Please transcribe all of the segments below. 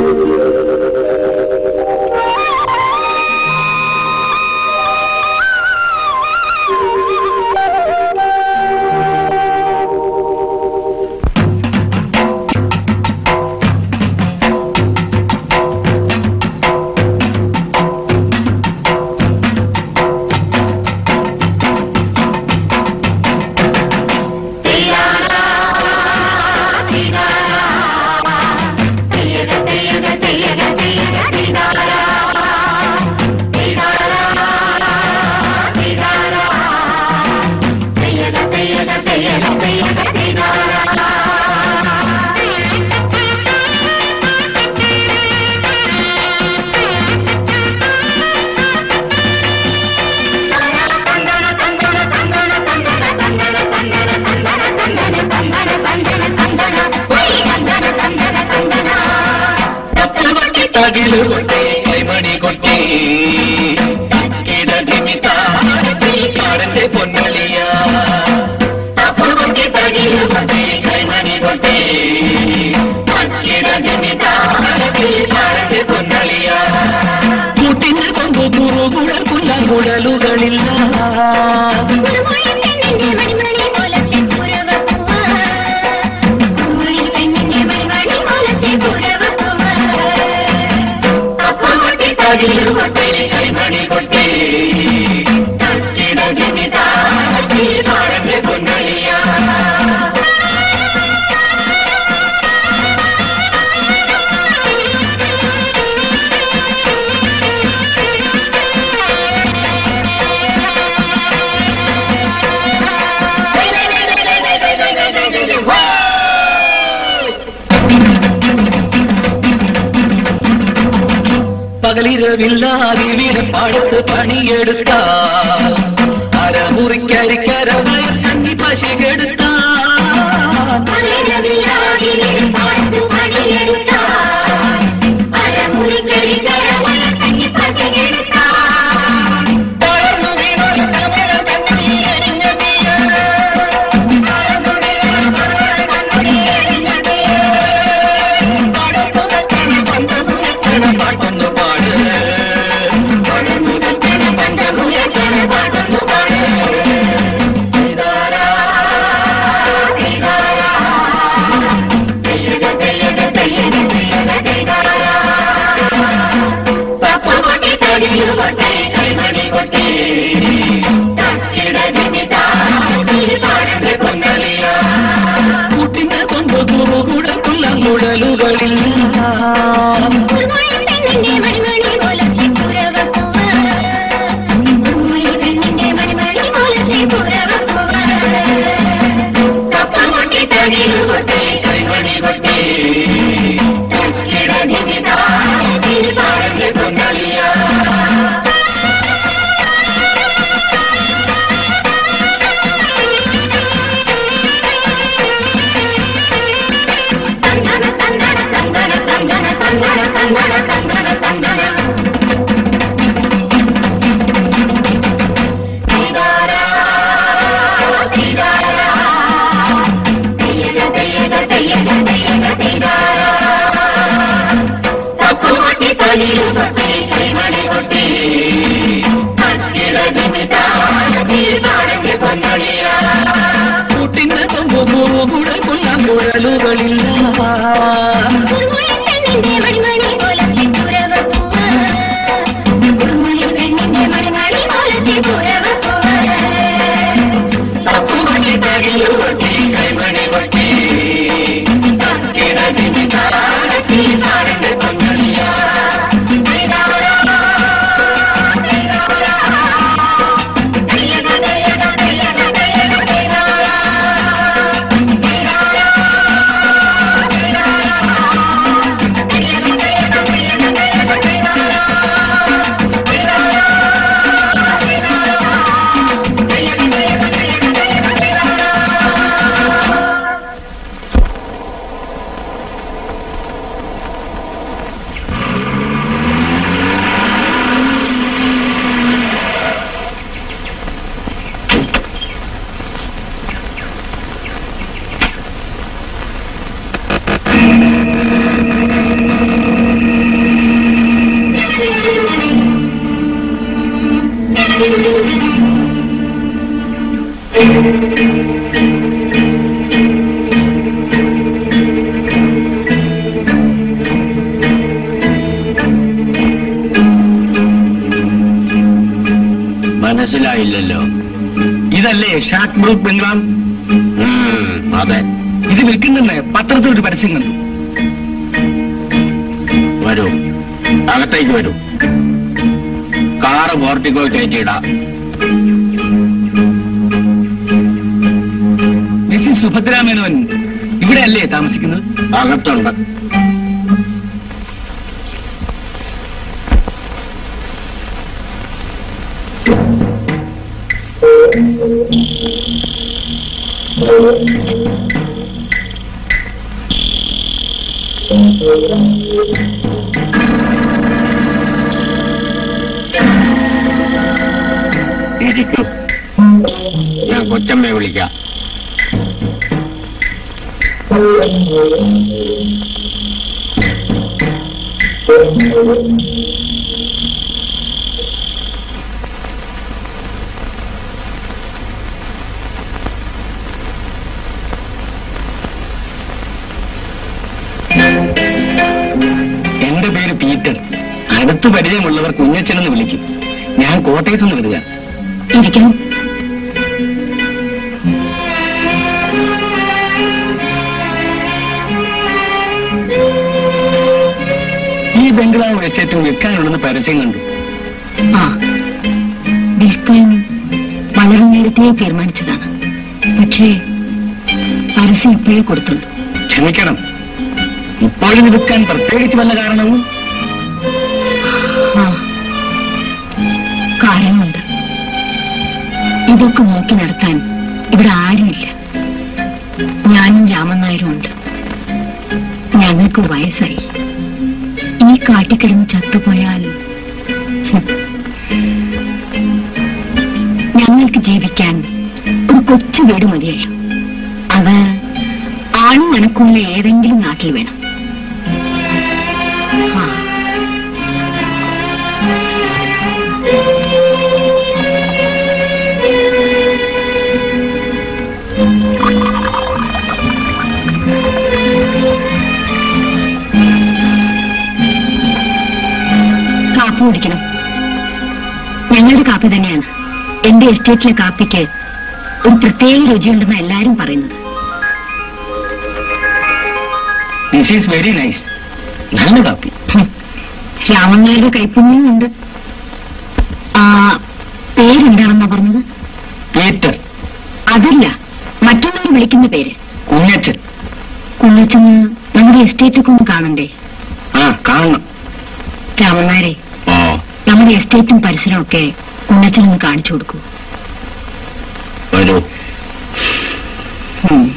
തകില് കൊട്ടേ കൈമണി കൊട്ടേ കാടന്റെ പൊന്നളിയ തപ്പുകൊട്ടി തകില് കൊട്ടേ കൈമണി കൊട്ടേ കാടന്റെ പൊന്നളിയ കൂട്ടിന് കൊമ്പു കുറുകുഴ കുല്ലകുഴലുകളില്ല തകില് കൊട്ടേ കൈമണി കൊട്ടേ കാടന്റെ പൊന്നളിയ പകലിരവില്ലാതിവിടെ പാടത്ത് പണിയെടുത്ത അരമുറിക്കരിക്കരമായ കണ്ണി പശികെടുത്ത പാട്ടൊന്നു പാട് പാട്ടൊന്നു പാട് കൂട്ടിന്റെ കൊമ്പ് കുറുകുട കുല്ലങ്കുടലുകളിൽ കൈമണി കൊട്ടേ പൊന്നളിയ കൂട്ടിന്റെ കൊമ്പ് കുറുകുട കുല്ലങ്കുഴലുകളില്ല കൈമണി കൊട്ടി മനസ്സിലായില്ലല്ലോ ഇതല്ലേ ഷാക്ക് ബ്രൂക്ക് ബംഗ്ലാവ് ഉം, അതെ ഇത് വിൽക്കുന്നെന്ന് പത്രത്തിൽ ഒരു പരസ്യം കണ്ടു വരൂ അകത്തേക്ക് വരൂ കാറ് പോർട്ടിക്കോ കയറ്റിയിടാം മിസ്സിസ് സുഭദ്രാമേനോൻ ഇവിടെയല്ലേ താമസിക്കുന്നത് അകത്തുണ്ട് ഇരിക്കൂ ഞാൻ കൊച്ചമ്മയെ വിളിക്കാം എന്റെ പേര് പീറ്റർ അടുത്ത് പരിചയമുള്ളവർ കുഞ്ഞച്ചനെന്ന് വിളിക്കും ഞാൻ കോട്ടയത്തു നിന്ന് വരിക ഇരിക്കണം ഈ ബംഗ്ലാവ് എസ്റ്റേറ്റും വിൽക്കാനുണ്ടെന്ന് പരസ്യം കണ്ടു ആ വിൽക്കാൻ വളരെ നേരത്തെ തീരുമാനിച്ചതാണ് പക്ഷേ പരസ്യം ഇപ്പോഴേ കൊടുത്തുള്ളൂ ക്ഷമിക്കണം ഇപ്പോഴിത് വിൽക്കാൻ പ്രത്യേകിച്ച് വല്ല കാരണവും ആ കാരണമുണ്ട് ഇതൊക്കെ നോക്കി നടത്താൻ ഇവിടെ ആരുമില്ല ഞാനും രാമൻ നായരും ഉണ്ട് ഞങ്ങൾക്ക് വയസ്സായി ഈ കാട്ടിക്കിടന്ന് ചത്തുപോയാൽ ഹും, ഞങ്ങൾക്ക് ജീവിക്കാൻ ഒരു കൊച്ചു വീട് മതിയല്ലോ അത് ആണും അനക്കുള്ള ഏതെങ്കിലും നാട്ടിൽ വേണം ആ കാപ്പി കുടിക്കണം ഞങ്ങളുടെ കാപ്പി തന്നെയാണ് എന്റെ എസ്റ്റേറ്റിലെ കാപ്പിക്ക് ഒരു പ്രത്യേക രുചിയുണ്ടെന്ന് എല്ലാരും പറയുന്നത് ദിസ് ഈസ് വെരി നൈസ് നല്ല കാപ്പി ഹും. രാമൻ നായരുടെ കൈപ്പുണ്യമുണ്ട് ആ പേരെന്താണെന്നാ പറഞ്ഞത് പീറ്റർ അതല്ല മറ്റുള്ളവർ വിളിക്കുന്ന പേര് കുഞ്ഞച്ചൻ കുഞ്ഞച്ചന് നമ്മുടെ എസ്റ്റേറ്റൊക്കെ ഒന്ന് കാണണ്ടേ ആ കാണണം രാമൻ നായരെ ഓ നമ്മുടെ എസ്റ്റേറ്റും പരിസരവും ഒക്കെ കുഞ്ഞച്ചനൊന്ന് കാണിച്ചു കൊടുക്കൂ വരൂ ഉം.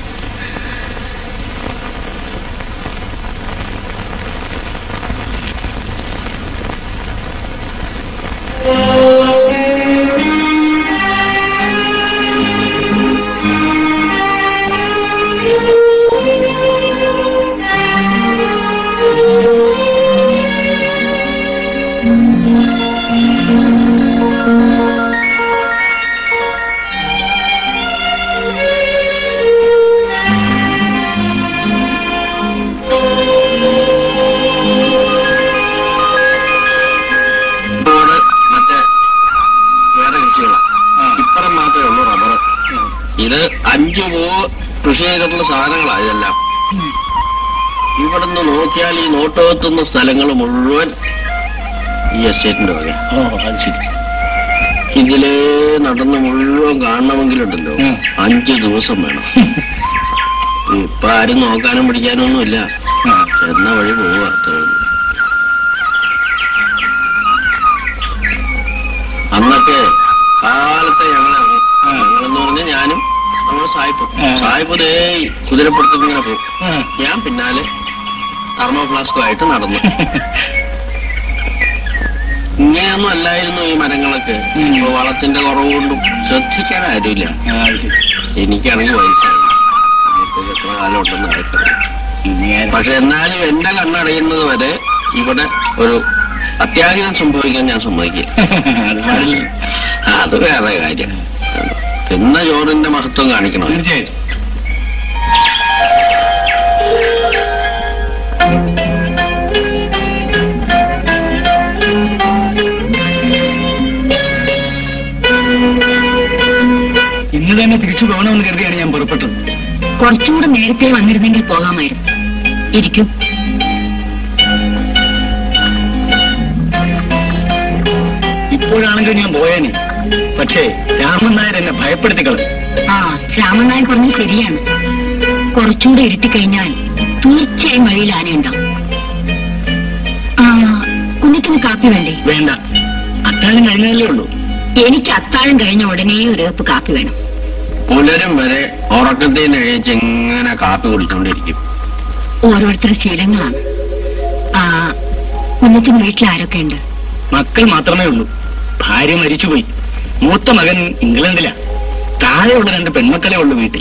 ഇതോട് മറ്റേ വേറെ കൃഷികളാ ഇപ്പുറം മാത്രമേ ഉള്ളൂ റബ്ബർ ഇത് അഞ്ചു പൂ കൃഷി ചെയ്തിട്ടുള്ള സാധനങ്ങളാ ഇതെല്ലാം ഇവിടുന്ന് നോക്കിയാൽ ഈ നോട്ടകത്തുന്ന സ്ഥലങ്ങൾ മുഴുവൻ ഈ എസ്റ്റേറ്റിന്റെ വക ഓ അത് ശരി ഇതിലേ നടന്ന് മുഴുവൻ കാണണമെങ്കിലുണ്ടല്ലോ ഉം. അഞ്ചു ദിവസം വേണം ഇപ്പൊ ആരും നോക്കാനും പിടിക്കാനും ഒന്നുമില്ല ആ. എന്ന വഴി പോവുക അത്രേ ഉള്ളൂ. അന്നൊക്കെ കാലത്തെ ഞങ്ങൾ ആ. ഞങ്ങളെന്ന് പറഞ്ഞാൽ ഞാനും നമ്മുടെ സായിപ്പും ആ. സായിപ്പ് ദേ കുതിരപ്പുറത്ത് ഇങ്ങനെ പോകും ആ. ഞാൻ പിന്നാലെ തെർമോ ഫ്ലാസ്കുമായിട്ട് നടന്നു ഇങ്ങനെയൊന്നും അല്ലായിരുന്നു ഈ മരങ്ങളൊക്കെ ഉം. ഇപ്പൊ വളത്തിന്റെ കുറവ് കൊണ്ടും ശ്രദ്ധിക്കാൻ ആരുമില്ല ആ, അത് ശരി എനിക്കാണെങ്കിൽ വയസ്സായി എനിക്കിത് എത്ര കാലം ഉണ്ടെന്ന് ആർക്കറിയാം ഇനി ഞാൻ- പക്ഷെ എന്നാലും എന്റെ കണ്ണടയുന്നത് വരെ ഇവിടെ ഒരു അത്യാഹിതം സംഭവിക്കാൻ ഞാൻ സമ്മതിക്കില്ല അത് പാടില്ല അത് വേറെ കാര്യം തിന്ന ചോറിന്റെ മഹത്വം കാണിക്കണം തീർച്ചയായും ഇന്ന് തന്നെ തിരിച്ചു പോകണമെന്ന് കരുതിയാണ് ഞാൻ പുറപ്പെട്ടത് കുറച്ചുകൂടെ നേരത്തെ വന്നിരുന്നെങ്കിൽ പോകാമായിരുന്നു ഇരിക്കൂ ഇപ്പോഴാണെങ്കിൽ ഞാൻ പോയേനെ പക്ഷേ രാമൻ നായർ എന്നെ ഭയപ്പെടുത്തിക്കളഞ്ഞു ആ രാമൻ നായർ പറഞ്ഞത് ശരിയാണ് കുറച്ചുകൂടെ ഇരുട്ടിക്കഴിഞ്ഞാൽ തീർച്ചയായും വഴിയിൽ ആനയുണ്ടാവും ആ കുഞ്ഞിത്തിന് കാപ്പി വേണ്ടേ വേണ്ട അത്താഴം കഴിഞ്ഞതല്ലേ ഉള്ളൂ എനിക്ക് അത്താഴം കഴിഞ്ഞ ഉടനെ ഒരു കപ്പ് കാപ്പി വേണം പുലരും വരെ ഉറക്കത്തിൽ നിന്ന് എഴുതിച്ച് ഇങ്ങനെ കാപ്പി കുടിച്ചോണ്ടിരിക്കും ഓരോരുത്തരുടെ ശീലങ്ങളാണ് ആ കുഞ്ഞത്തിന് വീട്ടിൽ ആരൊക്കെ ഉണ്ട് മക്കൾ മാത്രമേ ഉള്ളൂ ഭാര്യ മരിച്ചുപോയി മൂത്ത മകൻ ഇംഗ്ലണ്ടിലാ താഴെയുള്ള രണ്ട് പെൺമക്കളെ ഉള്ളൂ വീട്ടിൽ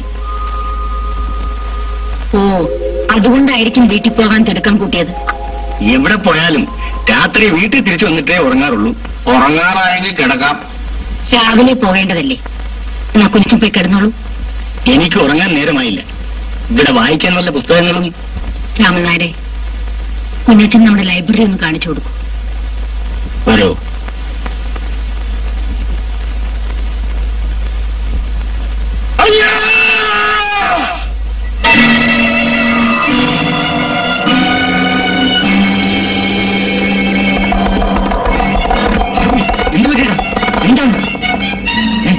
ഓ അതുകൊണ്ടായിരിക്കും വീട്ടിൽ പോകാൻ തിടുക്കം കൂട്ടിയത് എവിടെ പോയാലും രാത്രി വീട്ടിൽ തിരിച്ചു വന്നിട്ടേ ഉറങ്ങാറുള്ളൂ ഉറങ്ങാറായെങ്കിൽ കിടക്കാം രാവിലെ പോകേണ്ടതല്ലേ എന്നാ കുഞ്ഞിച്ചു പോയി കിടന്നോളൂ എനിക്ക് ഉറങ്ങാൻ നേരമായില്ല ഇവിടെ വായിക്കാൻ വല്ല പുസ്തകങ്ങളും രാമനായരെ കുഞ്ഞച്ചൻ നമ്മുടെ ലൈബ്രറി ഒന്ന് കാണിച്ചു കൊടുക്കും വരോ എന്ത് പറ്റിയടാ എന്താണ് ഏ?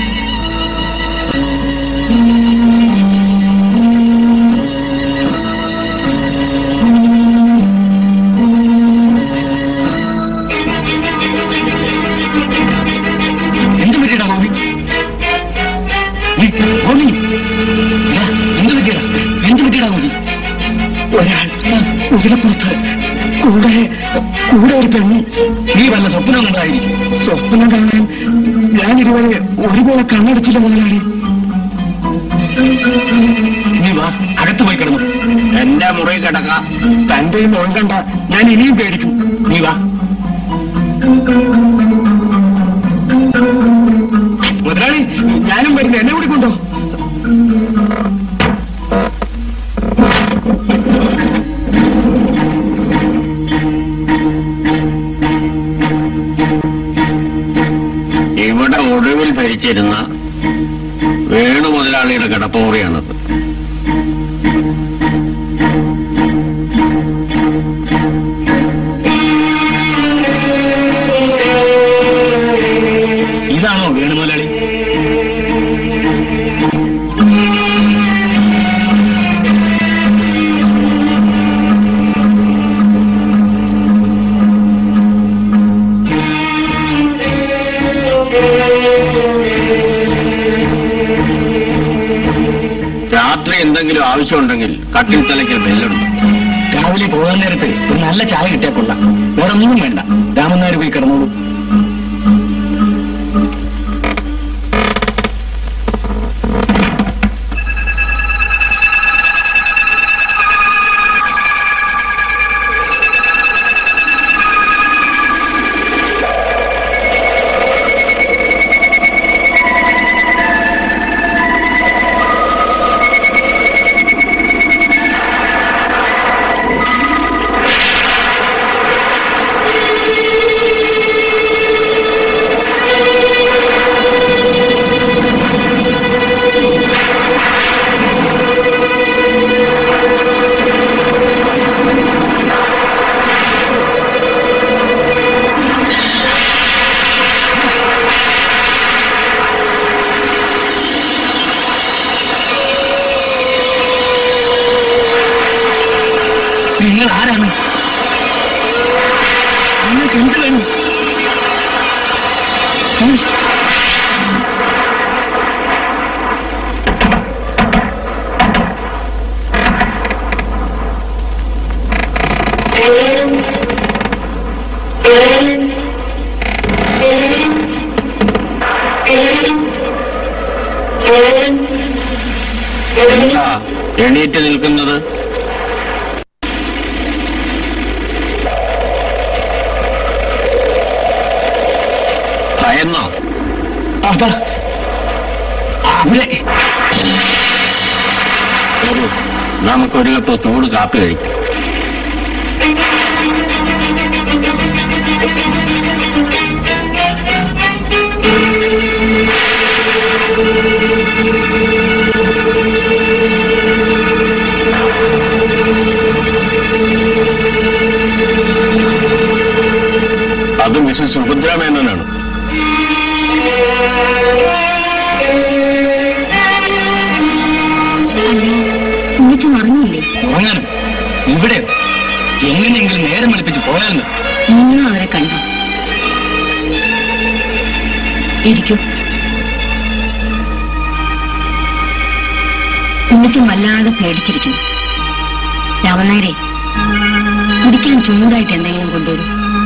എന്ത് പറ്റിയടാ മോമി ഏ, മോമി ഇതാ, എന്ത് പറ്റിയടാ എന്ത് പറ്റിയടാ മോമി ഒരാൾ കുതിരപ്പുറത്ത് കൂടെ കൂടെ ഒരു പെണ്ണ് നീ വല്ല സ്വപ്നം കണ്ടായിരിക്കും സ്വപ്നം കാണാൻ ഞാൻ ഇതുവരെ ഒരുപോലെ കണ്ണടച്ചില്ല മുതലാളി നീ വാ അകത്ത് പോയി കിടന്നു എന്റെ മുറി കിടക്കാം തന്റെ മോൻ കണ്ട ഞാൻ ഇനിയും പേടിക്കും നീ വാ മുതലാളി ഞാനും വരുന്നു എന്നെ കൂടി കൊണ്ടോ ഇവിടെ ഒടുവിൽ ഭരിച്ചിരുന്ന വേണു മുതലാളിയുടെ കിടപ്പുമുറിയാണത് ഇതാണോ വേണുമുതലാളി രാത്രി എന്തെങ്കിലും ആവശ്യമുണ്ടെങ്കിൽ കട്ടിൽ തലയ്ക്കൽ ബെല്ലുണ്ട് രാവിലെ പോകാൻ നേരത്ത് ഒരു നല്ല ചായ കിട്ടിയാൽ കൊള്ളാം വേറെ ഒന്നും വേണ്ട രാമനായർ പോയി കിടന്നോളൂ നിങ്ങൾ ആരാണ് നിങ്ങൾക്ക് എന്ത് വേണം ഉം. എന്താ എണീറ്റ് നിൽക്കുന്നത് ഭയന്നോ അതാ ഇവിടെ വരൂ നമുക്കൊരു കപ്പ് ചൂട് കാപ്പി കഴിക്കാം അത് മിസ്സസ് സുഭദ്ര മേനോനാണ് അല്ല ഉമ്മിച്ച് മറന്നില്ലേ ഉറങ്ങാനും ഇവിടെ എങ്ങനെയെങ്കിലും നേരം വെളുപ്പിച്ച് പോയാലും നിങ്ങളും അവരെ കണ്ടു ഇരിക്കൂ എന്നിട്ടും വല്ലാതെ പേടിച്ചിരിക്കുന്നു രാമനായരെ കുടിക്കാൻ ചൂടായിട്ട് എന്തെങ്കിലും കൊണ്ടുവരും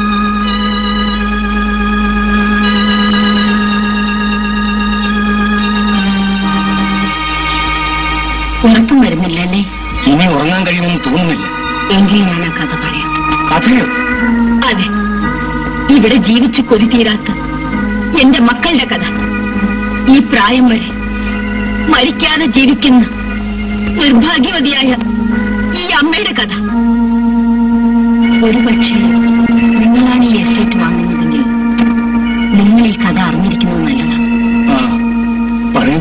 ഉറക്കം വരുന്നില്ല അല്ലേ ഇനി ഉറങ്ങാൻ കഴിയുമെന്ന് തോന്നുന്നില്ല എങ്കിൽ ഞാൻ ആ കഥ പറയാം കഥയോ അതെ ഇവിടെ ജീവിച്ചു കൊതി തീരാത്ത എന്റെ മക്കളുടെ കഥ ഈ പ്രായം വരെ മരിക്കാതെ ജീവിക്കുന്ന നിർഭാഗ്യവതിയായ ഈ അമ്മയുടെ കഥ ഒരുപക്ഷെ നിങ്ങളാണ് ഈ എസ്റ്റേറ്റ് വാങ്ങുന്നതെങ്കിൽ നിങ്ങൾ ഈ കഥ അറിഞ്ഞിരിക്കുന്നത് നല്ലതാണ് ആ പറയൂ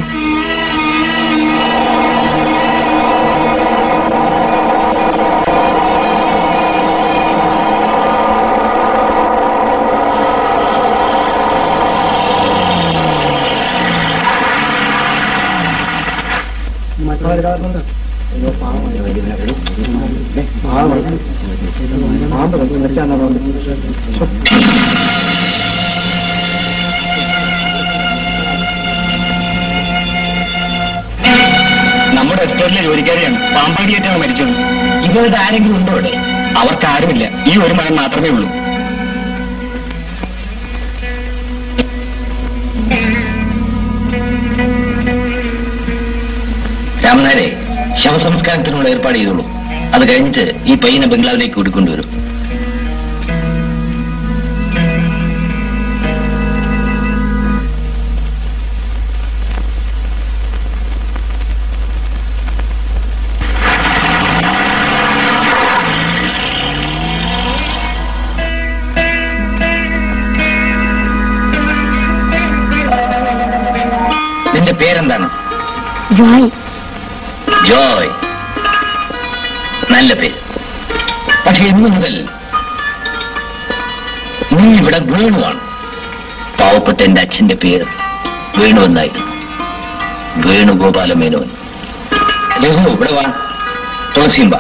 നമ്മുടെ എസ്റ്റേറ്റിലെ ജോലിക്കാരെയാണ് പാമ്പാടിയായിട്ടാണ് മരിച്ചത് ഇവരുടെ ആരെങ്കിലും ഉണ്ടോ ഇവിടെ അവർക്ക് ആരുമില്ല ഈ ഒരു മകൻ മാത്രമേ ഉള്ളൂ രാമനാരെ ശവസംസ്കാരത്തിനുള്ള ഏർപ്പാട് ചെയ്തോളൂ അത് കഴിഞ്ഞിട്ട് ഈ പയ്യനെ ബംഗ്ലാവിലേക്ക് കൂട്ടിക്കൊണ്ടുവരും നിന്റെ പേരെന്താണ് ജോയ് ജോയ് നല്ല പേര് പക്ഷെ ഇന്നു മുതൽ നീ ഇവിടെ വേണുവാണ് പാവപ്പെട്ട എന്റെ അച്ഛന്റെ പേര് വേണു എന്നായിരുന്നു വേണുഗോപാല മേനോൻ ലഘു ഇവിടെ വാ തുളസിയും വാ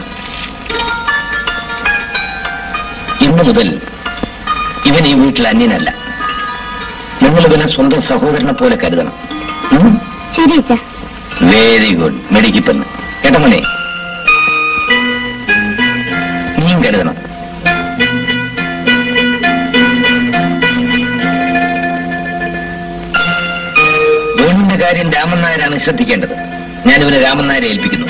ഇന്നു മുതൽ ഇവൻ ഈ വീട്ടിൽ അന്യനല്ല നിങ്ങൾ ഇവനെ സ്വന്തം സഹോദരനെ പോലെ കരുതണം ഉം? ശരി അച്ഛാ വെരി ഗുഡ് മെഡിക്കിപ്പെന്ന് കേട്ടോ മോനെ നീയും കരുതണം വേണുവിന്റെ കാര്യം രാമൻ നായരാണ് ശ്രദ്ധിക്കേണ്ടത് ഞാനിവനെ രാമൻ നായരെ ഏൽപ്പിക്കുന്നു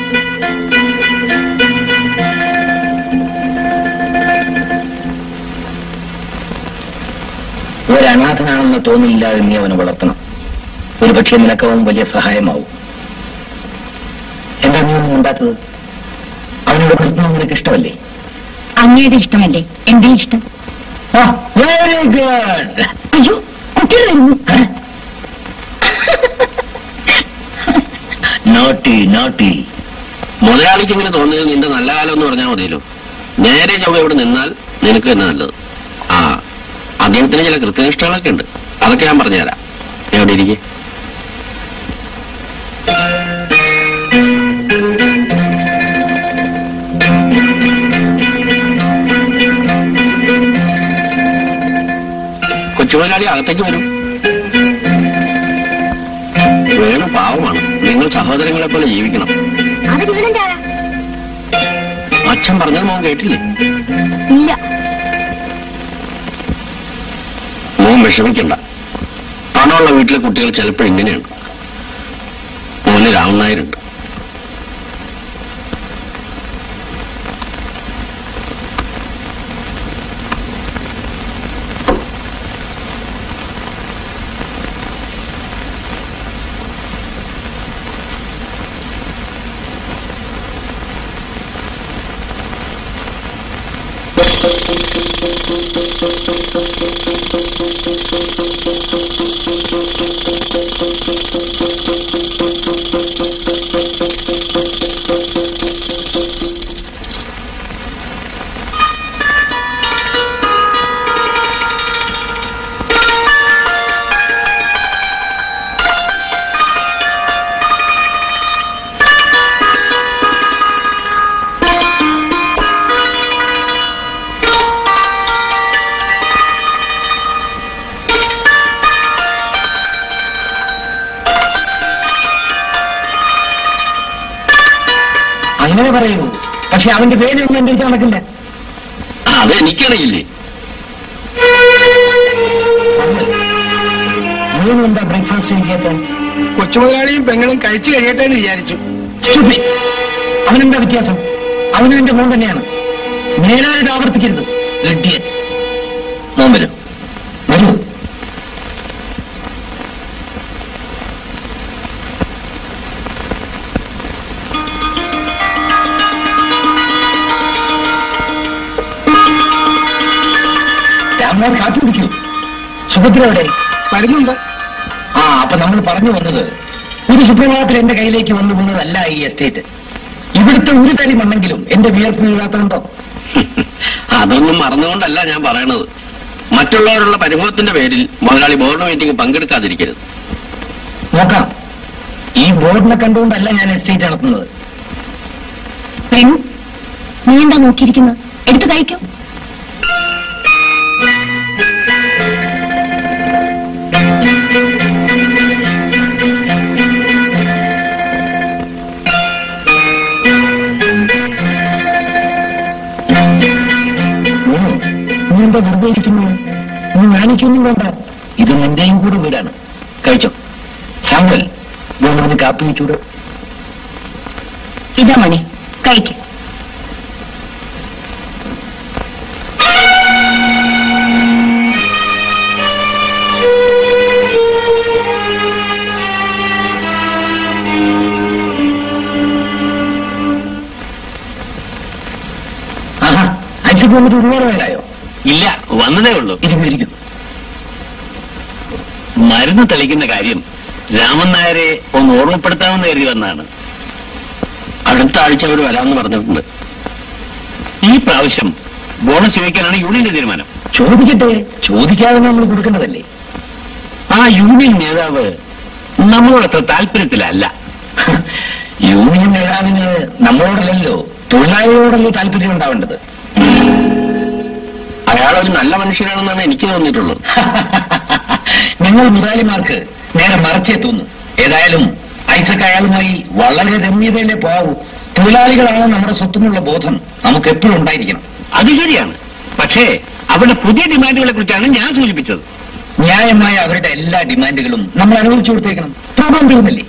ഒരനാഥനാണെന്ന് തോന്നിയില്ലാതെ നീ അവനെ വളർത്തണം ഒരുപക്ഷെ നിനക്കവൻ വലിയ സഹായമാവും എന്താ നീ ഒന്നും ഉണ്ടാത്തത് അവനോട് വളർത്തുന്നത് നിനക്ക് ഇഷ്ടമല്ലേ അങ്ങയുടെ ഇഷ്ടമല്ലേ എന്റെ ഇഷ്ടം വെരി ഗുഡ് അയ്യോ കുട്ടികൾ വരുന്നു നോട്ടി നോട്ടി മുതലാളിക്ക് ഇങ്ങനെ തോന്നിയത് നിന്റെ നല്ല കാലം എന്ന് പറഞ്ഞാൽ മതിയല്ലോ നേരെ ചൊവ്വ ഇവിടെ നിന്നാൽ നിനക്ക് തന്നെ നല്ലത് ആ അദ്ദേഹത്തിന് ചില കൃത്യനിഷ്ഠകളൊക്കെ ഉണ്ട് അതൊക്കെ ഞാൻ പറഞ്ഞുതരാം എവിടെ ഇരിക്കെ കൊച്ചുമുതലാളി അകത്തേക്ക് വരും വേണു പാവമാണ് നിങ്ങൾ സഹോദരങ്ങളെ പോലെ ജീവിക്കണം അത് വിവരം അച്ഛൻ പറഞ്ഞത് മോൻ കേട്ടില്ലേ ഇല്ല മോൻ വിഷമിക്കണ്ട പണമുള്ള വീട്ടിലെ കുട്ടികൾ ചിലപ്പോൾ ഇങ്ങനെയാണ് മോന് രാമൻ നായരുണ്ട് അങ്ങനെ പറയൂ പക്ഷെ അവന്റെ പേരൊന്നും എന്റെ അടുത്ത് നടക്കില്ല അത് എനിക്കറിയില്ലേ മൂന്ന് എന്താ ബ്രേക്ക്ഫാസ്റ്റ് കഴിക്കാത്ത കൊച്ചുമുതലാളിയും പെങ്ങളും കഴിച്ചു കഴിയട്ടെ എന്ന് വിചാരിച്ചു Stupid. അവനെന്താ വ്യത്യാസം അവനും എന്റെ മോൻ തന്നെയാണ് മേലായിട്ട് ആവർത്തിക്കരുത് Idiot. മോൻ വരും വരൂ രാമനാഥ് കാത്തു പിടിക്കൂ സുഭദ്ര എവിടെ വരുന്നുണ്ട് ആ അപ്പൊ നമ്മൾ പറഞ്ഞു വന്നത് ഒരു സുപ്രഭാതത്തിൽ എന്റെ കയ്യിലേക്ക് വന്നു പോകുന്നതല്ല ഈ എസ്റ്റേറ്റ് ഇവിടുത്തെ ഒരു തരി മണ്ണെങ്കിലും എന്റെ വിയർപ്പ് വീഴാത്തതുണ്ടോ അതൊന്നും മറന്നുകൊണ്ടല്ല ഞാൻ പറയണത് മറ്റുള്ളവരുള്ള പരിഭവത്തിന്റെ പേരിൽ മുതലാളി ബോർഡ് മീറ്റിംഗ് പങ്കെടുക്കാതിരിക്കരുത് നോക്കാം ഈ ബോർഡിനെ കണ്ടുകൊണ്ടല്ല ഞാൻ എസ്റ്റേറ്റ് നടത്തുന്നത് വേണു നീ എന്താ നോക്കിയിരിക്കുന്നത് എടുത്തു കഴിക്കൂ ഓ, നീ എന്താ വെറുതെ ഇരിക്കുന്നു നീ നാണിക്കൊന്നും വേണ്ട ഇത് നിന്റെയും കൂടെ വീടാണ് കഴിച്ചോ സാമ്പൽ വേണമെന്ന് കാപ്പി വെച്ചൂടെ ഇതാ മണി കഴിക്കും ആഹാ അയച്ചു വന്നിട്ട് ഒരുപാട് പേരായോ ഇല്ല വന്നതേ ഉള്ളൂ ഇരിക്കും ഇരിക്കും മരുന്ന് തെളിക്കുന്ന കാര്യം രാമൻ നായരെ ഒന്ന് ഓർമ്മപ്പെടുത്താമെന്ന് കരുതി വന്നാണ് അടുത്ത ആഴ്ച അവർ വരാമെന്ന് പറഞ്ഞിട്ടുണ്ട് ഈ പ്രാവശ്യം ബോണസ് ചോദിക്കാനാണ് യൂണിയന്റെ തീരുമാനം ചോദിക്കട്ടെ ചോദിക്കാതെ നമ്മൾ കൊടുക്കേണ്ടതല്ലേ ആ യൂണിയൻ നേതാവ് നമ്മളോടത്ര താല്പര്യത്തിലല്ല യൂണിയൻ നേതാവിന് നമ്മളോടല്ലല്ലോ തൊഴിലാളികളോടല്ലേ താല്പര്യം ഉണ്ടാവേണ്ടത് അയാളൊരു നല്ല മനുഷ്യനാണെന്നാണ് എനിക്ക് തോന്നിയിട്ടുള്ളത് ഞങ്ങൾ മുതലാളിമാർക്ക് നേരെ മറച്ചേ തോന്നും ഏതായാലും ഐസക് അയാളുമായി വളരെ രമ്യതയിലെ പോകൂ തൊഴിലാളികളാണ് നമ്മുടെ സ്വത്തുന്നുള്ള ബോധം നമുക്ക് എപ്പോഴും ഉണ്ടായിരിക്കണം അത് ശരിയാണ് പക്ഷേ അവരുടെ പുതിയ ഡിമാൻഡുകളെ കുറിച്ചാണ് ഞാൻ സൂചിപ്പിച്ചത് ന്യായമായ അവരുടെ എല്ലാ ഡിമാൻഡുകളും നമ്മൾ അനുവദിച്ചു കൊടുത്തേക്കണം പ്രോബ്ലം തീർന്നില്ലേ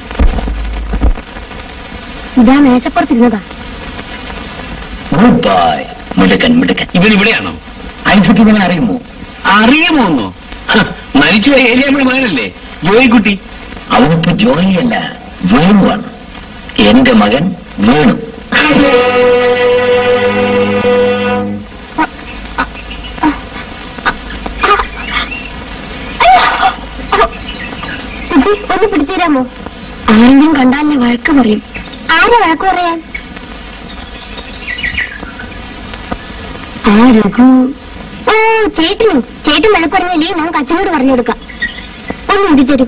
ഇതാ മേശപ്പുറത്തിരുന്നതാ ഗുഡ് ബൈ മിടുക്കൻ മിടുക്കൻ ഇവൻ ഇവിടെയാണോ ഐസക് ഇവനെ അറിയുമോ അറിയുമോന്നോ ഹ, മരിച്ചുപോയ ഏരിയമ്മയുടെ മകനല്ലേ ജോയിക്കുട്ടി അവനിപ്പോ ജോലിയല്ല വേണുവാണ് എന്റെ മകൻ വേണു ഒന്ന് പിടിച്ചുതരാമോ ആരെങ്കിലും കണ്ടാലിനെ വഴക്ക് പറയും ആരെ വഴക്ക് പറയാൻ ആ രഘു ഓ ചേട്ടനും ചേട്ടൻ വഴക്ക് പറഞ്ഞല്ലേ നമുക്ക് അച്ഛനോട് പറഞ്ഞു കൊടുക്കാം ഒന്ന് ഇടിത്തരൂ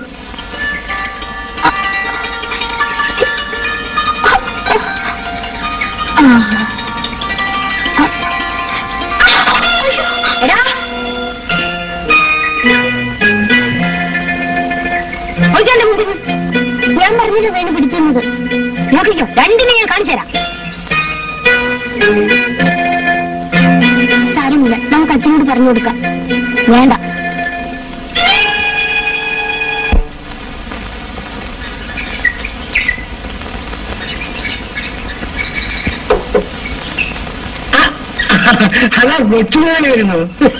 എടാ ഒഴിച്ചാന്റെ മുമ്പിൽ ഞാൻ പറഞ്ഞത് വേണം പിടിക്കുന്നത് നോക്കിക്കോ രണ്ടിനെ ഞാൻ കാണിച്ചു തരാം സാരമില്ല നമുക്ക് അച്ഛനോട് പറഞ്ഞു കൊടുക്കാം വേണ്ട അതാ കൊച്ചുമോനെ വരുന്നു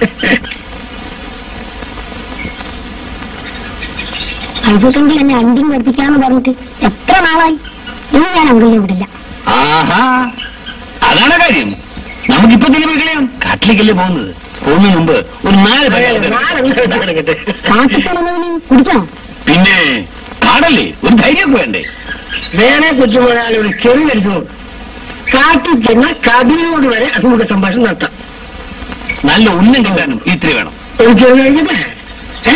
ഐസക്കെങ്കിൽ എന്നെ അണ്ടിങ് പഠിപ്പിക്കാന്ന് പറഞ്ഞിട്ട് എത്ര നാളായി ഇനി ഞാൻ അങ്കിളിനെ വിടില്ല ആഹാ അതാണ് കാര്യം നമുക്കിപ്പോ തന്നെ പോയി കളയാം കാട്ടിലേക്കല്ലേ പോകുന്നത് പോകുന്നതിന് മുമ്പ് ഒരു നാല് പേരെ കാട്ടിക്കളഞ്ഞവന് കുടിക്കാം പിന്നെ കാടല്ലേ ഒരു ധൈര്യമൊക്കെ വേണ്ടേ വേണേ കൊച്ചുമോനാളെ ഒരു ചെറിയ അടിച്ചു നോക്ക് കാട്ടിൽ ചെന്ന കടിയോട് വരെ നമുക്ക് സംഭാഷണം നടത്താം നല്ല ഉന്നം കിട്ടാനും ഇത്തിരി വേണം ഒരു ചെറിയ കഴിക്കട്ടെ ഏ?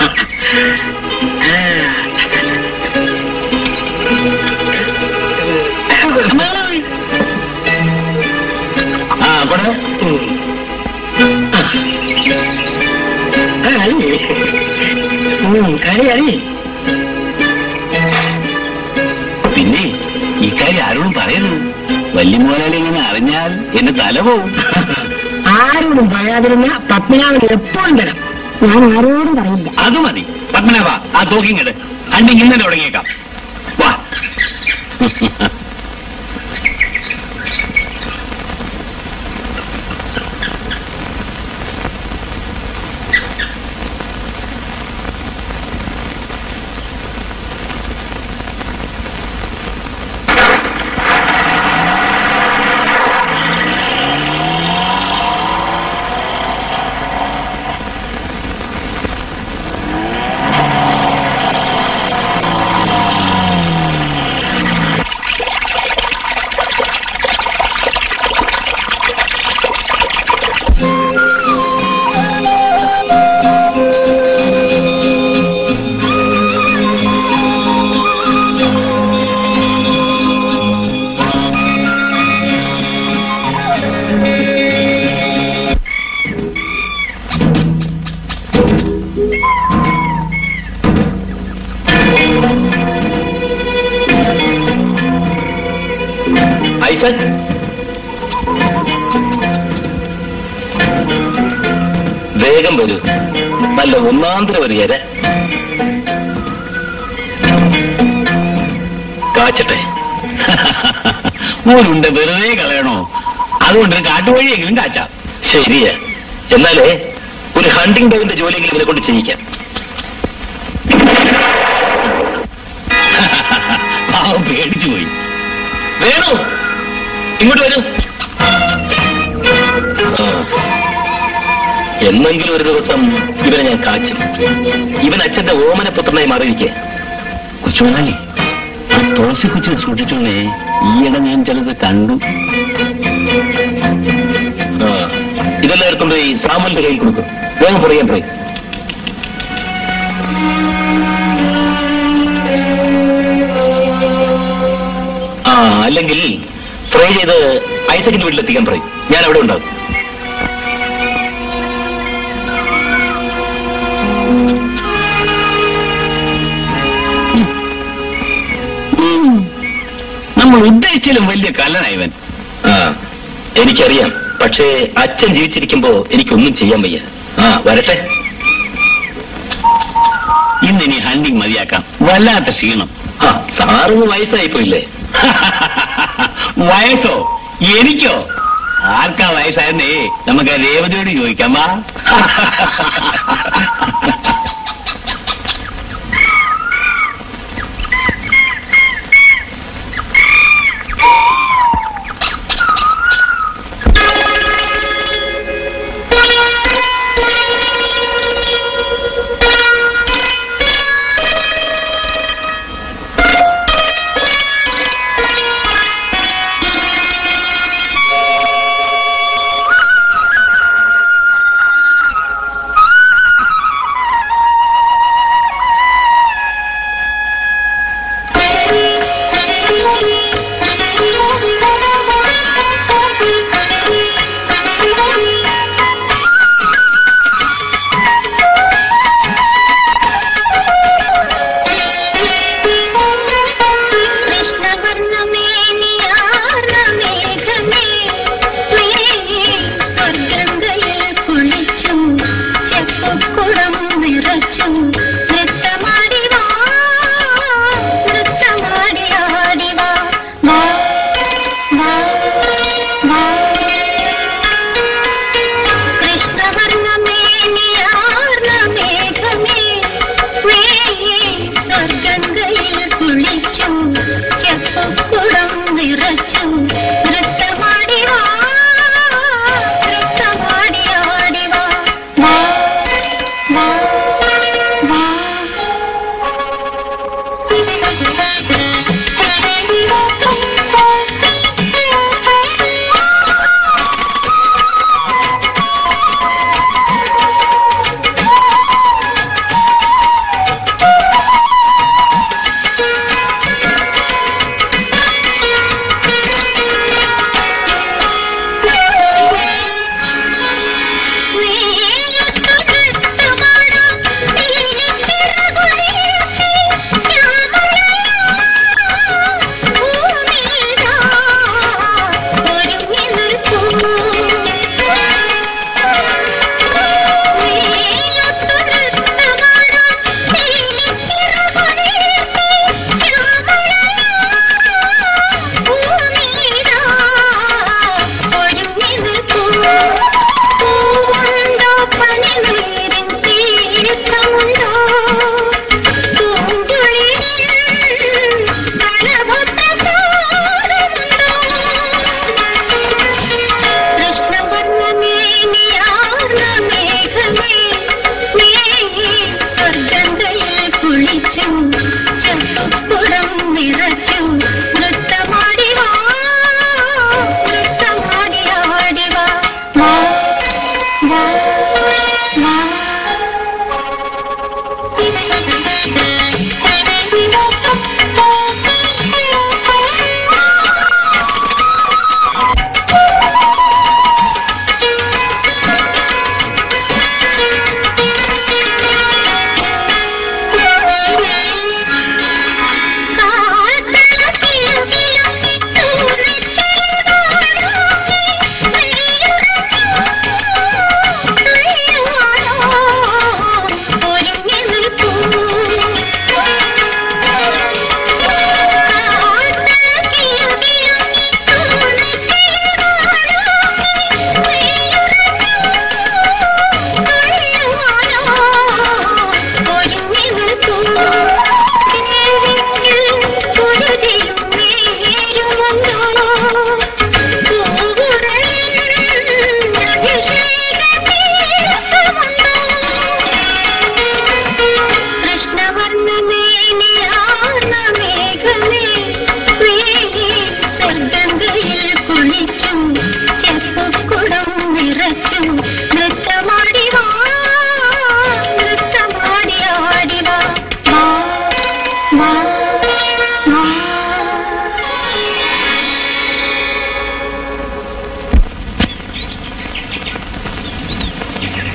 ആ കൊട ആ, അരി. ഉം, അരി അരി പിന്നെ ഇക്കാര്യം ആരോടും പറയരുത് വല്യമോനാലെ ഇങ്ങനെ അറിഞ്ഞാൽ എന്റെ തല പോവും ആരോടും പറയാതിരുന്ന പത്മനാഭൻ എപ്പോഴും തരാം ഞാൻ ആരോടും പറയില്ല അത് മതി പത്മനാഭ ആ തോക്കിങ്ങട് അണ്ടെങ്കിൽ ഇന്നലെ തുടങ്ങിയേക്കാം വാ ഐസക് വേഗം വരൂ നല്ല ഒന്നാന്തര ഒരു ഇര കാച്ചട്ടെ ഊരുണ്ട് വെറുതെ കളയണോ അതുകൊണ്ട് ഒരു കാട്ടുവഴിയെങ്കിലും കാച്ചാം ശരിയാ എന്നാലേ ഒരു ഹണ്ടിങ് ഡോഗിന്റെ ജോലിയെങ്കിലും ഇവരെ കൊണ്ട് ചെയ്യിക്കാം പാവം പേടിച്ചു പോയി വേണു ഇങ്ങോട്ട് വരൂ ആ. എന്നെങ്കിലും ഒരു ദിവസം ഇവനെ ഞാൻ കാച്ചും ഇവൻ അച്ഛന്റെ ഓമനപുത്രനായി മാറിയിരിക്കുക കൊച്ചുമണാലി ആ തുളസി കൊച്ചു സൂക്ഷിച്ചോളേ ഈയിടെ ഞാൻ ചിലത് കണ്ടു ആ, ഇതെല്ലാം എടുത്തോണ്ട് ഈ സാമലിന്റെ കയ്യിൽ കൊടുക്കും വേഗം പറയാൻ പറയും ആ അല്ലെങ്കിൽ ഫ്രൈ ചെയ്ത് ഐസക്കിന്റെ വീട്ടിലെത്തിക്കാൻ പറയും ഞാൻ അവിടെ ഉണ്ടാവും നമ്മൾ ഉദ്ദേശിച്ചാലും വലിയ കല്ലനായവൻ ആ എനിക്കറിയാം പക്ഷേ അച്ഛൻ ജീവിച്ചിരിക്കുമ്പോ എനിക്കൊന്നും ചെയ്യാൻ വയ്യ ആ വരട്ടെ ഇന്നിനി ഹണ്ടിങ് മതിയാക്കാം വല്ലാത്ത ക്ഷീണം ആ സാറിന് വയസ്സായി പോയില്ലേ വയസ്സോ എനിക്കോ ആർക്കാ വയസ്സായെന്നേ നമുക്ക് ആ രേവതിയോട് ചോദിക്കാം വാ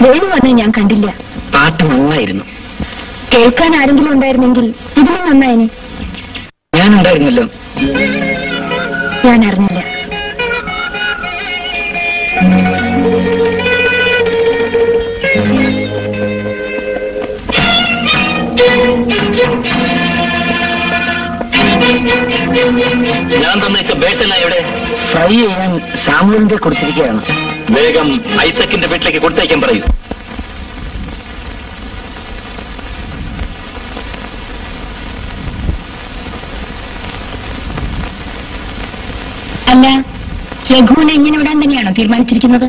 വേണു വന്നേ ഞാൻ കണ്ടില്ല പാട്ട് നന്നായിരുന്നു കേൾക്കാൻ ആരെങ്കിലും ഉണ്ടായിരുന്നെങ്കിൽ ഇതിലും നന്നായിനെ ഞാനുണ്ടായിരുന്നല്ലോ ഞാൻ അറിഞ്ഞില്ല ഞാൻ തന്നേച്ച ബേഴ്സെല്ലാം എവിടെ ഫ്രൈ ചെയ്യാൻ സാമുവിന്റെ കൊടുത്തിരിക്കുകയാണ് വേഗം ഐസക്കിന്റെ വീട്ടിലേക്ക് കൊടുത്തേക്കാൻ പറയൂ അല്ല രഘുവിനെ ഇങ്ങനെ വിടാൻ തന്നെയാണോ തീരുമാനിച്ചിരിക്കുന്നത്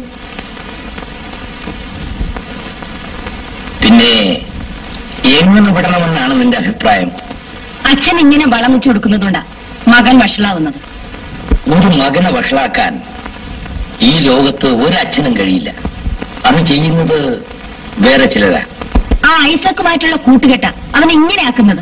പിന്നെ എങ്ങനെ വിടണമെന്നാണ് നിന്റെ അഭിപ്രായം അച്ഛൻ ഇങ്ങനെ വളം വെച്ചു കൊടുക്കുന്നതുകൊണ്ടാ മകൻ വഷളാവുന്നത് ഒരു മകനെ വഷളാക്കാൻ ഈ ലോകത്ത് ഒരച്ഛനും കഴിയില്ല അത് ചെയ്യുന്നത് വേറെ ചിലരാ ആ ഐസക്കുമായിട്ടുള്ള കൂട്ടുകെട്ട അവൻ ഇങ്ങനെ ആക്കുന്നത്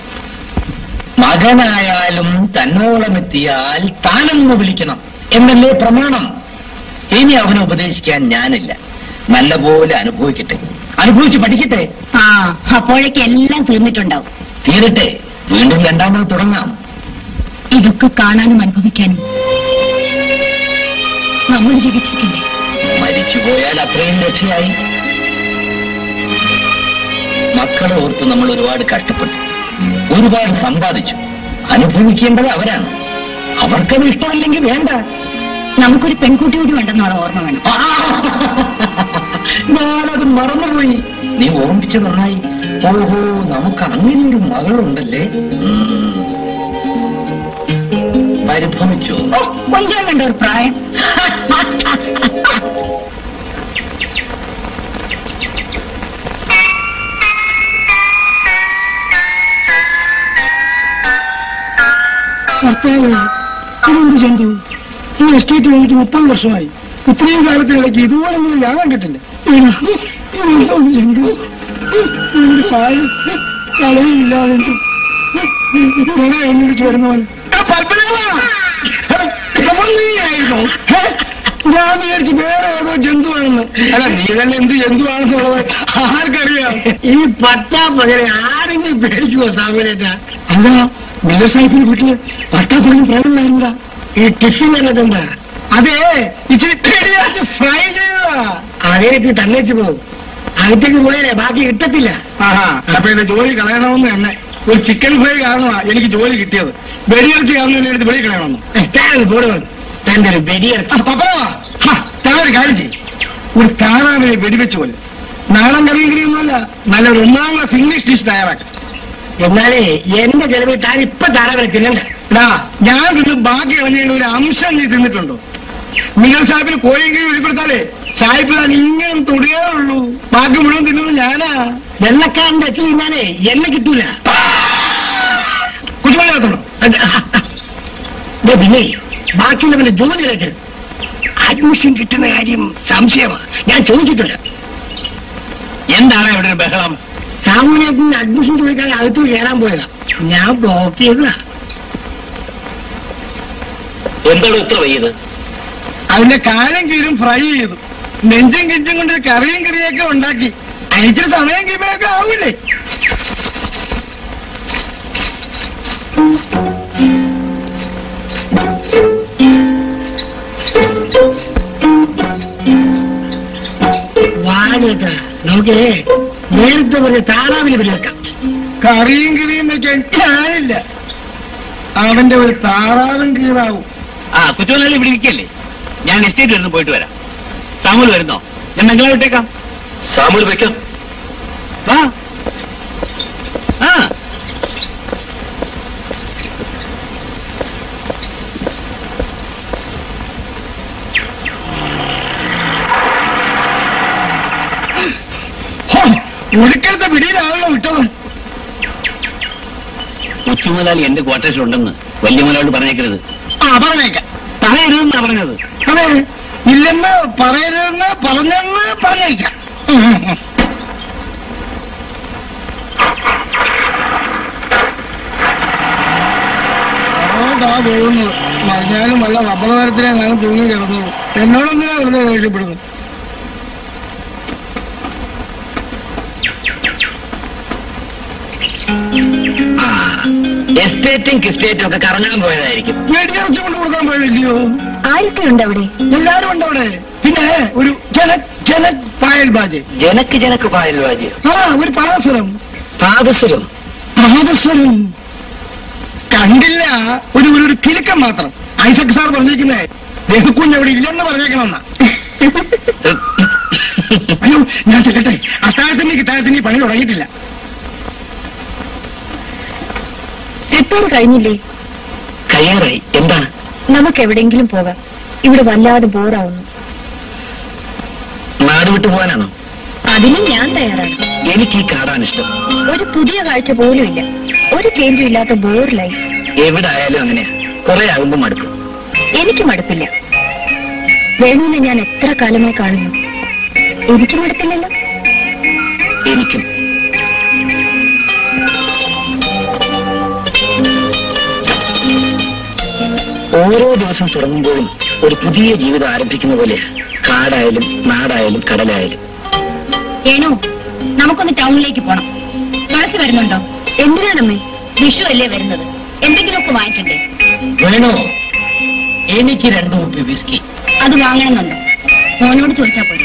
മകനായാലും തന്നോളമെത്തിയാൽ താനെന്ന് വിളിക്കണം എന്നല്ലേ പ്രമാണം ഇനി അവനെ ഉപദേശിക്കാൻ ഞാനില്ല നല്ലപോലെ അനുഭവിക്കട്ടെ അനുഭവിച്ച് പഠിക്കട്ടെ ആ അപ്പോഴേക്ക് എല്ലാം തീർന്നിട്ടുണ്ടാവും തീരട്ടെ വീണ്ടും രണ്ടാമത് തുടങ്ങാം ഇതൊക്കെ കാണാനും അനുഭവിക്കാനും നമ്മൾ ജീവിച്ചിരിക്കണ്ടേ മരിച്ചുപോയാൽ അത്രയും രക്ഷയായി മക്കളെ ഓർത്ത് നമ്മൾ ഒരുപാട് കഷ്ടപ്പെട്ടു ഒരുപാട് സമ്പാദിച്ചു അനുഭവിക്കേണ്ടത് അവരാണ് അവർക്കത് ഇഷ്ടമല്ലെങ്കിൽ വേണ്ട നമുക്കൊരു പെൺകുട്ടി കൂടി ഉണ്ടെന്നുള്ള ഓർമ്മ വേണം ആ, ഞാനത് മറന്നുപോയി നീ ഓർമ്മിച്ചു നന്നായി ഓഹോ നമുക്ക് അങ്ങനെ ഒരു മകളുണ്ടല്ലേ ഉം. പരിഭ്രമിച്ചോ ഓ കൊഞ്ചാൻ വേണ്ട ഒരു പ്രായം ഇതെന്ത് ജന്തു ഈ എസ്റ്റേറ്റ് കഴിഞ്ഞിട്ട് മുപ്പത് വർഷമായി ഇത്രയും കാലത്തിനിടയ്ക്ക് ഇതുപോലൊന്നും ഞാൻ കണ്ടിട്ടില്ല ഇതെന്തോന്ന് ജന്തു എന്റെ കാര്യം കളയില്ലാതെ എന്നോട് ചേർന്നവൻ ഞാൻ വിചാരിച്ചു വേറെ ഏതോ ജന്തുവാണെന്ന് അല്ല നീ തന്നെ എന്ത് ജന്തുവാണെന്നുള്ളത് ആർക്കറിയാം ഈ പട്ടാ പകരെ ആരെങ്കിലും പേടിക്കുമോ സാമനേറ്റ അതാ മില്ലർ സാഹിബിന്റെ വീട്ടില് പട്ടാ പകരം പ്രേതമായിരുന്നാ ഈ ടിഫിൻ എന്നതെന്താ അതെ ഇച്ചിരി പെരിയാച്ച് ഫ്രൈ ചെയ്തതാ അതേക്ക് തന്നേച്ച് പോകും അകത്തേക്ക് പോയാലേ ബാക്കി കിട്ടത്തില്ല ആഹാ അപ്പൊ എന്റെ ജോലി കളയണമെന്ന് തന്നെ ഒരു ചിക്കൻ ഫ്രൈ കാരണമാ എനിക്ക് ജോലി കിട്ടിയത് വെടിയിറച്ചി കാണുന്നതിന് എടുത്ത് വെളി കളയണമെന്ന് പോടുവാണ് തന്റെ ഒരു വെടിയിറച്ചി താനൊരു കാര്യം ചെയ്യും ഒരു താറാവിനെ വെടിവെച്ച് പോലെ നാടൻ കറിയും കറിയൊന്നുമല്ല നല്ലൊരു ഒന്നാം ക്ലാസ് ഇംഗ്ലീഷ് ഡിഷ് തയ്യാറാക്കാം എന്നാലേ എന്റെ ചെലവിൽ താൻ ഇപ്പൊ താറാവിനെ തിന്നണ്ട എടാ ഞാൻ തിന്ന് ബാക്കി കളഞ്ഞതിന്റെ ഒരു അംശം നീ തിന്നിട്ടുണ്ടോ നിങ്ങൾ സാഹിബിന് കോയെങ്കിലും വെളിപ്പെടുത്താലേ സാഹിബ് താൻ ഇങ്ങനെ തൊടിയേ ഉള്ളൂ ബാക്കി മുഴുവൻ തിന്നുന്നത് ഞാനാ വെള്ളക്കാരന്റെ അച്ഛൻ തിന്നാനേ എന്നെ കിട്ടൂല കുറ്റമില്ലാത്തോ പിന്നെ ബാക്കിയുള്ളവന്റെ ജോലിയിലേക്ക് അഡ്മിഷൻ കിട്ടുന്ന കാര്യം സംശയമാണ് ഞാൻ ചോദിച്ചിട്ടില്ല എന്താണ് ഇവിടെ ഒരു ബഹളം സാമൂഹ്യത്തിന് അഡ്മിഷൻ ചോദിക്കാതെ അകത്ത് കയറാൻ പോയതാ ഞാൻ ബ്ലോക്ക് ചെയ്തതാ എന്താണ് ഇത്ര വയ്യത് അതിന്റെ കാലം കീഴും ഫ്രൈ ചെയ്തു നെഞ്ചും കിഞ്ചും കൊണ്ട് കറിയും കറിയൊക്കെ ഉണ്ടാക്കി അയച്ചിട്ട് സമയം കഴിയുമ്പോഴൊക്കെ ആവൂലേ വാനേട്ടാ നമുക്ക് നേരത്തെ പറഞ്ഞ താറാവിന് പരിവെക്കാം കറിയും കറിയും വെക്കാൻ ഞാനില്ല അവന്റെ ഒരു താറാവും കീറാവും ആ കുറ്റവാളി ഇവിടെ ഇരിക്കല്ലേ ഞാൻ എസ്റ്റേറ്റ് വരുന്നു പോയിട്ട് വരാം സാമൂൽ വരുന്നോ ഞാൻ ബംഗ്ലാവ് വിട്ടേക്കാം സാമുൽ വെക്കാം വാ ആ ഹോ, ഒടുക്കത്തെ പിടിയിലാണല്ലോ വിട്ടത് കൊച്ചുമുതലാളി എന്റെ ക്വാർട്ടേഴ്സിലുണ്ടെന്ന് വലിയ മുതലോട് പറഞ്ഞേക്കരുത് ആ പറഞ്ഞേക്കാം പറയരുതെന്നാ പറഞ്ഞത് അതെ ഇല്ലെന്ന് പറയരുതെന്ന് പറഞ്ഞെന്ന് പറഞ്ഞേക്കാം അതാ പോകുന്നത് പറഞ്ഞാലും വല്ല റബ്ബർ മരത്തിനെ ഞാൻ തൂങ്ങി കിടന്നുള്ളൂ എന്നോടൊന്നിനാ വെറുതെ ദേഷ്യപ്പെടുന്നു ആ എസ്റ്റേറ്റും കിസ്റ്റേറ്റും ഒക്കെ കറങ്ങാൻ പോയതായിരിക്കും വെടിയിറച്ചി കൊണ്ട് കൊടുക്കാൻ പോയില്ലയോ ആരൊക്കെ ഉണ്ട് അവിടെ എല്ലാരും ഉണ്ട് അവിടെ പിന്നെ ഒരു ജനക് ജനക് പായൽ ബാജ് ജനക്ക് ജനക്ക് പായൽവാജി ആ ഒരു പാദസരം പാദസുരം പാദസരം കണ്ടില്ല ഒരു ഒരു ഒരു കിലുക്കം മാത്രം ഐസക് സാർ പറഞ്ഞേക്കുന്നേ ദേഹക്കുഞ്ഞ് അവിടെ ഇല്ലെന്ന് പറഞ്ഞേക്കണമെന്ന അയ്യോ ഞാൻ ചെല്ലട്ടെ അത്താഴത്തിന് കിട്ടാഴത്തിന് ഈ പണി തുടങ്ങിയിട്ടില്ല റിപ്പയർ കഴിഞ്ഞില്ലേ കയ്യാറായി എന്താ നമുക്ക് എവിടെയെങ്കിലും പോകാം ഇവിടെ വല്ലാതെ ബോറാവുന്നു നാട് വിട്ടു പോകാനാണോ അതിനും ഞാൻ തയ്യാറാണ് എനിക്ക് ഈ കാടാണ് ഇഷ്ടം ഒരു പുതിയ കാഴ്ച പോലും ഇല്ല ഒരു ചേഞ്ചും ഇല്ലാത്ത ബോർ ലൈഫ് എവിടെ ആയാലും അങ്ങനെയാ കുറെ ആകുമ്പോ മടുക്കും എനിക്ക് മടുപ്പില്ല വേണുവിനെ ഞാൻ എത്ര കാലമായി കാണുന്നു എനിക്ക് മടുപ്പില്ലല്ലോ എനിക്കും ഓരോ ദിവസം തുടങ്ങുമ്പോഴും ഒരു പുതിയ ജീവിതം ആരംഭിക്കുന്ന പോലെ കാടായാലും നാടായാലും കടലായാലും വേണു നമുക്കൊന്ന് ടൗണിലേക്ക് പോണം തുളസി വരുന്നുണ്ടോ എന്തിനാണമ്മേ വിഷു അല്ലേ വരുന്നത് എന്തെങ്കിലുമൊക്കെ വാങ്ങിക്കണ്ടേ വേണോ എനിക്ക് രണ്ടു കുപ്പി വിസ്കി അത് വാങ്ങണമെന്നുണ്ടോ മോനോട് ചോദിച്ചാ പോരെ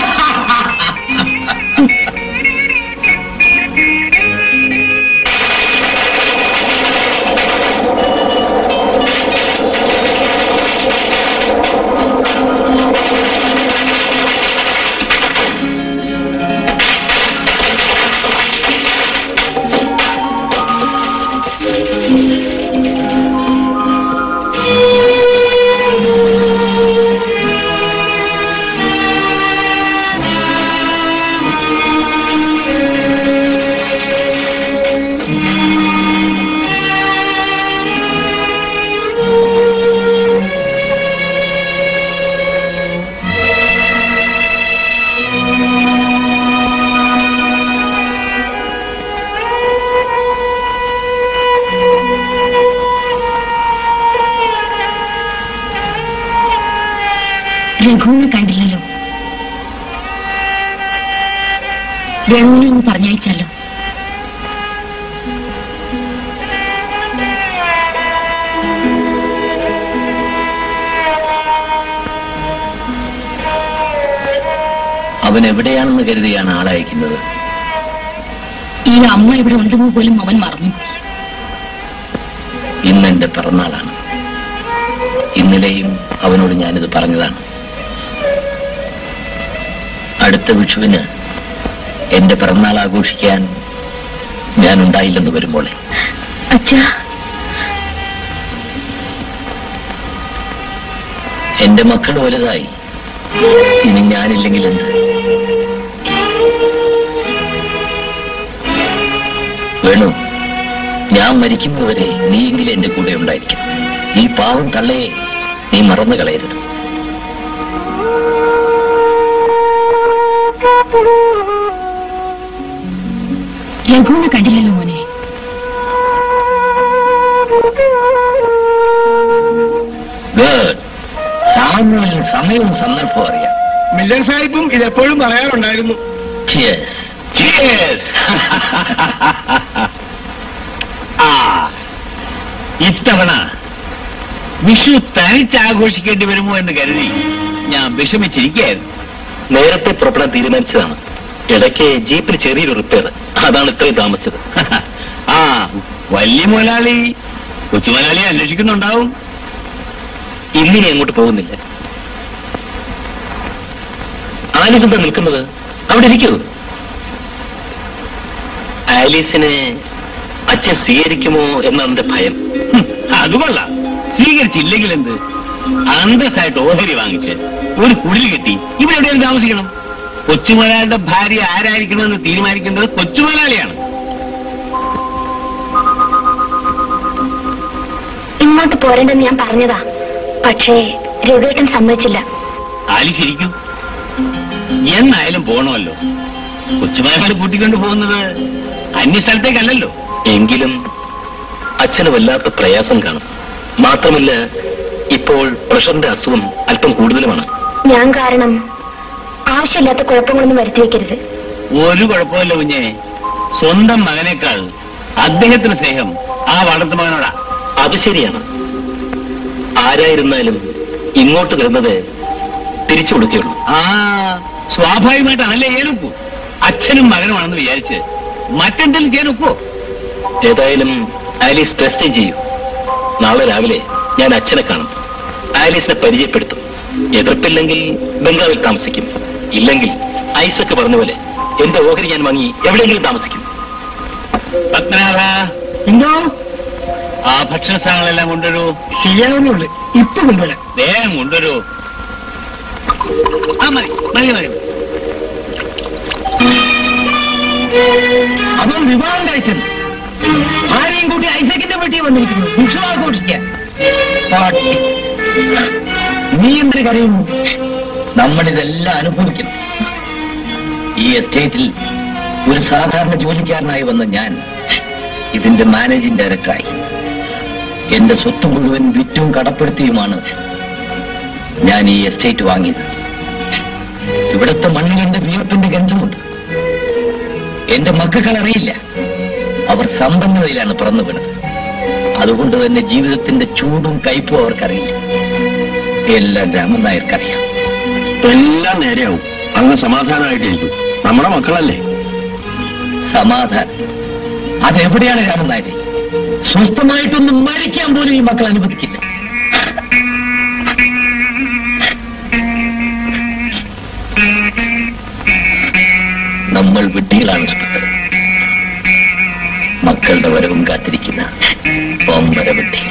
രഘുവിനെ കണ്ടില്ലല്ലോ രഘുവിനെ ഒന്ന് പറഞ്ഞയച്ചാലോ അവൻ എവിടെയാണെന്ന് കരുതിയാണ് ആളയക്കുന്നത് ഈ അമ്മ ഇവിടെ ഉണ്ടെന്ന് പോലും അവൻ മറന്നു ഇന്ന് എന്റെ പിറന്നാളാണ് ഇന്നലെയും അവനോട് ഞാനിത് പറഞ്ഞതാണ് അടുത്ത വിഷുവിന് എന്റെ പിറന്നാൾ ആഘോഷിക്കാൻ ഞാൻ ഉണ്ടായില്ലെന്ന് വരുമ്പോളെ അച്ഛാ എന്റെ മക്കൾ വലുതായി ഇനി ഞാനില്ലെങ്കിൽ എന്ത് വേണു ഞാൻ മരിക്കുന്നതുവരെ നീയെങ്കിലും എന്റെ കൂടെ ഉണ്ടായിരിക്കും ഈ പാവം തള്ളയെ നീ മറന്നു കളയരുത് രഘുവിനെ കണ്ടില്ലല്ലോ മോനെ ഗുഡ് സാമുവലിന് സമയവും സന്ദർഭവും അറിയാം മില്ലർ സാഹിബും ഇതെപ്പോഴും പറയാറുണ്ടായിരുന്നു Cheers. ആ ഇത്തവണ വിഷു തനിച്ച് ആഘോഷിക്കേണ്ടി വരുമോ എന്ന് കരുതി ഞാൻ വിഷമിച്ചിരിക്കുകയായിരുന്നു നേരത്തെ പുറപ്പെടാൻ തീരുമാനിച്ചതാണ് ഇടയ്ക്ക് ജീപ്പിന് ചെറിയൊരു റിപ്പയർ അതാണ് ഇത്രയും താമസിച്ചത് ആ വലിയ മുതലാളി കൊച്ചു മുതലാളിയെ അന്വേഷിക്കുന്നുണ്ടാവും ഇന്നിനി അങ്ങോട്ട് പോകുന്നില്ല ആലീസ് എന്താ നിൽക്കുന്നത് അവിടെ ഇരിക്കൂ ആലീസിനെ അച്ഛൻ സ്വീകരിക്കുമോ എന്നാണ് എന്റെ ഭയം ഹും, അത് കൊള്ളാം സ്വീകരിച്ചില്ലെങ്കിൽ എന്ത് അന്തസ്സായിട്ട് ഓഹരി വാങ്ങിച്ച് ഒരു കുടിൽ കെട്ടി ഇവിടെ എവിടെയും താമസിക്കണം കൊച്ചുമുതലാളിയുടെ ഭാര്യ ആരായിരിക്കണമെന്ന് തീരുമാനിക്കേണ്ടത് കൊച്ചുമുതലാളിയാണ് ഇങ്ങോട്ട് പോരണ്ടെന്ന് ഞാൻ പറഞ്ഞതാ പക്ഷേ രഘുവേട്ടൻ സമ്മതിച്ചില്ല ആലി ശരിക്കും എന്നായാലും പോണമല്ലോ കൊച്ചുമുതലാളി കൂട്ടിക്കൊണ്ട് പോകുന്നത് അന്യസ്ഥലത്തേക്കല്ലല്ലോ എങ്കിലും അച്ഛന് വല്ലാത്ത പ്രയാസം കാണും മാത്രമല്ല ഇപ്പോൾ പ്രഷറിന്റെ അസുഖം അല്പം കൂടുതലുമാണ് ഞാൻ കാരണം ആവശ്യമില്ലാത്ത കുഴപ്പങ്ങളൊന്നും വരുത്തി വെക്കരുത് ഒരു കുഴപ്പമില്ല കുഞ്ഞെ സ്വന്തം മകനേക്കാൾ അദ്ദേഹത്തിന് സ്നേഹം ആ വളർത്തു മകനോടാ അത് ശരിയാണ് ആരായിരുന്നാലും ഇങ്ങോട്ട് തരുന്നത് തിരിച്ചു കൊടുക്കുകയുള്ളൂ ആ സ്വാഭാവികമായിട്ടാണല്ലേ ഏനൊക്കൂ അച്ഛനും മകനുമാണെന്ന് വിചാരിച്ച് മറ്റെന്തെങ്കിലും ചെയ്യാൻ ഒക്കുവോ ഏതായാലും ആലീസ് ടെസ്റ്റ് ചെയ്യൂ നാളെ രാവിലെ ഞാൻ അച്ഛനെ കാണും ആലീസിനെ പരിചയപ്പെടുത്തും എതിർപ്പില്ലെങ്കിൽ ബംഗാളിൽ താമസിക്കും ഇല്ലെങ്കിൽ ഐസക്ക് പറഞ്ഞ പോലെ എന്റെ ഓഹരി ഞാൻ വാങ്ങി എവിടെയെങ്കിലും താമസിക്കും പത്മനാഭ എന്തോ ആ ഭക്ഷണ സാധനങ്ങളെല്ലാം കൊണ്ടുവരൂ ശരിയാവുന്നേ ഉള്ളു ഇപ്പൊ കൊണ്ടുവരാം വേഗം കൊണ്ടുവരൂ ആ മതി മതി മതി അവൻ വിവാഹം കഴിച്ചത് ആരെയും കൂട്ടി ഐസക്കിന്റെ വീട്ടിൽ വന്നിരിക്കുന്നു വിഷു ആഘോഷിക്കാൻ പാട്ടി നീ എന്തിനു കരയുന്നു നമ്മളിതെല്ലാം അനുഭവിക്കുന്നു ഈ എസ്റ്റേറ്റിൽ ഒരു സാധാരണ ജോലിക്കാരനായി വന്ന ഞാൻ ഇതിന്റെ മാനേജിംഗ് ഡയറക്ടറായി എന്റെ സ്വത്ത് മുഴുവൻ വിറ്റും കടപ്പെടുത്തിയുമാണ് ഞാൻ ഈ എസ്റ്റേറ്റ് വാങ്ങിയത് ഇവിടുത്തെ മണ്ണിലെന്റെ വിയർപ്പിന്റെ ഗന്ധമുണ്ട് എന്റെ മക്കൾ അറിയില്ല അവർ സമ്പന്നതയിലാണ് പിറന്നു വീണത് അതുകൊണ്ട് തന്നെ ജീവിതത്തിന്റെ ചൂടും കയ്പും അവർക്കറിയില്ല എല്ലാം രാമൻ നായർക്കറിയാം എല്ലാം നേരെയാവും അങ്ങ് സമാധാനമായിട്ടിരിക്കും നമ്മുടെ മക്കളല്ലേ സമാധാനം അതെവിടെയാണ് രാമൻ നായരെ സ്വസ്ഥമായിട്ടൊന്നും മരിക്കാൻ പോലും ഈ മക്കൾ അനുവദിക്കില്ല നമ്മൾ വിഡ്ഢികളാണ് സുഹൃത്തുക്കളെ മക്കളുടെ വരവും കാത്തിരിക്കുന്ന ഒമ്പര വിഡ്ഢികൾ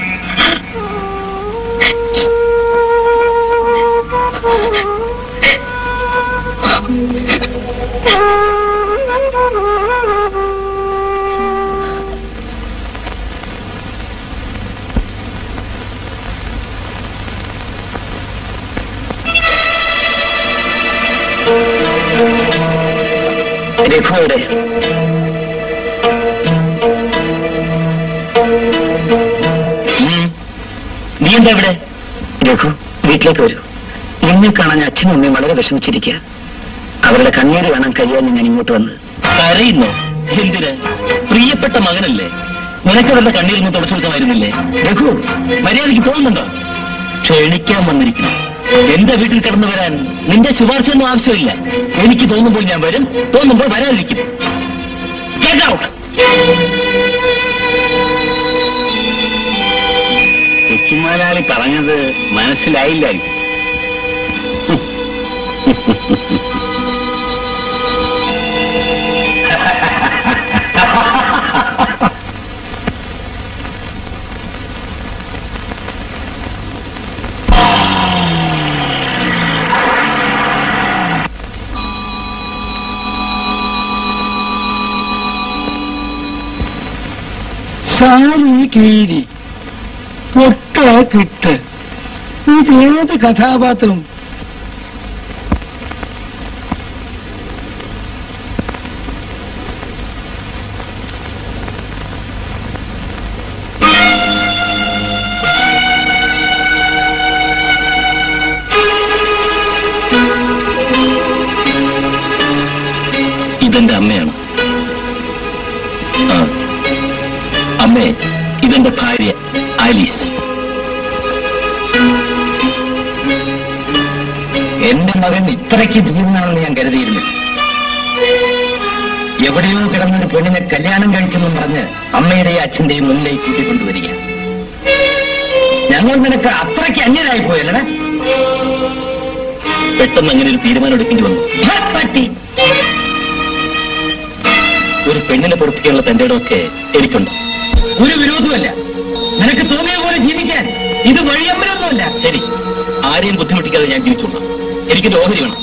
രഘു എവിടെ ഉം. നീ എന്താ ഇവിടെ രഘു വീട്ടിലേക്ക് വരൂ നിന്നെ കാണാൻ അച്ഛനും അമ്മയും വളരെ വിഷമിച്ചിരിക്കുക അവരുടെ കണ്ണീര് കാണാൻ കഴിയാൻ ഞാൻ ഇങ്ങോട്ട് വന്ന് കരയുന്നോ എന്തിന് പ്രിയപ്പെട്ട മകനല്ലേ നിനക്ക് അവരുടെ കണ്ണീരൊന്നും തുടച്ചു കൊടുക്കാമായിരുന്നില്ലേ രഘു മര്യാദയ്ക്ക് പോകുന്നുണ്ടോ ക്ഷണിക്കാൻ വന്നിരിക്കുന്നു എന്റെ വീട്ടിൽ കിടന്നു വരാൻ നിന്റെ ശുപാർശയൊന്നും ആവശ്യമില്ല എനിക്ക് തോന്നുമ്പോൾ ഞാൻ വരും തോന്നുമ്പോൾ വരാതിരിക്കും Get out! കൊച്ചുമാലാളി പറഞ്ഞത് മനസ്സിലായില്ലായിരിക്കും സാരി കീരി പൊട്ട കിട്ട് ഇതേത് കഥാപാത്രം ഇതെന്റെ അമ്മയാണ് ആ അമ്മേ ഇതെന്റെ ഭാര്യ ആലീസ് എന്റെ മകൻ ഇത്രയ്ക്ക് ധീരനാണെന്ന് ഞാൻ കരുതിയിരുന്നില്ല എവിടെയോ കിടന്നൊരു പെണ്ണിനെ കല്യാണം കഴിച്ചെന്നും പറഞ്ഞ് അമ്മയുടെയും അച്ഛന്റെയും മുന്നിലേക്ക് കൂട്ടിക്കൊണ്ടുവരിക ഞങ്ങൾ നിനക്ക് അത്രയ്ക്ക് അന്യരായി പോയല്ലേ പെട്ടെന്ന് അങ്ങനെ ഒരു തീരുമാനം എടുക്കേണ്ടി വന്നു പറ്റി ഒരു പെണ്ണിനെ പൊറപ്പിക്കാനുള്ള തന്റെ ഇടമൊക്കെ എനിക്കുണ്ട് ഒരു വിരോധമല്ല നിനക്ക് തോന്നിയ പോലെ ജീവിക്കാൻ ഇത് വഴിയമ്പലമൊന്നുമല്ല ശരി ആരെയും ബുദ്ധിമുട്ടിക്കാതെ ഞാൻ ജീവിച്ചുള്ളൂ എനിക്കൊരു ഓഹരി വേണം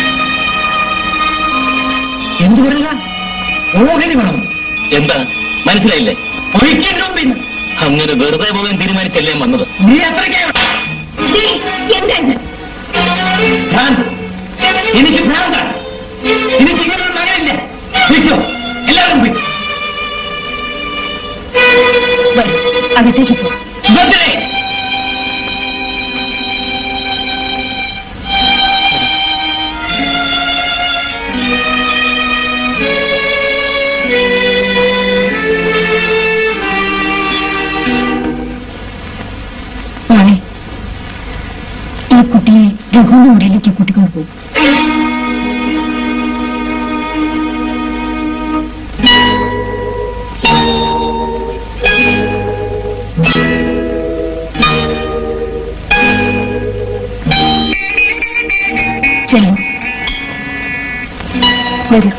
എന്ത് പറയുക ഓഹരി വേണം എന്താ മനസ്സിലായില്ലേ ഒഴിക്കേണ്ട മുമ്പിൽ അങ്ങനെ വെറുതെ പോകാൻ തീരുമാനിച്ചല്ലേ ഞാൻ വന്നത് നീ അത്രയ്ക്ക് എന്താ ഇത് ഭ്രാന്ത് എനിക്ക് ഭ്രാന്താണ് എനിക്ക് ഇങ്ങനൊരു മകനില്ല വിട്ടോ എല്ലാവരും വിട്ടു വരൂ അകത്തേക്ക് പോ ഭദ്രേ ഈ കുട്ടിയെ രഘുവിന്റെ മുറിയിലേക്ക് കൂട്ടിക്കൊണ്ടു പോകും ചെല്ലു വരൂ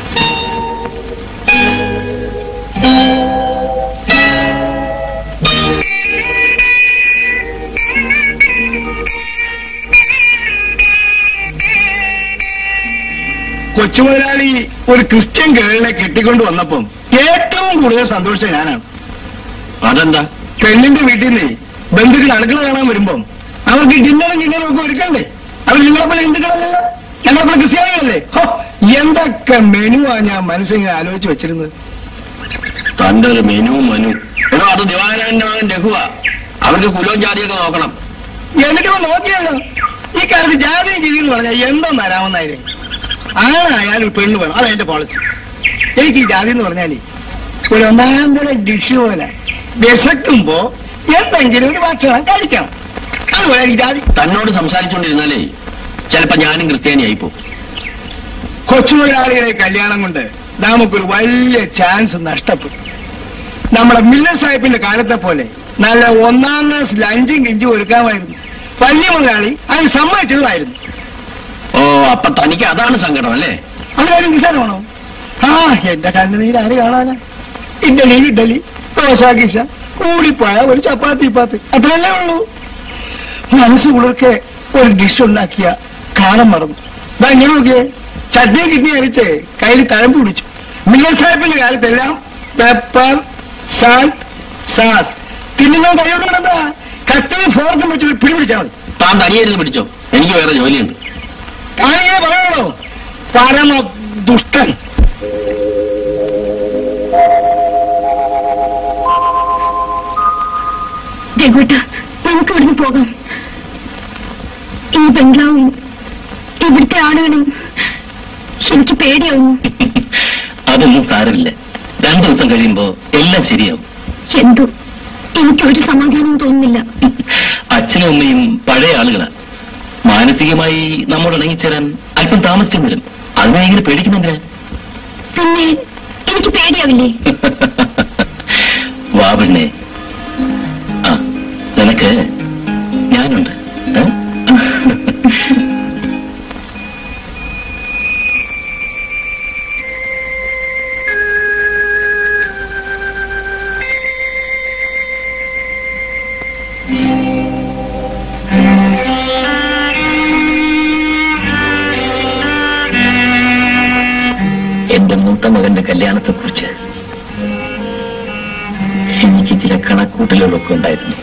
കൊച്ചുമുതലാളി ഒരു ക്രിസ്ത്യൻ ഗേളിനെ കെട്ടിക്കൊണ്ട് വന്നപ്പം ഏറ്റവും കൂടുതൽ സന്തോഷിച്ച ഞാനാണ് അതെന്താ പെണ്ണിന്റെ വീട്ടിൽ നിന്ന് ബന്ധുക്കൾ അടുക്കള കാണാൻ വരുമ്പം അവർക്ക് ഡിന്നറും ഡിന്നറും ഒക്കെ ഒരുക്കണ്ടേ അവർ നിങ്ങളെപ്പോലെ ഹിന്ദുക്കളല്ലല്ലോ ഞങ്ങളെപ്പോലെ ക്രിസ്ത്യാനികളല്ലേ ഹോ, എന്തൊക്കെ മെനുവാ ഞാൻ മനസ്സിങ്ങനെ ആലോചിച്ച് വെച്ചിരുന്നത് തന്റെ ഒരു മെനു മനു എടോ അത് ദിവാകരന്റെ മകൻ രഘുവാ അവർക്ക് കുലവും ജാതിയൊക്കെ നോക്കണം എന്നിട്ട് ഇവൻ നോക്കിയല്ലോ ഈ കാലത്ത് ജാതി ജീവി എന്ന് പറഞ്ഞാൽ എന്തോ തരാമെന്നായിരുന്നു ആണായാലും പെണ്ണ് വേണം അതാ എന്റെ പോളിസി എനിക്ക് ഈ ജാതി എന്ന് പറഞ്ഞാലേ ഒരു ഒന്നാം തര ഡിഷ് പോലെ വിശക്കുമ്പോ എന്തെങ്കിലും ഒരു ഭക്ഷണം കഴിക്കണം അതുപോലെ എനിക്ക് ജാതി തന്നോട് സംസാരിച്ചുകൊണ്ടിരുന്നാലേ ചിലപ്പോ ഞാനും ക്രിസ്ത്യാനിയായിപ്പോ കൊച്ചുമുതലാളികളെ കല്യാണം കൊണ്ട് നമുക്കൊരു വലിയ ചാൻസ് നഷ്ടപ്പെട്ടു നമ്മുടെ മില്ലർ സാഹിബിന്റെ കാലത്തെ പോലെ നല്ല ഒന്നാം ക്ലാസ് ലഞ്ചും കിഞ്ചും ഒരുക്കാമായിരുന്നു വലിയ മുതലാളി അത് സമ്മതിച്ചതായിരുന്നു ഓ അപ്പൊ തനിക്ക് അതാണ് സങ്കടം അല്ലേ അതാരും നിസാരമാണോ ആ എന്റെ കണ്ണുനീര് ആര് കാണാനാ ഇഡലി ഇഡലി ദോശ കിശ കൂടിപ്പോയ ഒരു ചപ്പാത്തി പാത്ത് അത്രയല്ലേ ഉള്ളൂ മനസ്സ് കുളിർക്കെ ഒരു ഡിഷ് ഉണ്ടാക്കിയ കാലം മറന്നു ദാ ഇങ്ങനെ നോക്കിയേ ചട്നി കിഡ്നി അരിച്ച് കയ്യിൽ തഴമ്പ് പിടിച്ചു മില്ലർ സാഹിബിന്റെ കാലത്തെല്ലാം പെപ്പർ സാൾട്ട് സാസ് തിന്നുന്ന കൈയോടെ കത്തിയും ഫോർക്കും വെച്ച് പിടിപിടിച്ചാൽ മതി താൻ തനിയായിരുന്നു പിടിച്ചോ എനിക്ക് വേറെ ജോലിയുണ്ട് താനിങ്ങനെ പറയണോ പരമ ദുഷ്ടൻ രഘുട്ട നമുക്ക് ഇവിടുന്ന് പോകാം ഈ ബംഗ്ലാവും ഇവിടുത്തെ ആളുകളും എനിക്ക് പേടിയാവുന്നു അതൊന്നും സാരമില്ല രണ്ടു ദിവസം കഴിയുമ്പോ എല്ലാം ശരിയാവും എന്തോ എനിക്ക് ഒരു സമാധാനവും തോന്നുന്നില്ല അച്ഛനും അമ്മയും പഴയ ആളുകളാ മാനസികമായി നമ്മോട് ഇണങ്ങിച്ചേരാൻ അല്പം താമസിച്ചു വരും അതിനെ ഇങ്ങനെ പേടിക്കുന്നെന്തിനാ പിന്നെ എനിക്ക് പേടിയാവില്ലേ വാ പെണ്ണെ ആ നിനക്ക് ഞാനുണ്ട് ഏ? എന്റെ മൂത്ത മകന്റെ കല്യാണത്തെ കുറിച്ച് എനിക്ക് ചില കണക്കൂട്ടലുകളൊക്കെ ഉണ്ടായിരുന്നു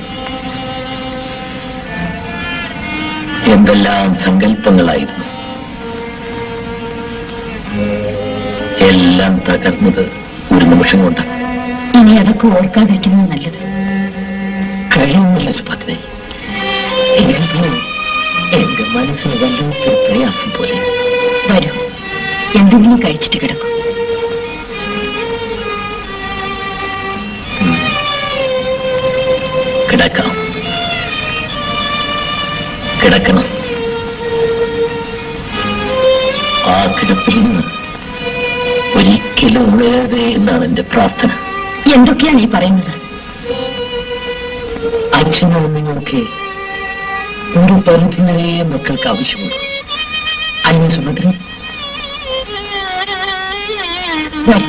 എന്തെല്ലാം സങ്കല്പങ്ങളായിരുന്നു എല്ലാം തകർന്നത് ഒരു നിമിഷം കൊണ്ടാണ് ഇനി അതൊക്കെ ഓർക്കാതിരിക്കുന്നത് നല്ലത് കഴിയുന്നില്ല സുഭദ്രേ എന്തോ എന്റെ മനസ്സിന് വല്ലാത്തൊരു പ്രയാസം പോലെ വരൂ എന്തെങ്കിലും കഴിച്ചിട്ട് കിടക്കും കിടക്കാം കിടക്കണം ആ കിടപ്പിൽ നിന്ന് ഒരിക്കലും ഉണരരുതേ എന്നാണ് എന്റെ പ്രാർത്ഥന എന്തൊക്കെയാണ് ഈ പറയുന്നത് അച്ഛനും നിങ്ങൾക്ക് ഒരു പരിധി വരെ മക്കൾക്ക് ആവശ്യമുണ്ട് അല്ല സുഭദ്ര വരൂ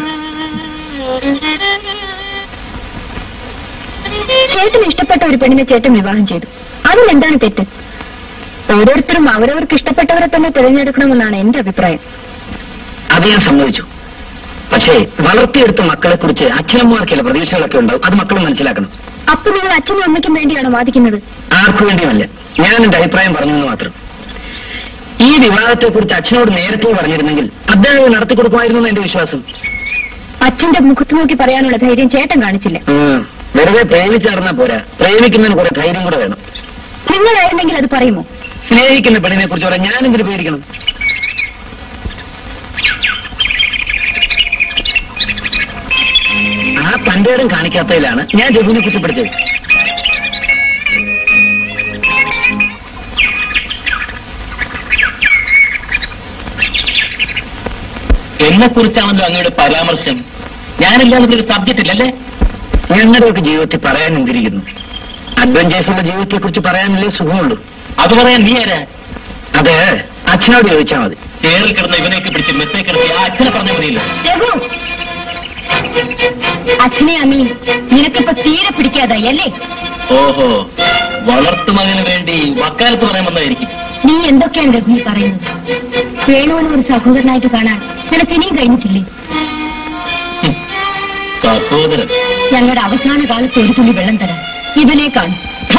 ചേട്ടന് ഇഷ്ടപ്പെട്ട ഒരു പെണ്ണിനെ ചേട്ടൻ വിവാഹം ചെയ്തു അതിലെന്താണ് തെറ്റ് ഓരോരുത്തരും അവരവർക്ക് ഇഷ്ടപ്പെട്ടവരെ തന്നെ തിരഞ്ഞെടുക്കണമെന്നാണ് എന്റെ അഭിപ്രായം അത് ഞാൻ സമ്മതിച്ചു പക്ഷേ വളർത്തിയെടുത്ത മക്കളെ കുറിച്ച് അച്ഛനമ്മമാർക്കുള്ള പ്രതീക്ഷകളൊക്കെ ഉണ്ടാവും അത് മക്കൾ മനസ്സിലാക്കണം അപ്പൊ നിങ്ങൾ അച്ഛനും അമ്മയ്ക്കും വേണ്ടിയാണോ വാദിക്കുന്നത് ആർക്കു വേണ്ടിയുമല്ല ഞാൻ എന്റെ അഭിപ്രായം പറഞ്ഞു എന്ന് മാത്രം ഈ വിവാഹത്തെ കുറിച്ച് അച്ഛനോട് നേരത്തെ പറഞ്ഞിരുന്നെങ്കിൽ അദ്ദേഹം ഇത് നടത്തി കൊടുക്കുമായിരുന്നു എന്ന് എന്റെ വിശ്വാസം അച്ഛന്റെ മുഖത്ത് നോക്കി പറയാനുള്ള ധൈര്യം ചേട്ടൻ കാണിച്ചില്ല ഉം. വെറുതെ പ്രേമിച്ചറിഞ്ഞാ പോരാ പ്രേമിക്കുന്നതിന് കുറെ ധൈര്യം കൂടെ വേണം നിങ്ങളായിരുന്നെങ്കിൽ അത് പറയുമോ സ്നേഹിക്കുന്ന പെണ്ണിനെ കുറിച്ച് പറയാൻ ഞാൻ എന്തിനു പേടിക്കണം ആ തന്റെ ഇടം കാണിക്കാത്തതിലാണ് ഞാൻ ജഗുവിനെ കുറ്റപ്പെടുത്തിയത് എന്നെ കുറിച്ചാണല്ലോ അങ്ങയുടെ പരാമർശം ഞാനില്ലാതെ ഒരു സബ്ജക്റ്റ് ഇല്ലല്ലേ ഞങ്ങളുടെയൊക്കെ ജീവിതത്തിൽ പറയാൻ എന്തിരിക്കുന്നു അഡ്വഞ്ചേഴ്സുള്ള ജീവിതത്തെ കുറിച്ച് പറയാനല്ലേ സുഖമുള്ളൂ അത് പറയാൻ നീ ആരാ അത് അച്ഛനോട് ചോദിച്ചാൽ മതി ചേറിൽ കിടന്ന ഇവനെയൊക്കെ പിടിച്ച് മെത്തേ കിടത്തി ആ അച്ഛനെ പറഞ്ഞാൽ മതിയില്ല രഘു അച്ഛനെ അമ്മി നിനക്കിപ്പോ തീരെ പിടിക്കാതായി അല്ലേ ഓഹോ വളർത്തുമകന് വേണ്ടി വക്കാലത്ത് പറയാൻ വന്നതായിരിക്കും നീ എന്തൊക്കെയാണ് രഘു ഈ പറയുന്നത് വേണുവിനെ ഒരു സഹോദരനായിട്ട് കാണാൻ നിനക്ക് ഇനിയും കഴിഞ്ഞിട്ടില്ലേ സഹോദരൻ ഞങ്ങളുടെ അവസാന കാലത്ത് ഒരു തുള്ളി വെള്ളം തരാം ഇവനെ കാണും ഫു!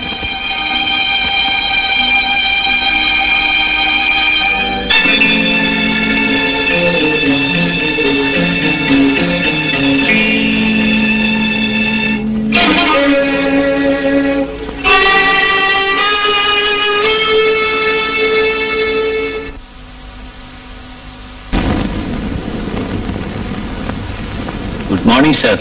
Good morning sir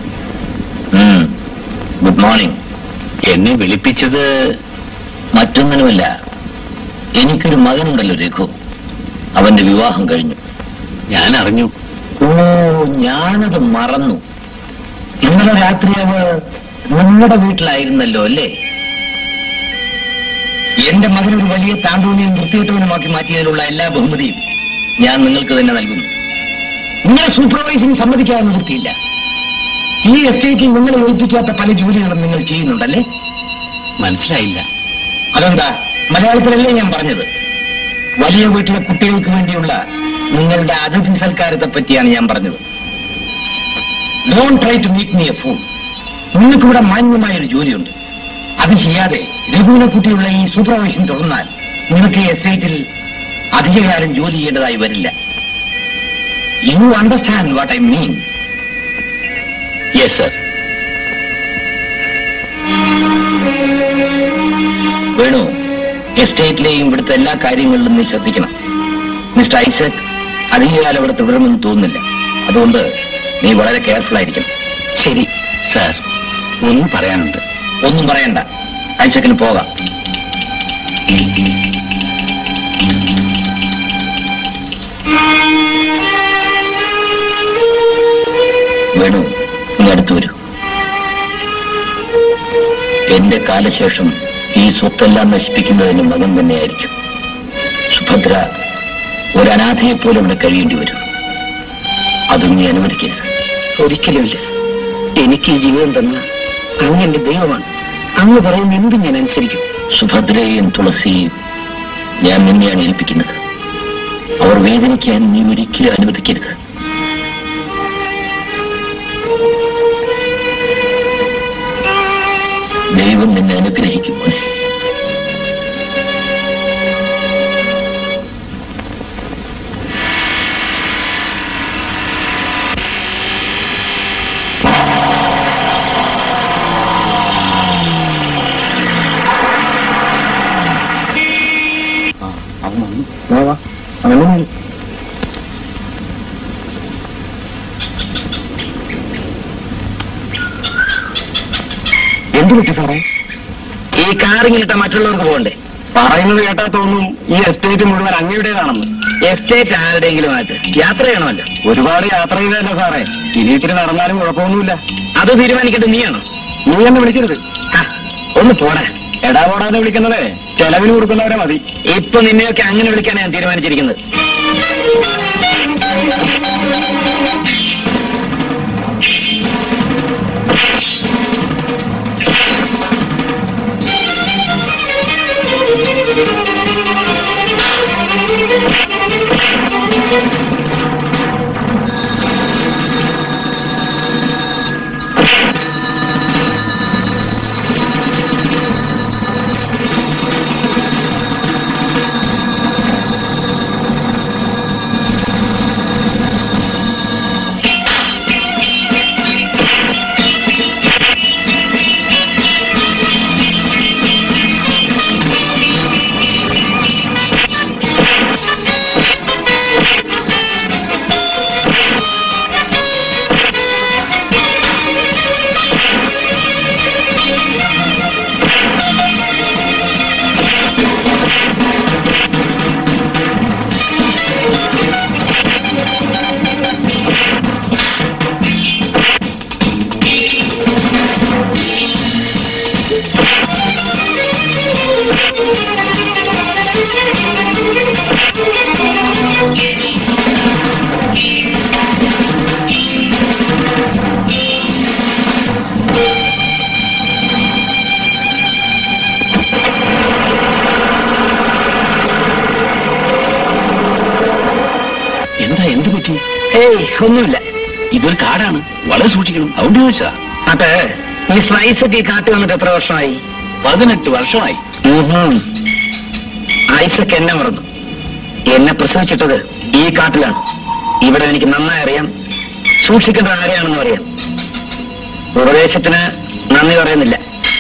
good morning എന്നെ വിളിപ്പിച്ചത് മറ്റൊന്നിനുമല്ല എനിക്കൊരു മകനുണ്ടല്ലോ രഘു അവന്റെ വിവാഹം കഴിഞ്ഞു ഞാൻ അറിഞ്ഞു ഓ ഞാനത് മറന്നു ഇന്നലെ രാത്രി അവ നിങ്ങളുടെ വീട്ടിലായിരുന്നല്ലോ അല്ലേ എന്റെ മകനൊരു വലിയ താന്തൂനിയും വൃത്തികെട്ടവനുമാക്കി മാറ്റിയതിലുള്ള എല്ലാ ബഹുമതിയും ഞാൻ നിങ്ങൾക്ക് തന്നെ നൽകുന്നു നിങ്ങളെ സൂപ്പർവൈസിംഗ് സമ്മതിക്കാതെ നിവൃത്തിയില്ല ഈ എസ്റ്റേറ്റിൽ നിങ്ങളെ ഏൽപ്പിക്കാത്ത പല ജോലികളും നിങ്ങൾ ചെയ്യുന്നുണ്ടല്ലേ മനസ്സിലായില്ല അതെന്താ മലയാളത്തിലല്ലേ ഞാൻ പറഞ്ഞത് വലിയ വീട്ടിലെ കുട്ടികൾക്ക് വേണ്ടിയുള്ള നിങ്ങളുടെ അതിഥി സൽക്കാരത്തെ പറ്റിയാണ് ഞാൻ പറഞ്ഞത് don't try to make me a fool നിങ്ങൾക്കിവിടെ മാന്യമായ ഒരു ജോലിയുണ്ട് അത് ചെയ്യാതെ രഘുവിനെ കുട്ടിയുള്ള ഈ സൂപ്പർവൈസിംഗ് തുടർന്നാൽ നിങ്ങൾക്ക് ഈ എസ്റ്റേറ്റിൽ അധികകാലം ജോലി ചെയ്യേണ്ടതായി വരില്ല you understand what I mean yes sir Venu എസ്റ്റേറ്റിലെയും ഇവിടുത്തെ എല്ലാ കാര്യങ്ങളിലും നീ ശ്രദ്ധിക്കണം മിസ്റ്റർ ഐസക് അധികകാലം ഇവിടെ തുടരുമെന്ന് തോന്നുന്നില്ല അതുകൊണ്ട് നീ വളരെ കെയർഫുൾ ആയിരിക്കണം ശരി സാർ ഒന്നും പറയാനുണ്ട് ഒന്നും പറയണ്ട ഐസക്കിന് പോകാം വേണു നീ അടുത്തു വരൂ എന്റെ കാലശേഷം ഈ സ്വത്തെല്ലാം നശിപ്പിക്കുന്നതിന് മകൻ തന്നെയായിരിക്കും സുഭദ്ര ഒരു അനാഥയെ പോലെ ഇവിടെ കഴിയേണ്ടി വരും അതും നീ അനുവദിക്കരുത് ഒരിക്കലുമില്ല എനിക്ക് ഈ ജീവിതം തന്ന അങ്ങ് എന്റെ ദൈവമാണ് അങ്ങ് പറയുന്ന എന്തും ഞാൻ അനുസരിക്കും സുഭദ്രയെയും തുളസിയെയും ഞാൻ നിന്നെയാണ് ഏൽപ്പിക്കുന്നത് അവർ വേദനിക്കാൻ നീ ഒരിക്കലും അനുവദിക്കരുത് ദൈവം നിന്നെ അനുഗ്രഹിക്കും മോനെ എന്ത് പറ്റി സാറേ ഈ കാറിങ്ങിലിട്ട മറ്റുള്ളവർക്ക് പോകണ്ടേ പറയുന്നത് കേട്ടാ തോന്നും ഈ എസ്റ്റേറ്റ് മുഴുവൻ അങ്ങയുടേതാണെന്ന് എസ്റ്റേറ്റ് ആരുടെയെങ്കിലും ആയിട്ട് യാത്ര ചെയ്യണമല്ലോ ഒരുപാട് യാത്ര ചെയ്തല്ലോ സാറേ ഇനി ഇത്തിരി നടന്നാലും കുഴപ്പമൊന്നുമില്ല അത് തീരുമാനിക്കേണ്ടത് നീയാണോ നീ എന്നെ വിളിക്കരുത് ആ, ഒന്ന് പോടാ എടാ പോടാതെ വിളിക്കുന്നതേ ചെലവിന് കൊടുക്കുന്നവരെ മതി ഇപ്പൊ നിന്നെയൊക്കെ അങ്ങനെ വിളിക്കാനാണ് ഞാൻ തീരുമാനിച്ചിരിക്കുന്നത് പറ്റി ഏയ് ഒന്നുമില്ല ഇതൊരു കാടാണ് വളരെ സൂക്ഷിക്കണം അതുകൊണ്ട് ചോദിച്ചാ അത് ഈ സ്ലൈസൊക്കെ ഈ കാട്ടി വന്നിട്ട് എത്ര വർഷമായി പതിനെട്ട് വർഷമായി ഉഹും. ഐസക്ക് എന്നെ മറന്നു എന്നെ പ്രസവിച്ചിട്ടത് ഈ കാട്ടിലാണ് ഇവിടെ എനിക്ക് നന്നായി അറിയാം സൂക്ഷിക്കേണ്ടത് ആരെയാണെന്ന് അറിയാം ഉപദേശത്തിന് നന്ദി പറയുന്നില്ല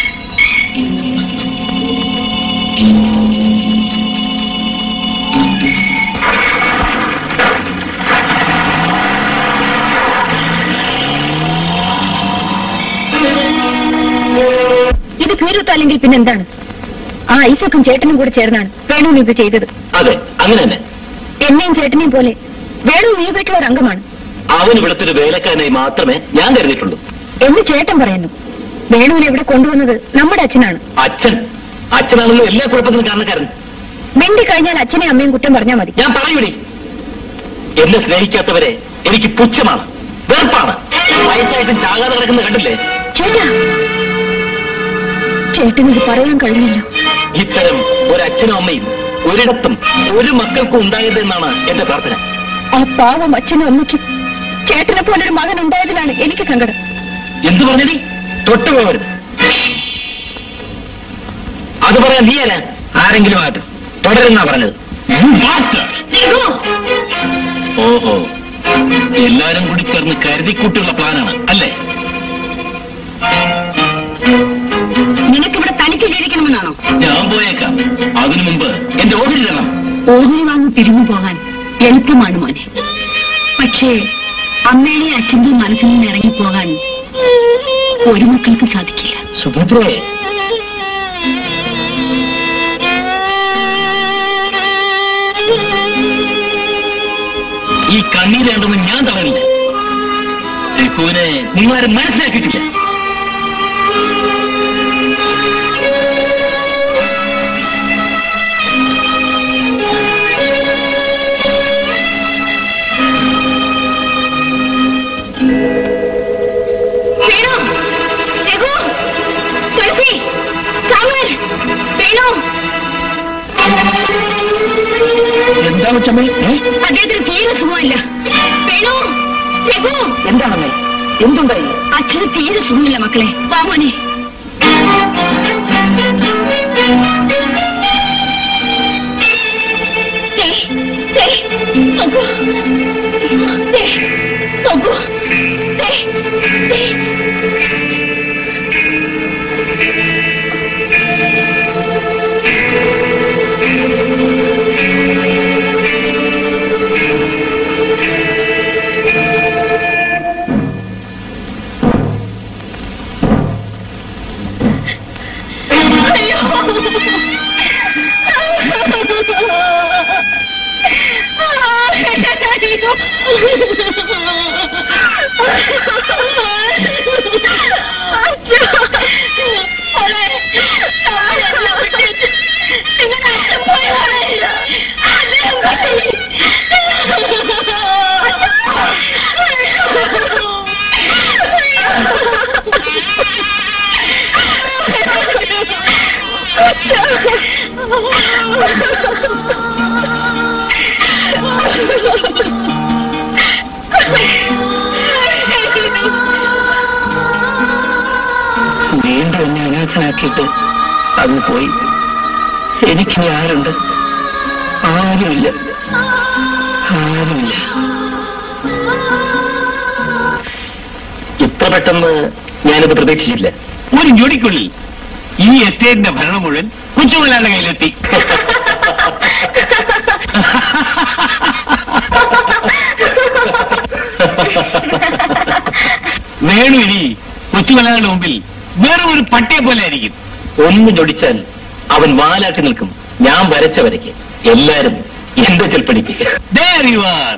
ഇത് ഭീരുത്വം അല്ലെങ്കിൽ പിന്നെന്താണ് ആ ഐസക്കും ചേട്ടനും കൂടെ ചേർന്നാണ് വേണു ഇത് ചെയ്തത് അതെ അങ്ങനെ തന്നെ എന്നെയും ചേട്ടനെയും പോലെ വേണു ഈ വീട്ടിലെ ഒരു അംഗമാണ് അവൻ ഇവിടുത്തെ ഒരു വേലക്കാരനായി മാത്രമേ ഞാൻ കരുതിയിട്ടുള്ളൂ എന്ന് ചേട്ടൻ പറയുന്നു വേണുവിനെ ഇവിടെ കൊണ്ടുവന്നത് നമ്മുടെ അച്ഛനാണ് അച്ഛൻ അച്ഛനാണല്ലോ എല്ലാ കുഴപ്പത്തിനും കാരണക്കാരൻ വെണ്ടി കഴിഞ്ഞാൽ അച്ഛനെ അമ്മയും കുറ്റം പറഞ്ഞാൽ മതി ഞാൻ പറയൂടി എന്നെ സ്നേഹിക്കാത്തവരെ എനിക്ക് പുച്ഛമാണ് വെറുപ്പാണ് വയസ്സായിട്ടും ചാകാതെ കിടക്കുന്ന കണ്ടില്ലേ ചേട്ടാ ചേട്ടന് ഇത് പറയാൻ കഴിഞ്ഞില്ല ഇത്തരം ഒരു അച്ഛനും അമ്മയും ഒരിടത്തും ഒരു മക്കൾക്കും ഉണ്ടായത് എന്നാണ് എന്റെ പ്രാർത്ഥന ആ പാവം അച്ഛനും അമ്മയ്ക്കും ചേട്ടനെ പോലെ ഒരു മകൻ ഉണ്ടായതിലാണ് എനിക്ക് സങ്കടം എന്തു പറഞ്ഞടി തൊട്ടുപോകരുത് അത് പറയാൻ നീ ആരാ ആരെങ്കിലും ആകട്ടെ തുടരുന്നാ പറഞ്ഞത് മാസ്റ്റർ ഓഹോ എല്ലാരും കൂടി ചേർന്ന് കരുതിക്കൂട്ടുള്ള പ്ലാനാണ് അല്ലേ നിനക്കിവിടെ തനിക്ക് ജീവിക്കണമെന്നാണോ ഞാൻ പോയേക്കാം അതിനു മുമ്പ് എന്റെ ഓഹരി തരണം ഓഹരി വാങ്ങി പിരിഞ്ഞു പോകാൻ എളുപ്പമാണ് മോനെ പക്ഷേ അമ്മയുടെയും അച്ഛന്റെയും മനസ്സിൽ നിന്ന് ഇറങ്ങിപ്പോകാൻ ഒരു മക്കൾക്ക് സാധിക്കില്ല സുഭദ്രേ ഈ കണ്ണീരേണ്ടെന്ന് ഞാൻ തളരില്ല രഘുവിനെ നിങ്ങളാരും മനസ്സിലാക്കിയിട്ടില്ല വേണു രഘു തുളസി സാമുവൽ വേണു എന്താ കൊച്ചമ്മേ ഏ? അദ്ദേഹത്തിന് തീരെ സുഖമില്ല വേണു രഘു എന്താണമ്മേ എന്തുണ്ടായി അച്ഛന് തീരെ സുഖമില്ല മക്കളെ വാ മോനെ ദേ, ദേ, നോക്കൂ. ദേ, നോക്കൂ. ദേ, ദേ. വീണ്ടും എന്നെ അനാഥനാക്കിയിട്ട് അങ്ങ് പോയി എനിക്ക് ആരുണ്ട് ആരുമില്ല ആരുമില്ല ഇത്ര പെട്ടെന്ന് ഞാനിത് പ്രതീക്ഷിച്ചില്ല ഒരു ജോഡിക്കുള്ളിൽ ഈ എസ്റ്റേറ്റിന്റെ ഭരണം മുഴുവൻ കൊച്ചുമലയാളുടെ കയ്യിലെത്തി വേണു ഇനി കൊച്ചുമലയാളുടെ മുമ്പിൽ വേറെ ഒരു പട്ടിയെ പോലെ ആയിരിക്കും ഒന്ന് ജൊടിച്ചാൽ അവൻ വാലാട്ടി നിൽക്കും ഞാൻ വരച്ച വരയ്ക്ക് എല്ലാരും എന്റെ ചെൽപ്പടിക്ക് There you are.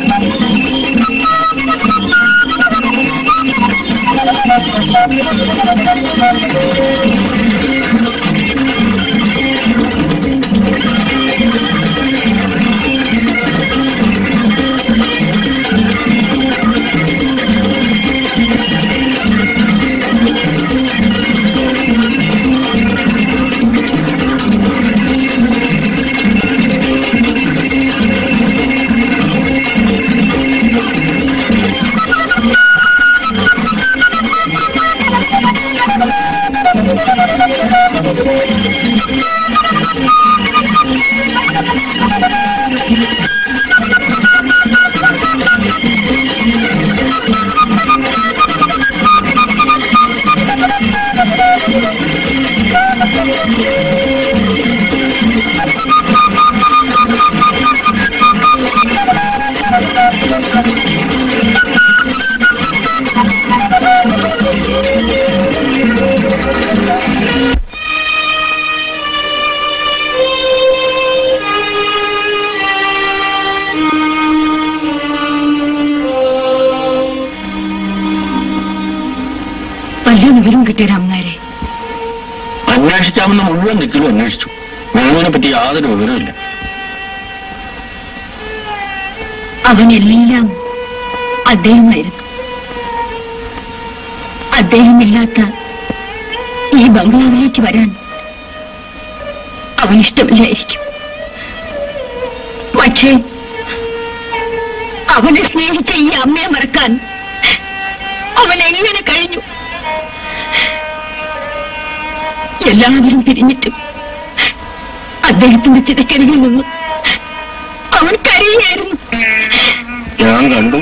വലിയ വിവരം കിട്ടിയ രാമനാരെ അന്വേഷിക്കാമെന്ന് മുഴുവൻ ദിക്കിലും അന്വേഷിച്ചു വേണുവിനെ പറ്റി യാതൊരു വിവരമില്ല അവനെല്ലാം അദ്ദേഹമായിരുന്നു അദ്ദേഹമില്ലാത്ത ഈ ബംഗ്ലാവിലേക്ക് വരാൻ അവൻ ഇഷ്ടമില്ലായിരിക്കും പക്ഷേ അവനെ സ്നേഹിച്ച ഈ അമ്മയെ മറക്കാൻ അവൻ എങ്ങനെ കഴിഞ്ഞു എല്ലാവരും പിരിഞ്ഞിട്ടും അദ്ദേഹത്തിന്റെ ചിതക്കരികിൽ നിന്ന് അവൻ കരയുകയായിരുന്നു ഞാൻ കണ്ടു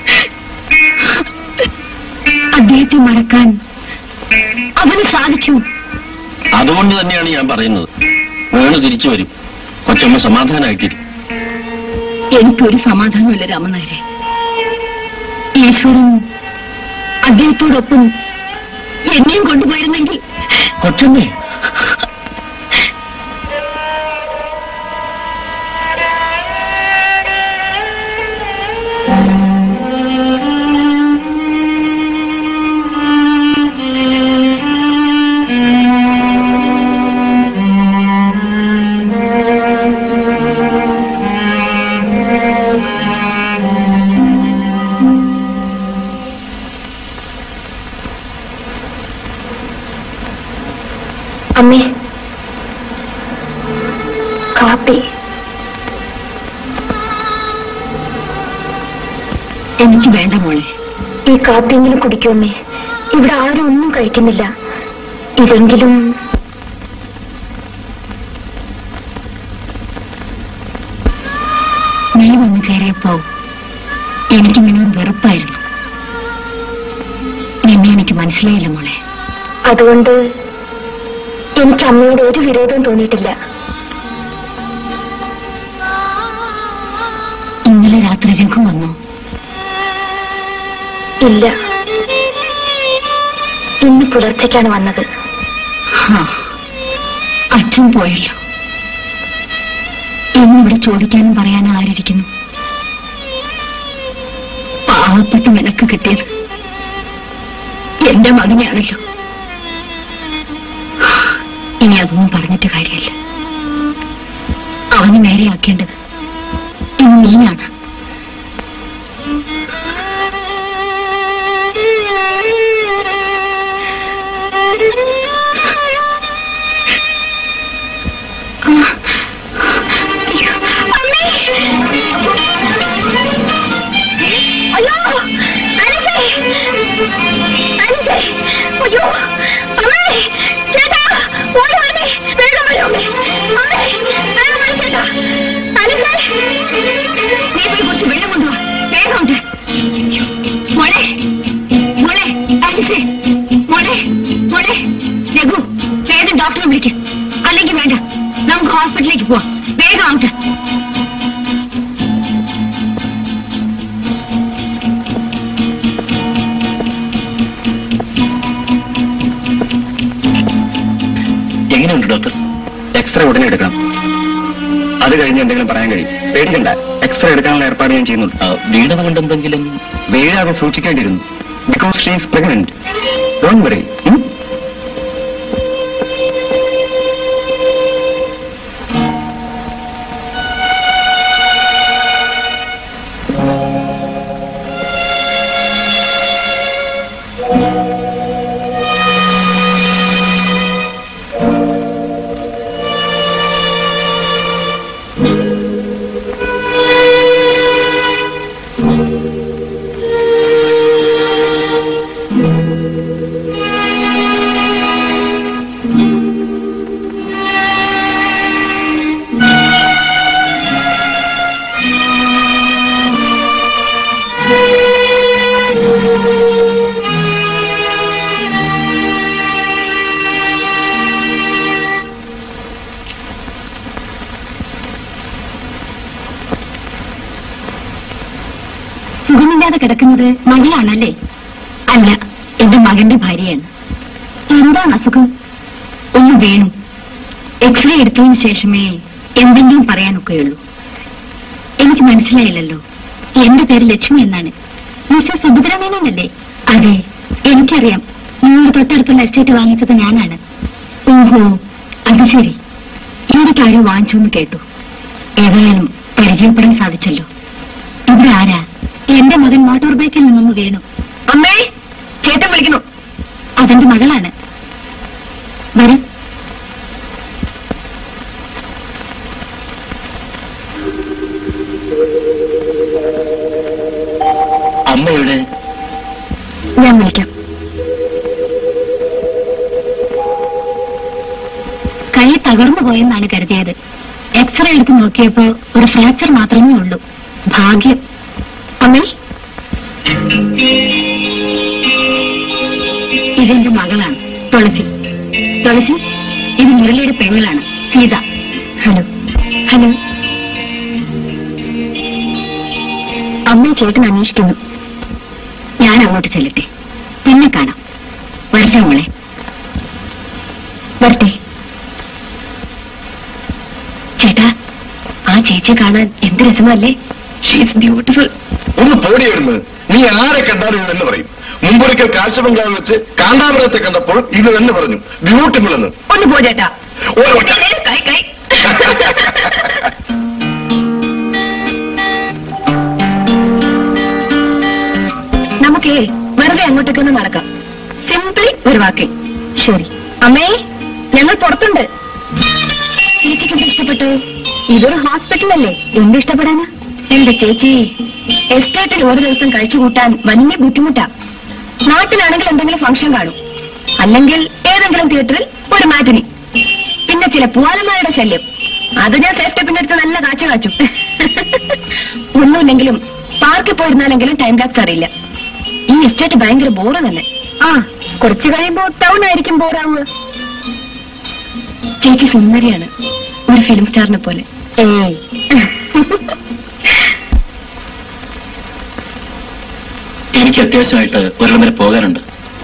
അദ്ദേഹത്തെ മറക്കാൻ അവന് സാധിച്ചു അതുകൊണ്ട് തന്നെയാണ് ഞാൻ പറയുന്നത് വേണു തിരിച്ചു വരും കൊച്ചമ്മ സമാധാനമായിട്ടിരിക്കും എനിക്കൊരു സമാധാനമില്ല രാമനായരെ ഈശ്വരൻ അദ്ദേഹത്തോടൊപ്പം എന്നെയും കൊണ്ടുപോയിരുന്നെങ്കിൽ കൊച്ചമ്മേ അമ്മേ കാപ്പി എനിക്ക് വേണ്ട മോളെ ഈ കാപ്പിയെങ്കിലും കുടിക്കൂ അമ്മേ ഇവിടെ ആരും ഒന്നും കഴിക്കുന്നില്ല ഇതെങ്കിലും നീ വന്ന് കയറിയപ്പോ എനിക്ക് നിന്നോട് വെറുപ്പായിരുന്നു നിന്നെ എനിക്ക് മനസ്സിലായില്ല മോളെ അതുകൊണ്ട് എനിക്ക് അമ്മയോട് ഒരു വിരോധവും തോന്നിയിട്ടില്ല ഇന്നലെ രാത്രി രംഗം വന്നു ഇല്ല ഇന്ന് പുലർച്ചയ്ക്കാണ് വന്നത് ഹാ, അച്ഛൻ പോയല്ലോ ഇന്നിവിടെ ചോദിക്കാനും പറയാനും ആരിയിരിക്കുന്നു പാവപ്പെട്ട നിനക്ക് കിട്ടിയത് എന്റെ മകനെയാണല്ലോ ഇനി അതൊന്നും പറഞ്ഞിട്ട് കാര്യമില്ല അവന് നേരെയാക്കേണ്ടത് ഇന്ന് നീയാണ് അയ്യോ അനസേ അനസേ അയ്യോ അമ്മേ ചേട്ടാ ഓടി വരണേ വേഗം വരൂ അമ്മേ അമ്മേ വേഗം വരൂ ചേട്ടാ അനസേ നീ പോയി കുറച്ച് വെള്ളം കൊണ്ടുവാ വേഗം ഉണ്ട് മോളെ മോളെ ആലിസേ മോളെ മോളെ രഘു വേഗം ഡോക്ടറെ വിളിക്ക് അല്ലെങ്കിൽ വേണ്ട നമുക്ക് ഹോസ്പിറ്റലിലേക്ക് പോവാം വേഗം ആവട്ടെ എങ്ങനെയുണ്ട് ഡോക്ടർ എക്സ്റേ ഉടനെ എടുക്കണം അത് കഴിഞ്ഞ് എന്തെങ്കിലും പറയാൻ കഴിയും പേടിക്കണ്ട എക്സ്റേ എടുക്കാനുള്ള ഏർപ്പാട് ഞാൻ ചെയ്യുന്നുണ്ട് ആ, വീണത് കൊണ്ടെന്തെങ്കിലും വീഴാതെ സൂക്ഷിക്കേണ്ടിയിരുന്നു because she is pregnant don't worry സുഖമില്ലാതെ കിടക്കുന്നത് മകളാണല്ലേ അല്ല എന്റെ മകന്റെ ഭാര്യയാണ് എന്താണ് അസുഖം ഒന്ന് വേണു എക്സ്റേ എടുത്തതിന് ശേഷമേ എന്തെങ്കിലും പറയാനൊക്കെയുള്ളൂ എനിക്ക് മനസ്സിലായില്ലല്ലോ എന്റെ പേര് ലക്ഷ്മി എന്നാണ് മിസ്റ്റർ സുഭദ്രമേനോനല്ലേ അതെ എനിക്കറിയാം നിങ്ങളുടെ തൊട്ടടുത്തുള്ള എസ്റ്റേറ്റ് വാങ്ങിച്ചത് ഞാനാണ് ഓഹോ അത് ശരി ഇവിടെ കാര്യം വാങ്ങിച്ചു എന്ന് കേട്ടു ഏതായാലും പരിചയപ്പെടാൻ സാധിച്ചല്ലോ ഇവിടെ ആരാ എന്റെ മകൻ മോട്ടോർ ബൈക്കിൽ നിന്നൊന്ന് വീണു അമ്മേ ചേട്ടൻ വിളിക്കുന്നു അതെന്റെ മകളാണ് വരും അമ്മയുടെ ഞാൻ വിളിക്കാം കൈ തകർന്നു പോയെന്നാണ് കരുതിയത് എക്സ്റേ എടുത്ത് നോക്കിയപ്പോ ഒരു ഫ്രാക്ചർ മാത്രമേ ഉള്ളൂ ഭാഗ്യം അമ്മേ ഇതെന്റെ മകളാണ് തുളസി തുളസി ഇത് മുരളിയുടെ പെങ്ങളാണ് സീത ഹലോ ഹലോ അമ്മ ചേട്ടൻ അന്വേഷിക്കുന്നു ഞാൻ അങ്ങോട്ട് ചെല്ലട്ടെ പിന്നെ കാണാം വരട്ടെ മോളെ വരട്ടെ ചേട്ടാ ആ ചേച്ചി കാണാൻ എന്ത് രസമല്ലേ ഷീസ് ബ്യൂട്ടിഫുൾ ഒന്ന് പോടിയായിരുന്നു നീ ആരെ കണ്ടാലും ഇത് എന്ന് പറയും മുമ്പൊരിക്കൽ കാഴ്ച ബംഗ്ലാവ് വെച്ച് കാണ്ടാപുരത്തെ കണ്ടപ്പോൾ ഇത് എന്ന് പറഞ്ഞു ബ്യൂട്ടിഫുൾ എന്ന് ഒന്ന് പോ ചേട്ടാ ഒരു ഒറ്റ. കൈ കൈ നമുക്കേ വെറുതെ അങ്ങോട്ടേക്കൊന്ന് നടക്കാം സിംപിളി ഒരു വാക്കിൽ ശരി അമ്മേ ഞങ്ങൾ പുറത്തുണ്ട് ചേച്ചിക്ക് എന്ത് ഇഷ്ടപ്പെട്ടു ഇതൊരു ഹോസ്പിറ്റലല്ലേ എന്ത് ഇഷ്ടപ്പെടാനാ എന്റെ ചേച്ചി എസ്റ്റേറ്റിൽ ഒരു ദിവസം കഴിച്ചു കൂട്ടാൻ വലിയ ബുദ്ധിമുട്ടാ നാട്ടിലാണെങ്കിൽ എന്തെങ്കിലും ഫംഗ്ഷൻ കാണും അല്ലെങ്കിൽ ഏതെങ്കിലും തിയേറ്ററിൽ ഒരു മാറ്റിനി പിന്നെ ചില പൂവാലന്മാരുടെ ശല്യം അത് ഞാൻ സേഫ്റ്റി പിന്നെ എടുത്ത് നല്ല കാച്ച കാച്ചു ഒന്നുമില്ലെങ്കിലും പാർക്കിൽ പോയിരുന്നാലെങ്കിലും ടൈം ലാപ്സ് അറിയില്ല ഈ എസ്റ്റേറ്റ് ഭയങ്കര ബോറാണല്ലേ ആ കുറച്ചു കഴിയുമ്പോ ടൗൺ ആയിരിക്കും ബോറാവുക ചേച്ചി സുന്ദരിയാണ് ഒരു ഫിലിം സ്റ്റാറിനെ പോലെ ഏയ് എനിക്ക് അത്യാവശ്യമായിട്ട് ഒരിടം വരെ പോകാനുണ്ട്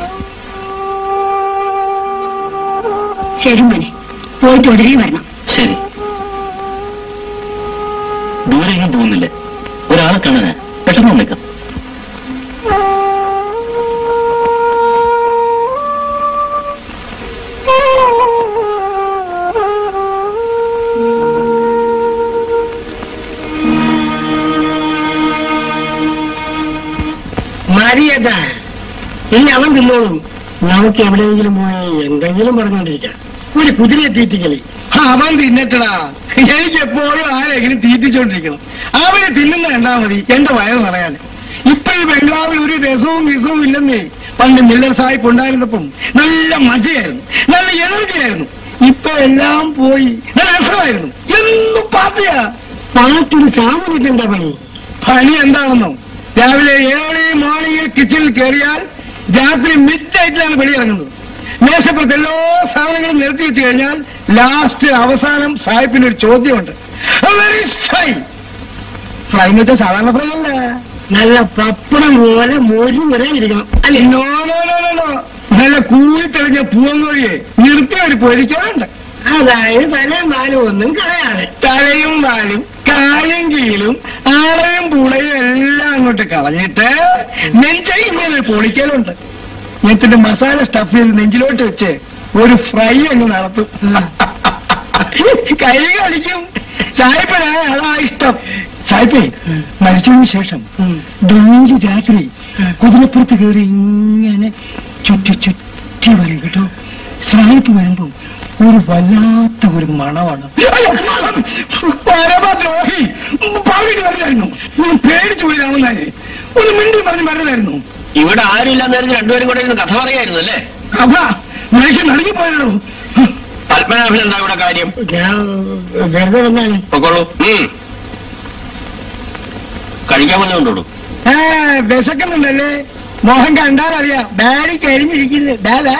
ശരി മോനെ പോയിട്ട് ഉടനെ വരണം ശരി ദൂരെയും പോകുന്നില്ല ഒരാളെ കാണാനാ പെട്ടെന്ന് വന്നേക്കാം മരിയത ഇനി അവൻ തിന്നോളും നമുക്ക് എവിടെയെങ്കിലും പോയി എന്തെങ്കിലും പറഞ്ഞോണ്ടിരിക്കാം ഒരു കുതിരയെ തീറ്റിക്കളി അവൻ തിന്നട്ടടാ എനിക്ക് എപ്പോഴും ആരെങ്കിലും തീറ്റിച്ചോണ്ടിരിക്കണം അവന് തിന്നുന്ന കണ്ടാ മതി എന്റെ വയറ് പറയാൻ ഇപ്പൊ ഈ ബംഗ്ലാവിൽ ഒരു രസവും വിസവും ഇല്ലെന്നേ പണ്ട് മില്ലർ സാഹിബ് ഉണ്ടായിരുന്നപ്പം നല്ല മജയായിരുന്നു നല്ല എനർജി ആയിരുന്നു ഇപ്പൊ എല്ലാം പോയി നല്ല രസമായിരുന്നു എന്നും പാർട്ടിയാ പാട്ടൊരു സാമൂഹ്യത്തിൽ എന്താ പണി പണി എന്താണെന്നോ രാവിലെ ഏഴ് മോർണിംഗിൽ കിച്ചണിൽ കയറിയാൽ രാത്രി മിഡ് നൈറ്റിലാണ് വെളിയിറങ്ങുന്നത് മേശപ്പുറത്ത് എല്ലാ സാധനങ്ങളും നിരത്തി വെച്ച് കഴിഞ്ഞാൽ ലാസ്റ്റ് അവസാനം സാഹിബിന് ഒരു ചോദ്യമുണ്ട് വെരി ഫ്രൈ ഫ്രൈ എന്ന് വെച്ചാൽ സാധാരണ ഫ്രൈ അല്ല നല്ല പപ്പടം പോലെ മോരി വരെ ഇരിക്കണം അല്ലേ no no no no no നല്ല കൂടി തെളിഞ്ഞ പൂവങ്കോഴിയെ നിർത്തി ഒരു പൊരിക്കാറുണ്ട് അതായത് തലയും പാലും ഒന്നും കളയാതെ തലയും പാലും കാലും കീലും ആളയും പൂളയും എല്ലാം അങ്ങോട്ട് കളഞ്ഞിട്ട് നെഞ്ചൈ ഇങ്ങനെ ഒരു പൊളിക്കലുണ്ട് എന്നിട്ട് മസാല സ്റ്റഫ് ചെയ്ത് നെഞ്ചിലോട്ട് വെച്ച് ഒരു ഫ്രൈ അങ്ങ് നടത്തും കൈ കളിക്കും സായിപ്പന അതാ ഇഷ്ടം സായിപ്പേ മരിച്ചതിന് ശേഷം ഡെയിലി രാത്രി കുതിരപ്പുറത്ത് കയറി ഇങ്ങനെ ചുറ്റി ചുറ്റി വരും കേട്ടോ സായിപ്പ് വരുമ്പോ ഒരു വല്ലാത്ത ഒരു മണമാണ് പരമദ്രോഹി പറഞ്ഞിട്ട് വരില്ലായിരുന്നു ഒന്ന് പേടിച്ചു പോയി രാമനാരെ ഒന്ന് മിണ്ടി പറഞ്ഞ് വരലായിരുന്നു ഇവിടെ ആരുമില്ലാന്നായിരുന്നു രണ്ടുപേരും കൂടെ ഇരുന്ന് കഥ പറയായിരുന്നു അല്ലേ അതാ മനുഷ്യൻ നടുങ്ങി പോയാണോ പത്മനാഭൻ എന്താ ഇവിടെ കാര്യം ഞാൻ വെറുതെ വന്നാണ് പൊക്കോളൂ ഉം. കഴിക്കാൻ വന്നുകൊണ്ടോളൂ ആ വിശക്കുന്നുണ്ടല്ലേ മോഹൻ കണ്ടാലറിയാം ഡാഡി കരിഞ്ഞിരിക്കുന്നു ഡാഡാ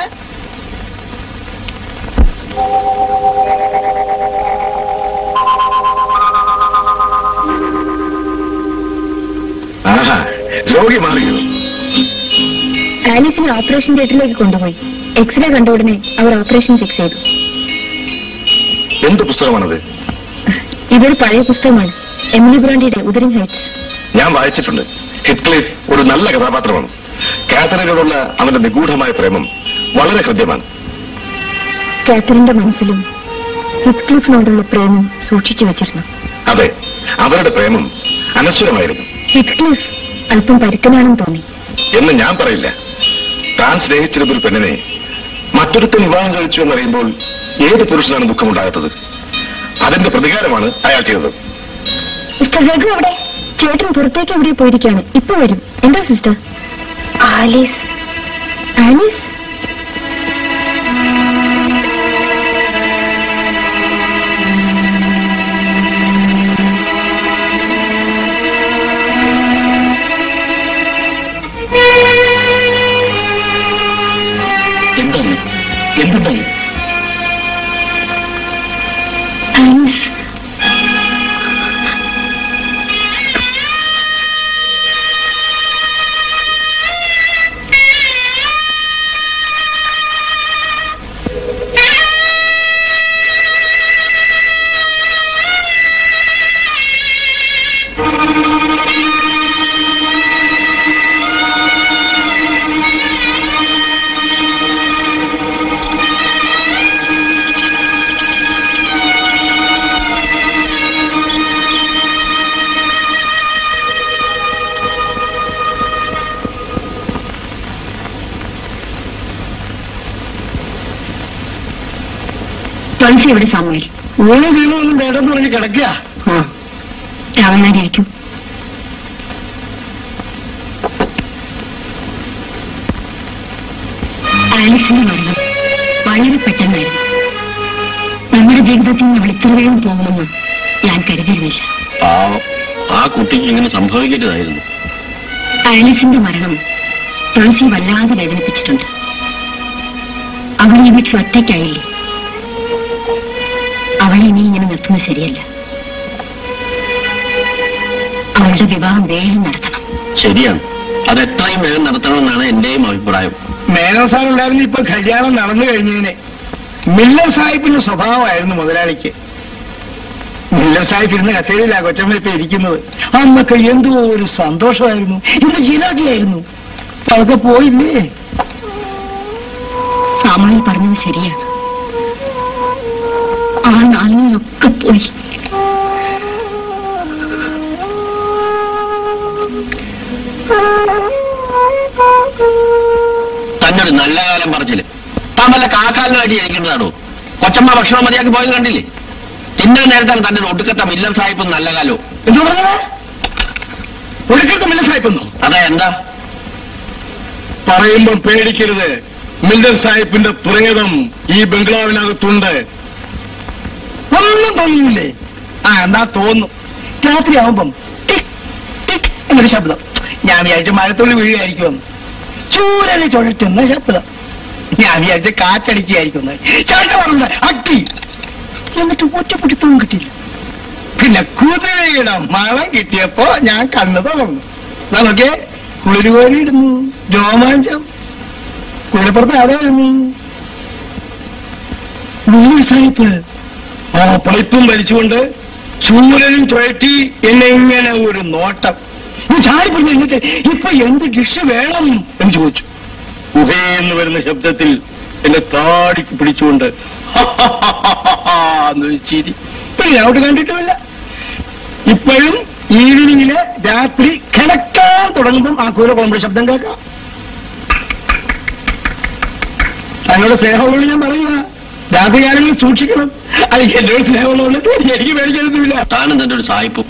ആഹാ രോഗി മാറിയോ ആലീസിനെ ഓപ്പറേഷൻ തിയേറ്ററിലേക്ക് കൊണ്ടുപോയി എക്സ്റേ കണ്ട ഉടനെ അവർ ഓപ്പറേഷൻ ഫിക്സ് ചെയ്തു എന്ത് പുസ്തകമാണത് ഇതൊരു പഴയ പുസ്തകമാണ് എമിലി ബ്രാൻഡിയുടെ ഉദറിംഗ് ഹൈറ്റ്സ് ഞാൻ വായിച്ചിട്ടുണ്ട് ഹിറ്റ്ക്ലിഫ് ഒരു നല്ല കഥാപാത്രമാണ് കാത്തറിനോടുള്ള അവന്റെ നിഗൂഢമായ പ്രേമം വളരെ ഹൃദ്യമാണ് കാത്തറിന്റെ മനസ്സിലും ഹിത്ക്ലിഫിനോടുള്ള പ്രേമം സൂക്ഷിച്ചു വെച്ചിരുന്നു അതെ അവരുടെ പ്രേമം അനശ്വരമായിരുന്നു ഹിത്ക്ലിഫ് അല്പം പരുക്കനാണെന്ന് തോന്നി എന്ന് ഞാൻ പറയില്ല താൻ സ്നേഹിച്ചിരുന്ന ഒരു പെണ്ണിനെ മറ്റൊരുത്തൻ വിവാഹം കഴിച്ചു എന്നറിയുമ്പോൾ ഏത് പുരുഷനാണ് ദുഃഖമുണ്ടാകാത്തത് അതിന്റെ പ്രതികാരമാണ് അയാൾ ചെയ്തത് മിസ്റ്റർ രഘു അവിടെ ചേട്ടൻ പുറത്തേക്ക് എവിടെ പോയിരിക്കുകയാണ് ഇപ്പൊ വരും എന്താ സിസ്റ്റർ ആലീസ് ആലീസ് എന്താണ് എന്തുണ്ടായി ആലീസ് തുളസി എവിടെ സാമുവേൽ ഊണ് വീണൊന്നും വേണ്ടെന്ന് പറഞ്ഞ് കിടക്കുക രാവണായിരിക്കും ആലിസിന്റെ മരണം വളരെ പെട്ടെന്നായിരുന്നു നമ്മുടെ ജീവിതത്തിൽ നിന്ന് അവൾ ഇത്ര വേഗം പോകുമെന്ന് ഞാൻ കരുതിയിരുന്നില്ല പാവം ആ കുട്ടിക്ക് ഇങ്ങനെ സംഭവിക്കരുതായിരുന്നു ആലിസിന്റെ മരണം തുളസി വല്ലാതെ വേദനിപ്പിച്ചിട്ടുണ്ട് അവൾ ഈ വീട്ടിൽ ഒറ്റയ്ക്കായില്ലേ അവളെ ഇനി ഇങ്ങനെ നിർത്തുന്നത് ശരിയല്ല അവളുടെ വിവാഹം വേഗം നടത്തണം ശരിയാണ് അത് എത്രയും വേഗം നടത്തണമെന്നാണ് എന്റെയും അഭിപ്രായം മേനോൻ സാർ ഉണ്ടായിരുന്നു ഇപ്പൊ കല്യാണം നടന്നു കഴിഞ്ഞേനെ മില്ലർ സാഹിബിന്റെ സ്വഭാവമായിരുന്നു മുതലാളിക്ക് മില്ലർ സാഹിബ് ഇരുന്ന് കസേരയിലാ കൊച്ചമ്മ ഇപ്പൊ ഇരിക്കുന്നത് അന്നൊക്കെ എന്തോ ഒരു സന്തോഷമായിരുന്നു എന്ത് ജിനാജിയായിരുന്നു അതൊക്കെ പോയില്ലേ സാമുവേൽ പറഞ്ഞത് ശരിയാണ് ആ നാളിലൊക്കെ പോയി തന്നെ ഒരു നല്ല കാലം പറച്ചില് താൻ വല്ല കാക്കാലിനായിട്ട് ഇരിക്കുന്നതാണോ കൊച്ചമ്മ ഭക്ഷണം മതിയാക്കി പോയത് കണ്ടില്ലേ തിന്നാൻ നേരത്താണ് തന്റെ ഒടുക്കത്തെ മില്ലർ സാഹിബും നല്ല കാലവും എന്താ പറഞ്ഞത് ഒടുക്കത്തെ മില്ലർ സാഹിബെന്നോ അതാ എന്താ പറയുമ്പം പേടിക്കരുത് മില്ലർ സാഹിബിന്റെ പ്രേതം ഈ ബംഗ്ലാവിനകത്തുണ്ട് ഒന്നും തോന്നുന്നില്ലേ ആ എന്നാ തോന്നും രാത്രി ആവുമ്പം ടിക് ടിക് എന്നൊരു ശബ്ദം ഞാൻ വിചാരിച്ചു മഴത്തുള്ളി വീഴുകയായിരിക്കുമെന്ന് ചൂരല് ചുഴറ്റുന്ന ശബ്ദം ഞാൻ വിചാരിച്ച കാറ്റടിക്കുകയായിരിക്കും ചേട്ട പറഞ്ഞ അട്ടി എന്നിട്ട് ഒറ്റപ്പിടുത്തവും കിട്ടിയില്ല പിന്നെ കുതിരയുടെ മണം കിട്ടിയപ്പോ ഞാൻ കണ്ണു തുറന്നു നമുക്ക് കുളിരുകോരി ഇടുന്നു രോമാഞ്ചം കുതിരപ്പുറത്ത് അതായിരുന്നു വലിയ സാഹിബ് ആ പൈപ്പും വലിച്ചുകൊണ്ട് ചൂരനും ചുഴറ്റി എന്നെ ഇങ്ങനെ ഒരു നോട്ടം ഞാൻ ചാടിപ്പിടിച്ച് എന്നിട്ട് ഇപ്പൊ എന്ത് ഡിഷ് വേണം എന്ന് ചോദിച്ചു ഗുഹയെന്ന് വരുന്ന ശബ്ദത്തിൽ എന്നെ താടിക്ക് പിടിച്ചുകൊണ്ട് എന്നൊരു ചിരി പിന്നെ ഞാൻ അവിടെ കണ്ടിട്ടുമില്ല ഇപ്പോഴും ഈവനിങ്ങില് രാത്രി കിടക്കാൻ തുടങ്ങുമ്പം ആ കൂല കോമ്പടി ശബ്ദം കേൾക്കാം തങ്ങളുടെ സ്നേഹമുള്ള ഞാൻ പറയുക രാത്രികാലങ്ങളിൽ സൂക്ഷിക്കണം അല്ലെങ്കിൽ എന്നോട് സ്നേഹമുള്ളതുകൊണ്ട് എനിക്ക് മേടിക്കരുന്നില്ല താനും തന്റെ ഒരു സായിപ്പും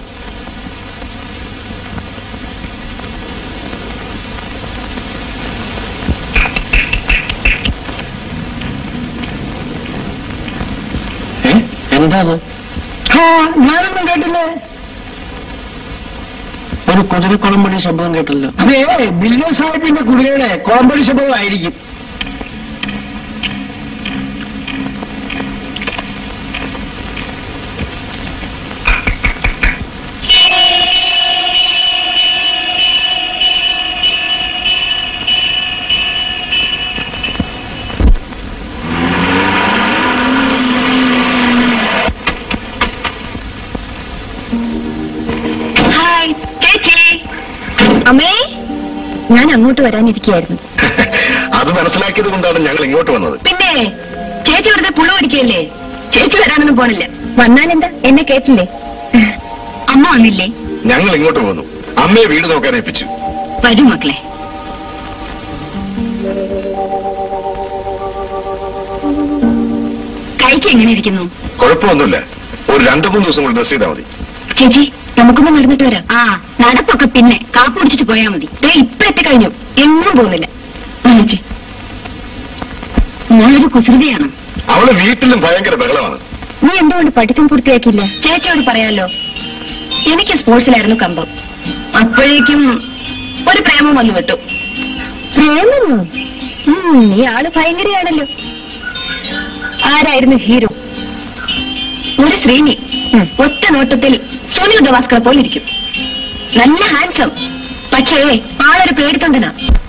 ഏ? എന്താ അത് ആ ഞാനൊന്നും കേട്ടില്ലേ ഒരു കുതിരക്കുളമ്പടി ശബ്ദം കേട്ടല്ലോ അതെ ബില്ല് സാഹിബിന്റെ കുടിയുടെ കോമ്പടി ശബ്ദമായിരിക്കും ഹായ് ചേച്ചി അമ്മേ ഞാൻ അങ്ങോട്ട് വരാനിരിക്കുകയായിരുന്നു അത് മനസ്സിലാക്കിയത് കൊണ്ടാണ് ഞങ്ങൾ ഇങ്ങോട്ട് വന്നത് പിന്നെ ചേച്ചി വെറുതെ പുള ഓടിക്കല്ലേ ചേച്ചി വരാനൊന്നും പോണില്ല വന്നാലെന്താ എന്നെ കേട്ടില്ലേ അമ്മ വന്നില്ലേ ഞങ്ങൾ ഇങ്ങോട്ട് പോന്നു അമ്മയെ വീട് നോക്കാൻ ഏൽപ്പിച്ചു വരൂ മക്കളെ കൈക്ക് എങ്ങനെ ഇരിക്കുന്നു കുഴപ്പമൊന്നുമില്ല ഒരു രണ്ടു മൂന്ന് ദിവസം കൂടി ഡ്രസ് ചെയ്താൽ മതി ചേച്ചി നമുക്കൊന്ന് നടന്നിട്ട് വരാം ആ നടപ്പൊക്കെ പിന്നെ കാപ്പ് കുടിച്ചിട്ട് പോയാ മതി ദേ ഇപ്പൊ എത്തിക്കഴിഞ്ഞു എങ്ങും പോകുന്നില്ല വാ ചേച്ചി ഞാനൊരു കുസൃതിയാണ് അവള് വീട്ടിലും ഭയങ്കര ബഹളമാണ് നീ എന്തുകൊണ്ട് പഠിത്തം പൂർത്തിയാക്കിയില്ല ചേച്ചിയോട് പറയാലോ എനിക്ക് സ്പോർട്സിലായിരുന്നു കമ്പം അപ്പോഴേക്കും ഒരു പ്രേമം വന്നു വിട്ടു പ്രേമമോ നീ ആള് ഭയങ്കരയാണല്ലോ ആരായിരുന്നു ഹീറോ ഒരു ശ്രീനി ഒറ്റ നോട്ടത്തിൽ സുനിൽ ഗവാസ്കർ പോലെ ഇരിക്കും നല്ല ഹാൻസം പക്ഷേ ആളൊരു പേടിത്തൊണ്ടനാ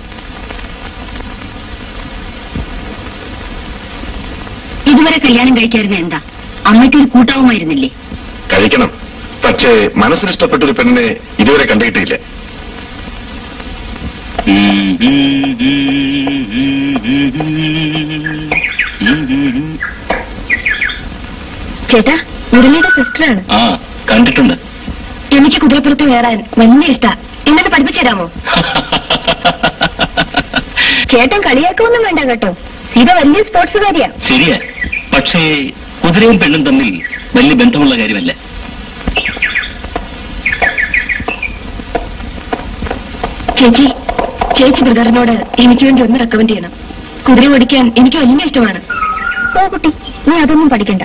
ഇതുവരെ കല്യാണം കഴിക്കായിരുന്ന എന്താ അമ്മയ്ക്ക് ഒരു കൂട്ടാവുമായിരുന്നില്ലേ കഴിക്കണം പക്ഷേ മനസ്സിനിഷ്ടപ്പെട്ട ഒരു പെണ്ണിനെ ഇതുവരെ കണ്ടിട്ടില്ല ചേട്ടാ മുരളിയുടെ സിസ്റ്ററാണ് ആ കണ്ടിട്ടുണ്ട് എനിക്ക് കുതിരപ്പുറത്ത് കയറാൻ വലിയ ഇഷ്ടാ എന്നെ പഠിപ്പിച്ചു തരാമോ ചേട്ടൻ കളിയാക്കൊന്നും വേണ്ട കേട്ടോ സീത വലിയ സ്പോർട്സുകാരിയാ ശരിയാ പക്ഷേ കുതിരയും പെണ്ണും തമ്മിൽ വലിയ ബന്ധമുള്ള കാര്യമല്ല ചേച്ചി ചേച്ചി ബ്രദറിനോട് എനിക്ക് വേണ്ടി ഒന്ന് റെക്കമെൻഡ് ചെയ്യണം കുതിര ഓടിക്കാൻ എനിക്ക് വലിയ ഇഷ്ടമാണ് ഓ കുട്ടി നീ അതൊന്നും പഠിക്കണ്ട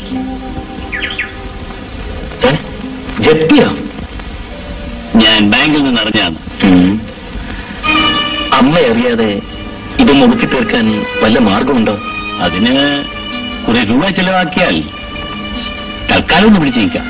ഏ? ജപ്തിയോ ഞാൻ ബാങ്കിൽ നിന്ന് അറിഞ്ഞാണ് ഉം. അമ്മ അറിയാതെ ഇതൊന്ന് ഒതുക്കി തീർക്കാൻ വല്ല മാർഗമുണ്ടോ അതിന് കുറെ രൂപ ചെലവാക്കിയാൽ തൽക്കാലം ഒന്ന് പിടിച്ചു നിൽക്കാം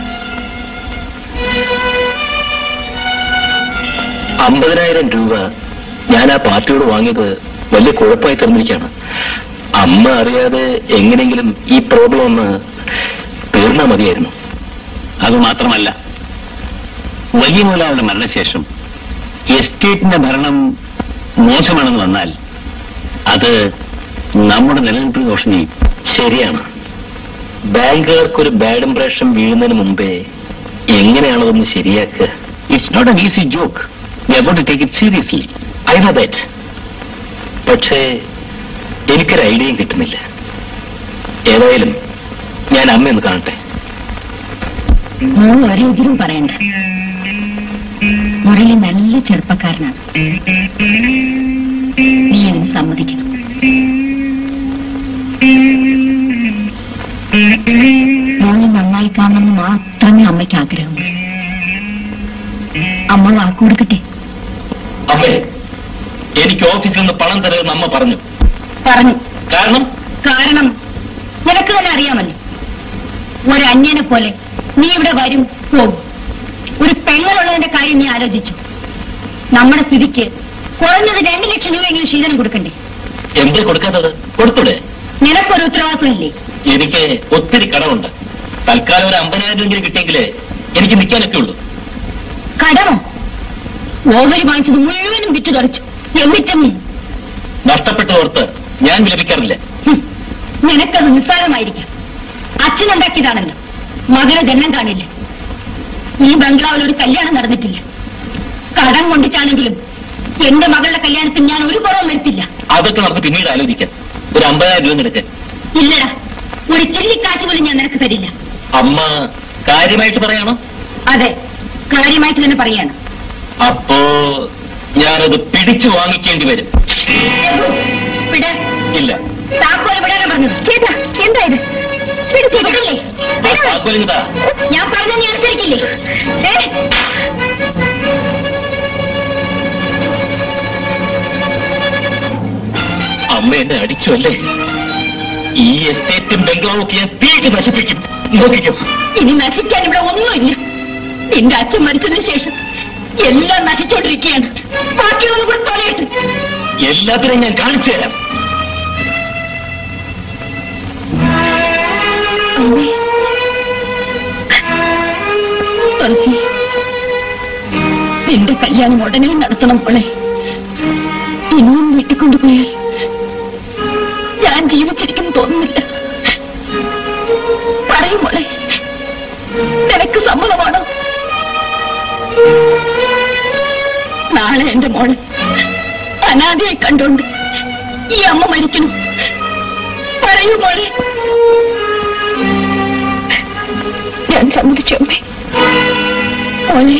അമ്പതിനായിരം രൂപ ഞാൻ ആ പാർട്ടിയോട് വാങ്ങിയത് വലിയ കുഴപ്പമായി തീർന്നിരിക്കുകയാണ് അമ്മ അറിയാതെ എങ്ങനെയെങ്കിലും ഈ പ്രോബ്ലം ഒന്ന് തീർന്നാ മതിയായിരുന്നു അത് മാത്രമല്ല വലിയ മുതലാളുടെ മരണശേഷം എസ്റ്റേറ്റിന്റെ ഭരണം മോശമാണെന്ന് വന്നാൽ അത് നമ്മുടെ നിലനിൽപ്പിന് ദോഷം ചെയ്യും ശരിയാണ് ബാങ്കുകാർക്കൊരു ബാഡ് ഇംപ്രഷൻ വീഴുന്നതിന് മുമ്പേ എങ്ങനെയാണതൊന്ന് ശരിയാക്കുക it's not an easy joke we are to take it seriously I know that പക്ഷേ എനിക്കൊരു ഐഡിയയും കിട്ടുന്നില്ല ഏതായാലും ഞാൻ അമ്മയൊന്ന് കാണട്ടെ മോൾ ഒരെതിരും പറയണ്ട മുരളി നല്ല ചെറുപ്പക്കാരനാണ് നീ അതിന് സമ്മതിക്കണം മോളെ നന്നായി കാണണമെന്ന് മാത്രമേ അമ്മയ്ക്ക് ആഗ്രഹമുള്ളൂ അമ്മ വാക്കു കൊടുക്കട്ടെ അമ്മേ എനിക്ക് ഓഫീസിൽ നിന്ന് പണം തരുമെന്ന് അമ്മ പറഞ്ഞു പറഞ്ഞു കാരണം കാരണം നിനക്ക് തന്നെ അറിയാമല്ലോ ഒരു അന്യനെ പോലെ നീ ഇവിടെ വരും പോകും ഒരു പെങ്ങളുള്ളതിന്റെ കാര്യം നീ ആലോചിച്ചു നമ്മുടെ സ്ഥിതിക്ക് കുറഞ്ഞത് രണ്ടു ലക്ഷം രൂപയെങ്കിലും ശീലനം കൊടുക്കണ്ടേ എന്തേ കൊടുക്കാത്തത് കൊടുത്തൂടെ നിനക്കൊരു ഉത്തരവാദിത്വം ഇല്ലേ എനിക്ക് ഒത്തിരി കടമുണ്ട് തൽക്കാലം ഒരു അമ്പതിനായിരം രൂപ കിട്ടിയെങ്കിലേ എനിക്ക് നിൽക്കാനൊക്കെ ഉള്ളൂ കടമോ ഓഹരി വാങ്ങിച്ചത് മുഴുവനും വിറ്റു തുടച്ചു എന്നിട്ടും നഷ്ടപ്പെട്ട ഓർത്ത് ഞാൻ വിലപിക്കാറില്ല ഹും, നിനക്കത് നിസ്സാരമായിരിക്കാം അച്ഛനുണ്ടാക്കിയതാണല്ലോ മകന് ജന്മം കാണില്ല ഈ ബംഗ്ലാവിൽ ഒരു കല്യാണം നടന്നിട്ടില്ല കടം കൊണ്ടിട്ടാണെങ്കിലും എന്റെ മകളുടെ കല്യാണത്തിന് ഞാൻ ഒരു കുറവും വരുത്തില്ല അതൊക്കെ നമുക്ക് പിന്നീട് ആലോചിക്കാം ഒരു അമ്പതിനായിരം രൂപ നിനക്ക് ഇല്ലടാ ഒരു ചില്ലിക്കാശ് പോലും ഞാൻ നിനക്ക് തരില്ല അമ്മ കാര്യമായിട്ട് പറയാണോ അതെ കാര്യമായിട്ട് തന്നെ പറയാണ് അപ്പോ ഞാനത് പിടിച്ചു വാങ്ങിക്കേണ്ടി വരും വിട ഇല്ല താക്കോല് വിടാനാ പറഞ്ഞത് ചേട്ടാ എന്താ ഇത് പിടിച്ചേ, വിടില്ലേ? ആ വിടാ. താക്കോലിങ്ങതാ ഞാൻ പറഞ്ഞ നീ അനുസരിക്കില്ലേ ഏ? അമ്മ എന്നെ അടിച്ചു അല്ലേ ഈ എസ്റ്റേറ്റും ബംഗ്ലാവും ഒക്കെ ഞാൻ തീയിട്ട് നശിപ്പിക്കും നോക്കിക്കോ ഇനി നശിക്കാൻ ഇവിടെ ഒന്നുമില്ല നിന്റെ അച്ഛൻ മരിച്ചതിന് ശേഷം എല്ലാം നശിച്ചോണ്ടിരിക്കുകയാണ് ബാക്കിയൊന്നും കൂടെ തൊലയിട്ട് എല്ലാത്തിനും ഞാൻ കാണിച്ചു തരാം തുളസി നിന്റെ കല്യാണം ഉടനെ നടത്തണം പോളെ ഇനിയും വീട്ടിൽ കൊണ്ടുപോയാൽ ഞാൻ ജീവിച്ചിരിക്കും തോന്നുന്നില്ല പറയും മോളെ നിനക്ക് സമ്മതമാണോ നാളെ എന്റെ മോള് അനാഥയെ കണ്ടോണ്ട് ഈ അമ്മ മരിക്കണം പറയൂ മോളെ ഞാൻ സമ്മതിച്ചു അമ്മേ മോളെ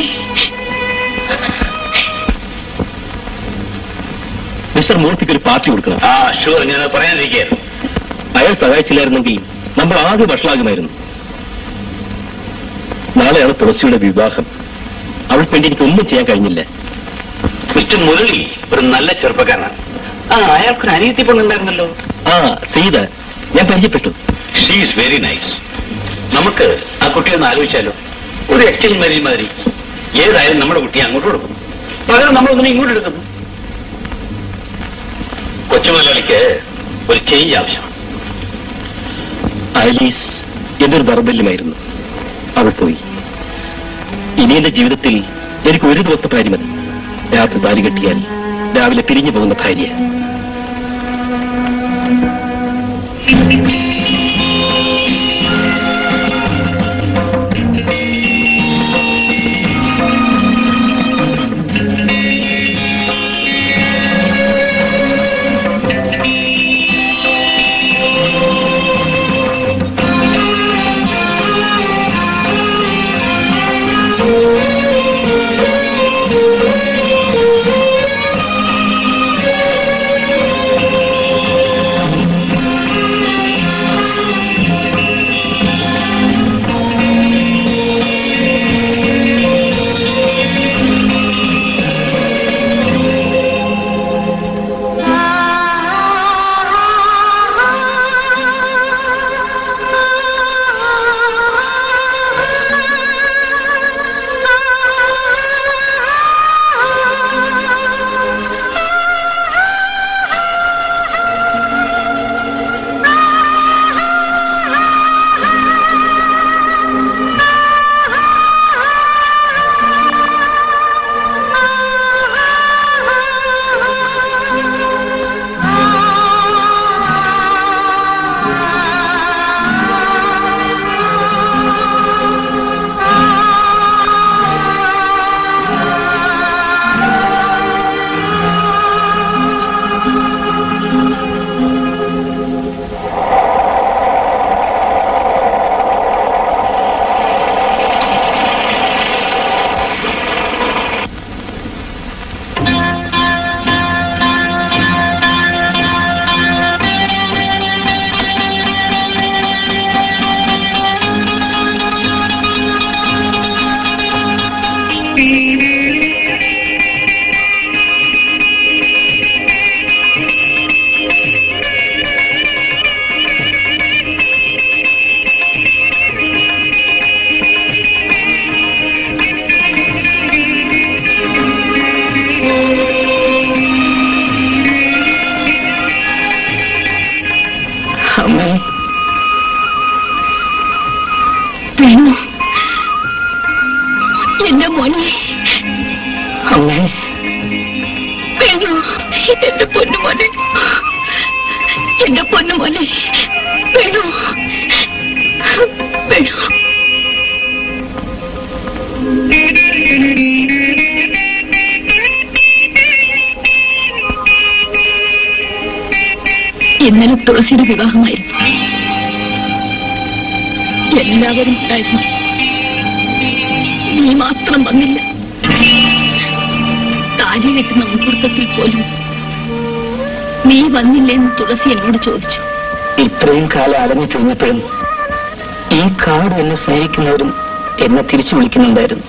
മിസ്റ്റർ മൂർത്തിക്ക് ഒരു പാർട്ടി കൊടുക്കണം ആ ഷുവർ ഞാൻ പറയാനിരിക്കുകയായിരുന്നു അയാൾ സഹായിച്ചില്ലായിരുന്നെങ്കിൽ നമ്മൾ ആകെ വഷളാകുമായിരുന്നു നാളെയാണ് തുളസിയുടെ വിവാഹം അവൾക്ക് വേണ്ടി എനിക്ക് ഒന്നും ചെയ്യാൻ കഴിഞ്ഞില്ല മിസ്റ്റർ മുരളി ഒരു നല്ല ചെറുപ്പക്കാരനാണ് ആ അയാൾക്കൊരു അനിയത്തി പെണ്ണുണ്ടായിരുന്നല്ലോ ആ സീത ഞാൻ പരിചയപ്പെട്ടു ഷീ ഈസ് വെരി നൈസ് നമുക്ക് ആ കുട്ടിയെ ഒന്ന് ആലോചിച്ചാലോ ഒരു എക്സ്ചേഞ്ച് മതി മാതിരി ഏതായാലും നമ്മുടെ കുട്ടിയെ അങ്ങോട്ട് കൊടുക്കും പകരം നമ്മൾ ഒന്നിനെ ഇങ്ങോട്ട് എടുക്കുന്നു കൊച്ചുമലയാളിക്ക് ഒരു ചേഞ്ച് ആവശ്യമാണ് ഐലീസ് എന്തൊരു ദൗർബല്യമായിരുന്നു അവൾ പോയി ഇനി എന്റെ ജീവിതത്തിൽ എനിക്ക് ഒരു ദിവസത്തെ ഭാര്യ മതി രാത്രി താലി കെട്ടിയാൽ രാവിലെ പിരിഞ്ഞു പോകുന്ന ഭാര്യ എന്റെ പൊന്നുമോനെ എന്റെ പൊന്നുമോനെ വേണോ വേണോ ഇന്നലെ തുളസിയുടെ വിവാഹമായിരുന്നു എല്ലാവരും ഉണ്ടായിരുന്നു നീ മാത്രം വന്നില്ല താലി കെട്ടുന്ന മുഹൂർത്തത്തിൽ പോലും നീ വന്നില്ലെന്ന് തുളസി എന്നോട് ചോദിച്ചു ഇത്രയും കാലം അലഞ്ഞു കഴിഞ്ഞപ്പോഴും ഈ കാട് എന്നെ സ്നേഹിക്കുന്നവരും എന്നെ തിരിച്ചു വിളിക്കുന്നുണ്ടായിരുന്നു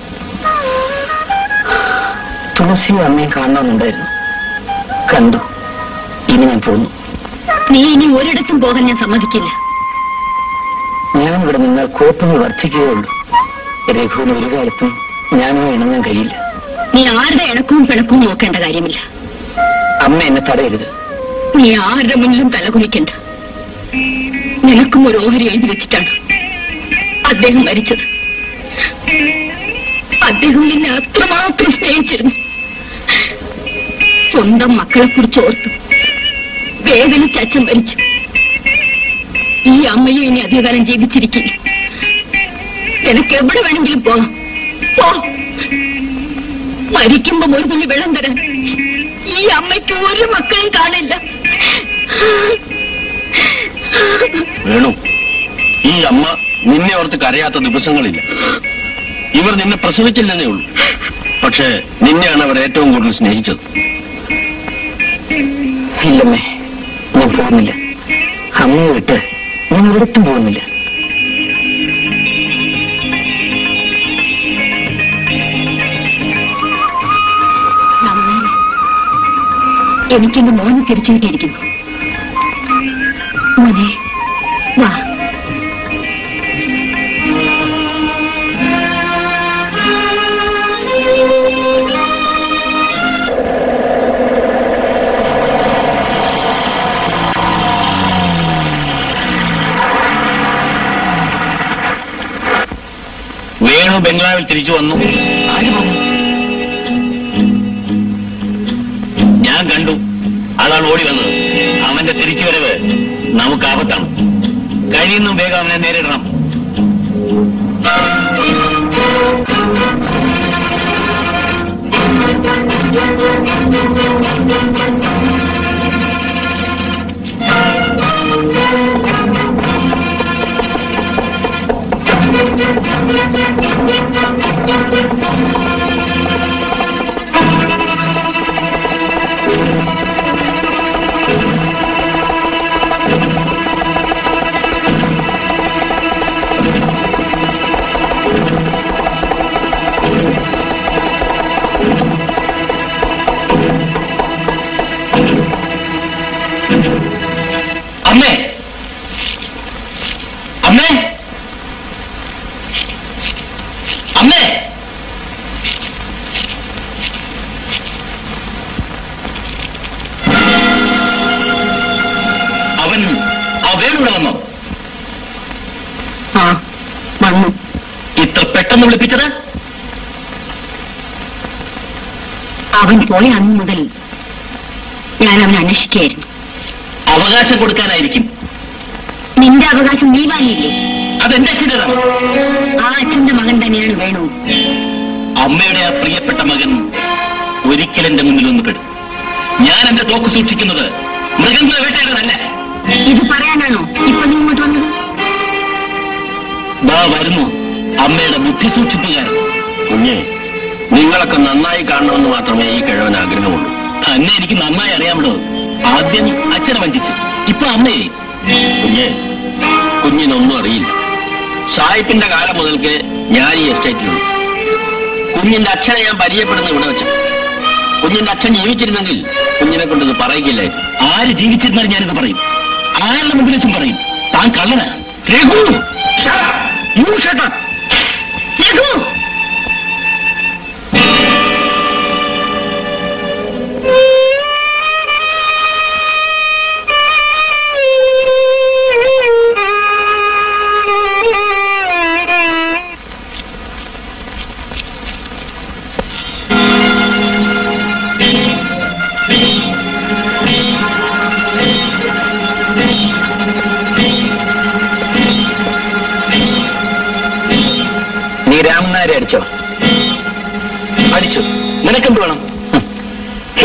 തുളസിയും അമ്മയും കാണണമെന്നുണ്ടായിരുന്നു കണ്ടു ഇനി ഞാൻ പോന്നു നീ ഇനി ഒരിടത്തും പോകാൻ ഞാൻ സമ്മതിക്കില്ല ഞാൻ ഇവിടെ നിന്നാൽ കോപ്പങ്ങൾ വർദ്ധിക്കുകയുള്ളൂ രഘുവിന് ഒരു കാലത്തും ഞാനോ ഇണങ്ങാൻ കഴിയില്ല നീ ആരുടെ ഇണക്കവും പിണക്കവും നോക്കേണ്ട കാര്യമില്ല അമ്മ എന്നെ തടയരുത് നീ ആരുടെ മുന്നിലും തലകുനിക്കണ്ട നിനക്കും ഒരു ഓഹരി എഴുതി വെച്ചിട്ടാണ് അദ്ദേഹം മരിച്ചത് അദ്ദേഹം നിന്നെ അത്രമാത്രം സ്നേഹിച്ചിരുന്നു സ്വന്തം മക്കളെ കുറിച്ച് ഓർത്തു വേദനിച്ച് അച്ഛൻ മരിച്ചു ഈ അമ്മയും ഇനി അധികകാലം ജീവിച്ചിരിക്കില്ല നിനക്ക് എവിടെ വേണമെങ്കിലും പോകാം പോ മരിക്കുമ്പോ ഒരു തുള്ളി വെള്ളം തരാൻ ഈ അമ്മയ്ക്ക് ഒരു മക്കളെയും കാണില്ല വേണു ഈ അമ്മ നിന്നെ ഓർത്ത് കരയാത്ത ദിവസങ്ങളില്ല ഇവർ നിന്നെ പ്രസവിച്ചില്ലെന്നേ ഉള്ളൂ പക്ഷേ നിന്നെയാണ് അവർ ഏറ്റവും കൂടുതൽ സ്നേഹിച്ചത് ഇല്ലമ്മേ ഞാൻ പോകുന്നില്ല അമ്മയെ വിട്ട് ഞാൻ ഒരിടത്തും പോകുന്നില്ല നന്നായി. എനിക്കെന്റെ മോനെ തിരിച്ചു കിട്ടിയിരിക്കുന്നു മോനെ വാ വേണു ബംഗ്ലാവിൽ തിരിച്ചു വന്നു ഞാൻ കണ്ടു അതാണ് ഓടി വന്നത് അവന്റെ തിരിച്ചുവരവ് നമുക്ക് ആപത്താണ് കഴിയുന്നു വേഗം അവനെ നേരിടണം അമ്മേ അമ്മേ അമ്മേ അവൻ അവയുടെ വന്നോ ആ വന്നു ഇത്ര പെട്ടെന്ന് വിളിപ്പിച്ചത് അവൻ പോയ അന്ന് മുതൽ ഞാൻ അവനെ അന്വേഷിക്കുകയായിരുന്നു അവകാശം കൊടുക്കാനായിരിക്കും നിന്റെ അവകാശം നീ വാങ്ങിയില്ലേ അതെന്റെ അച്ഛൻ്റെതാണ് ആ അച്ഛന്റെ മകൻ തന്നെയാണ് വേണു അമ്മയുടെ ആ പ്രിയപ്പെട്ട മകൻ ഒരിക്കൽ എന്റെ മുന്നിൽ ഒന്ന് പെടും ഞാൻ എന്റെ തോക്ക് സൂക്ഷിക്കുന്നത് മൃഗങ്ങളെ വേട്ടയാടാനല്ല ഇത് പറയാനാണോ ഇപ്പൊ നീ ഇങ്ങോട്ട് വന്നത് ദാ വരുന്നു അമ്മയുടെ ബുദ്ധി സൂക്ഷിപ്പുകാരൻ കുഞ്ഞെ നിങ്ങളൊക്കെ നന്നായി കാണണമെന്ന് മാത്രമേ ഈ കിഴവൻ ആഗ്രഹമുള്ളൂ തന്നെ എനിക്ക് നന്നായി അറിയാമല്ലോ ആദ്യം അച്ഛനെ വഞ്ചിച്ചു ഇപ്പൊ അമ്മയെ കുഞ്ഞെ കുഞ്ഞിനൊന്നും അറിയില്ല സായിപ്പിന്റെ കാലം മുതൽക്ക് ഞാൻ ഈ എസ്റ്റേറ്റിലുണ്ട് കുഞ്ഞിന്റെ അച്ഛനെ ഞാൻ പരിചയപ്പെടുന്ന ഇവിടെ വെച്ച കുഞ്ഞിന്റെ അച്ഛൻ ജീവിച്ചിരുന്നെങ്കിൽ കുഞ്ഞിനെ കൊണ്ട് ഇത് പറയിക്കില്ലായിരുന്നു ആര് ജീവിച്ചിരുന്നാലും ഞാനിത് പറയും ആരുടെ മുമ്പിൽ വെച്ചും പറയും താൻ കള്ളന് Raghu shut up. You shut up. Raghu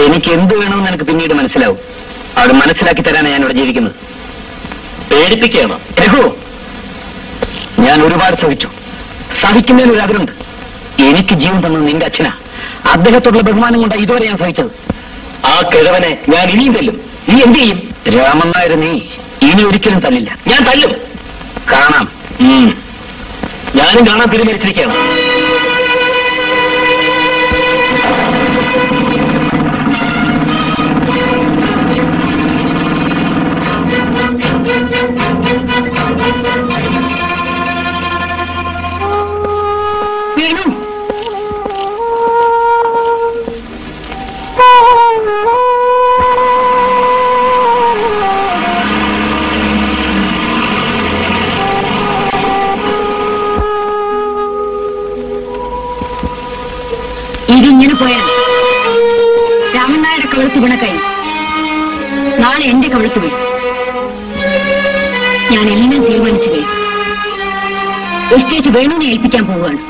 എനിക്ക് എന്ത് വേണമെന്ന് എനിക്ക് പിന്നീട് മനസ്സിലാവും അവിടെ മനസ്സിലാക്കി തരാനാണ് ഞാൻ ഇവിടെ ജീവിക്കുന്നത് പേടിപ്പിക്കുകയാണോ രഘു ഞാൻ ഒരുപാട് സഹിച്ചു സഹിക്കുന്നതിന് ഒരു അതിരുണ്ട് എനിക്ക് ജീവൻ തന്നത് നിന്റെ അച്ഛനാ അദ്ദേഹത്തോടുള്ള ബഹുമാനം കൊണ്ട് ഇതുവരെ ഞാൻ സഹിച്ചത് ആ കിഴവനെ ഞാൻ ഇനിയും തല്ലും നീ എന്ത് ചെയ്യും രാമൻ നായർ നീ ഇനി ഒരിക്കലും തല്ലില്ല ഞാൻ തല്ലും കാണാം ഉം. ഞാനും കാണാൻ തീരുമാനിച്ചിരിക്കുകയാണ് വേണു ഇതിങ്ങനെ പോയാൽ രാമൻ നായരുടെ കവിളത്ത് വീണ കൈ നാളെ എന്റെ കവിളത്ത് വീഴും ഞാൻ എല്ലാം തീരുമാനിച്ചു കഴിഞ്ഞു എസ്റ്റേറ്റ് വേണുവിനെ ഏൽപ്പിക്കാൻ പോവുകയാണ്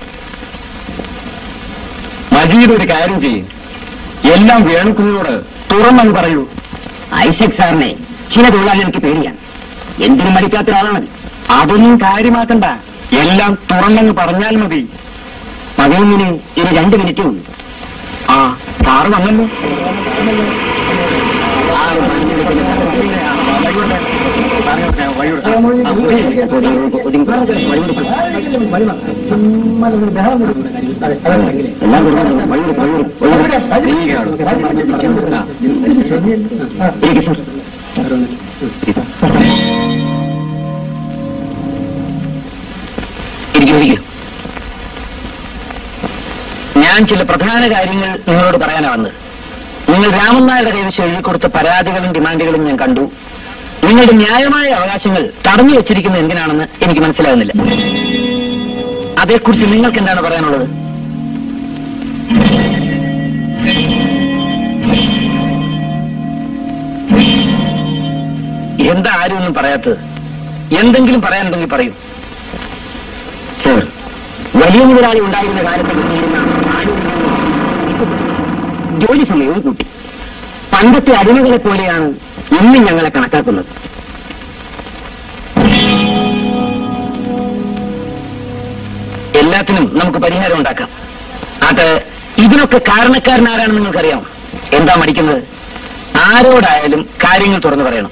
മജീദ് ഒരു കാര്യം ചെയ്യും എല്ലാം വേണുക്കുഞ്ഞോട് തുറന്നങ്ങ് പറയൂ ഐസക് സാറിനെ ചില തൊഴിലാളി എനിക്ക് പേടിയാണ് എന്തിനും മടിക്കാത്ത ഒരാളാണ് അതൊന്നും കാര്യമാക്കണ്ട എല്ലാം തുറന്നങ്ങ് പറഞ്ഞാൽ മതി മകനിന് ഇനി രണ്ട് മിനിറ്റേ ഉള്ളൂ ആ സാറ് വന്നല്ലോ എല്ലാം കൊടുക്കണം. വഴി കൊടുക്ക്, വഴി കൊടുക്ക്, വഴി കൊടുക്ക്. നീങ്ങുകയാണ്. ആ. ഇരിക്ക് സാർ. ഇരിക്കൂ, ഇരിക്കൂ. ഞാൻ ചില പ്രധാന കാര്യങ്ങൾ നിങ്ങളോട് പറയാനാ വന്നത് നിങ്ങൾ രാമൻ നായരുടെ കൈവശം എഴുതി കൊടുത്ത പരാതികളും ഡിമാൻഡുകളും ഞാൻ കണ്ടു നിങ്ങളുടെ ന്യായമായ അവകാശങ്ങൾ തടഞ്ഞു വെച്ചിരിക്കുന്നത് എന്തിനാണെന്ന് എനിക്ക് മനസ്സിലാകുന്നില്ല അതേക്കുറിച്ച് നിങ്ങൾക്ക് എന്താണ് പറയാനുള്ളത് എന്താ ആരും ഒന്നും പറയാത്തത് എന്തെങ്കിലും പറയാനുണ്ടെങ്കിൽ പറയൂ സർ വലിയ മുതലാളി ഉണ്ടായിരുന്ന കാലത്ത് കിട്ടിയിരുന്ന ആനുകൂല്യങ്ങൾ ജോലി സമയവും കൂട്ടി പണ്ടത്തെ അടിമകളെ പോലെയാണ് ഇന്നും ഞങ്ങളെ കണക്കാക്കുന്നത് എല്ലാത്തിനും നമുക്ക് പരിഹാരം ഉണ്ടാക്കാം അത് ഇതിനൊക്കെ കാരണക്കാരനാരാണെന്ന് നിങ്ങൾക്കറിയാം എന്താ മടിക്കുന്നത് ആരോടായാലും കാര്യങ്ങൾ തുറന്നു പറയണം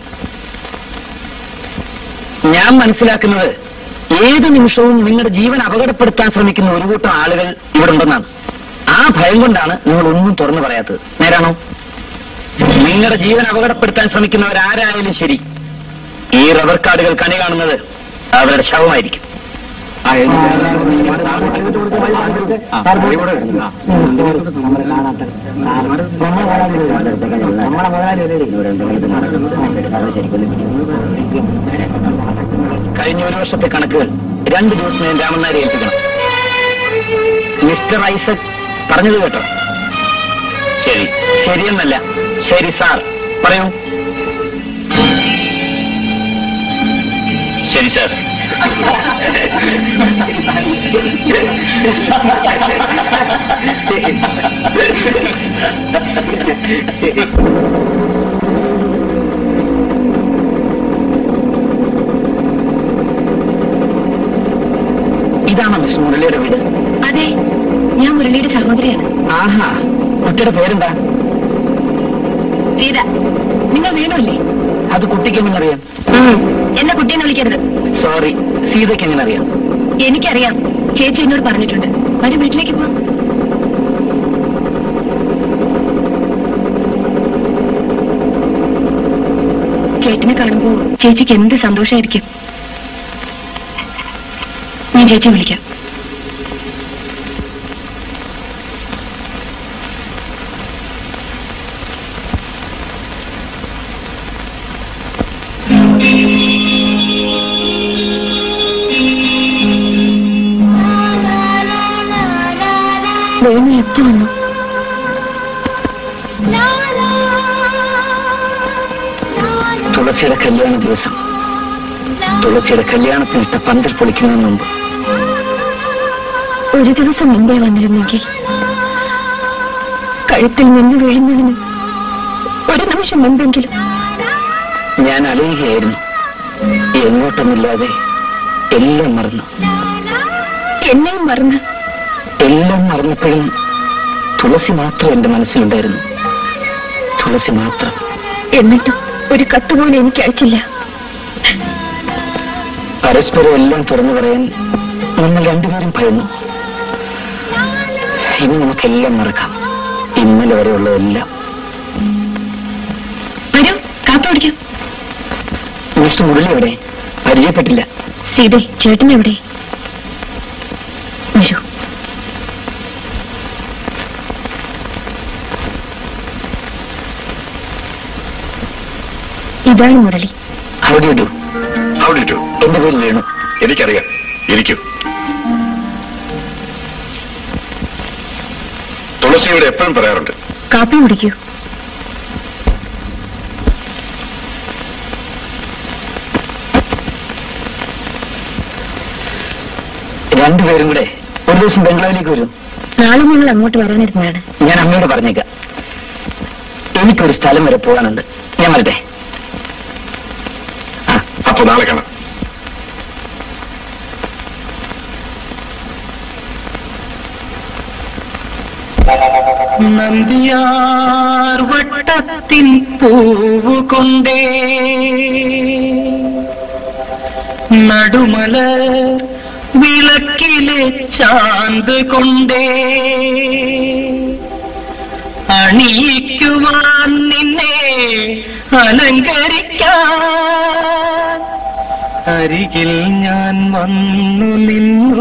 ഞാൻ മനസ്സിലാക്കുന്നത് ഏത് നിമിഷവും നിങ്ങളുടെ ജീവൻ അപകടപ്പെടുത്താൻ ശ്രമിക്കുന്ന ഒരു കൂട്ടം ആളുകൾ ഇവിടെ ഉണ്ടെന്നാണ് ആ ഭയം കൊണ്ടാണ് നിങ്ങൾ ഒന്നും തുറന്നു പറയാത്തത് നേരാണോ നിങ്ങളുടെ ജീവൻ അപകടപ്പെടുത്താൻ ശ്രമിക്കുന്നവരാരായാലും ശരി ഈ റബ്ബർ കാർഡുകൾ കണി കാണുന്നത് അവരുടെ ശവമായിരിക്കും കഴിഞ്ഞ ഒരു വർഷത്തെ കണക്കുകൾ രണ്ട് ദിവസം ഞാൻ രാമനാരെ ഏൽപ്പിക്കണം മിസ്റ്റർ ഐസക് പറഞ്ഞത് കേട്ടോ ശരി ശരിയെന്നല്ല ശരി സാർ പറയൂ ശരി സാർ ഇതാണോ മിസ് മുരളിയുടെ വീട് അതെ ഞാൻ മുരളിയുടെ സഹോദരിയാണ് ആഹാ കുട്ടിയുടെ പേരെന്താ സീത നിങ്ങൾ വേണമല്ലേ അത് കുട്ടിക്ക് എങ്ങനെ അറിയാം എന്നെ കുട്ടീനെ വിളിക്കരുത് സോറി സീതയ്ക്ക് എങ്ങനെ അറിയാം എനിക്കറിയാം ചേച്ചി എന്നോട് പറഞ്ഞിട്ടുണ്ട് വരും വീട്ടിലേക്ക് പോ ചേട്ടനെ കാണുമ്പോ ചേച്ചിക്ക് എന്ത് സന്തോഷമായിരിക്കും ഞാൻ ചേച്ചി വിളിക്കാം വേണു എപ്പോ വന്നു തുളസിയുടെ കല്യാണ ദിവസം തുളസിയുടെ കല്യാണത്തിനിട്ട പന്തൽ പൊളിക്കുന്നതിന് മുമ്പ് ഒരു ദിവസം മുമ്പേ വന്നിരുന്നെങ്കിൽ കഴുത്തിൽ നിന്ന് വീഴുന്നതിന് ഒരു നിമിഷം മുമ്പെങ്കിലും ഞാൻ അലയുകയായിരുന്നു എങ്ങോട്ടൊന്നില്ലാതെ എല്ലാം മറന്നു എന്നെയും മറന്ന് എല്ലാം മറന്നപ്പോഴും തുളസി മാത്രം എന്റെ മനസ്സിലുണ്ടായിരുന്നു തുളസി മാത്രം എന്നിട്ടും ഒരു കത്ത് പോലും എനിക്ക് അയച്ചില്ല പരസ്പരം എല്ലാം തുറന്നു പറയാൻ നമ്മൾ രണ്ടുപേരും ഭയന്നു ഇനി നമുക്കെല്ലാം മറക്കാം ഇന്നലെ വരെയുള്ളതെല്ലാം വരൂ കാപ്പി കുടിക്കാം മിസ്റ്റർ മുരളി എവിടെ പരിചയപ്പെട്ടില്ല സീതേ ചേട്ടൻ എവിടെ വരൂ ഇതാണ് മുരളി അവിടെ ഇടൂ അവിടെ ഇട്ടു എന്റെ പേര് വേണു എനിക്കറിയാം ഇരിക്കും തുളസിയോട് എപ്പോഴും പറയാറുണ്ട് കാപ്പി കുടിക്കൂ രണ്ടുപേരും കൂടെ ഒരു ദിവസം ബംഗ്ലാവിലേക്ക് വരും നാളെ ഞങ്ങൾ അങ്ങോട്ട് വരാനിരുന്നതാണ് ഞാൻ അമ്മയോട് പറഞ്ഞേക്കാം എനിക്കൊരു സ്ഥലം വരെ പോകാനുണ്ട് ഞാൻ വരട്ടെ അപ്പൊ നാളെ കാണാം നന്ദിയാർ വട്ടത്തിൻ പൂവ് കൊണ്ടേ നടുമല വിളക്കിലെ ചാന്ത് കൊണ്ടേ അണിയിക്കുവാൻ നിന്നെ അലങ്കരിക്കാൻ അരികിൽ ഞാൻ വന്നു നിന്നു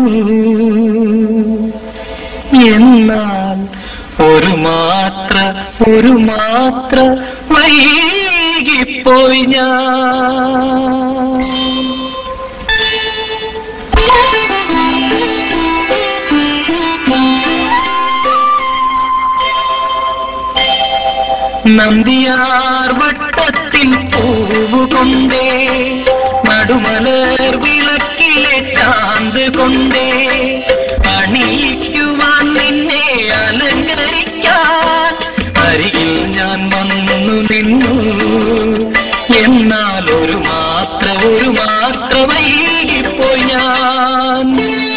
എന്നാൽ ഒരു മാത്ര ഒരു മാത്ര വൈകിപ്പോയി ഞാൻ നന്ദിയാർ വട്ടത്തിൻ പൂവ് കൊണ്ടേ നടുമലർ വിളക്കിലെ ചാന്ത് കൊണ്ടേ അണിയിക്കുവാൻ നിന്നെ അലങ്കരിക്കാൻ അരികിൽ ഞാൻ വന്നു നിന്നു എന്നാൽ ഒരു മാത്ര ഒരു മാത്ര വൈകിപ്പോയി ഞാൻ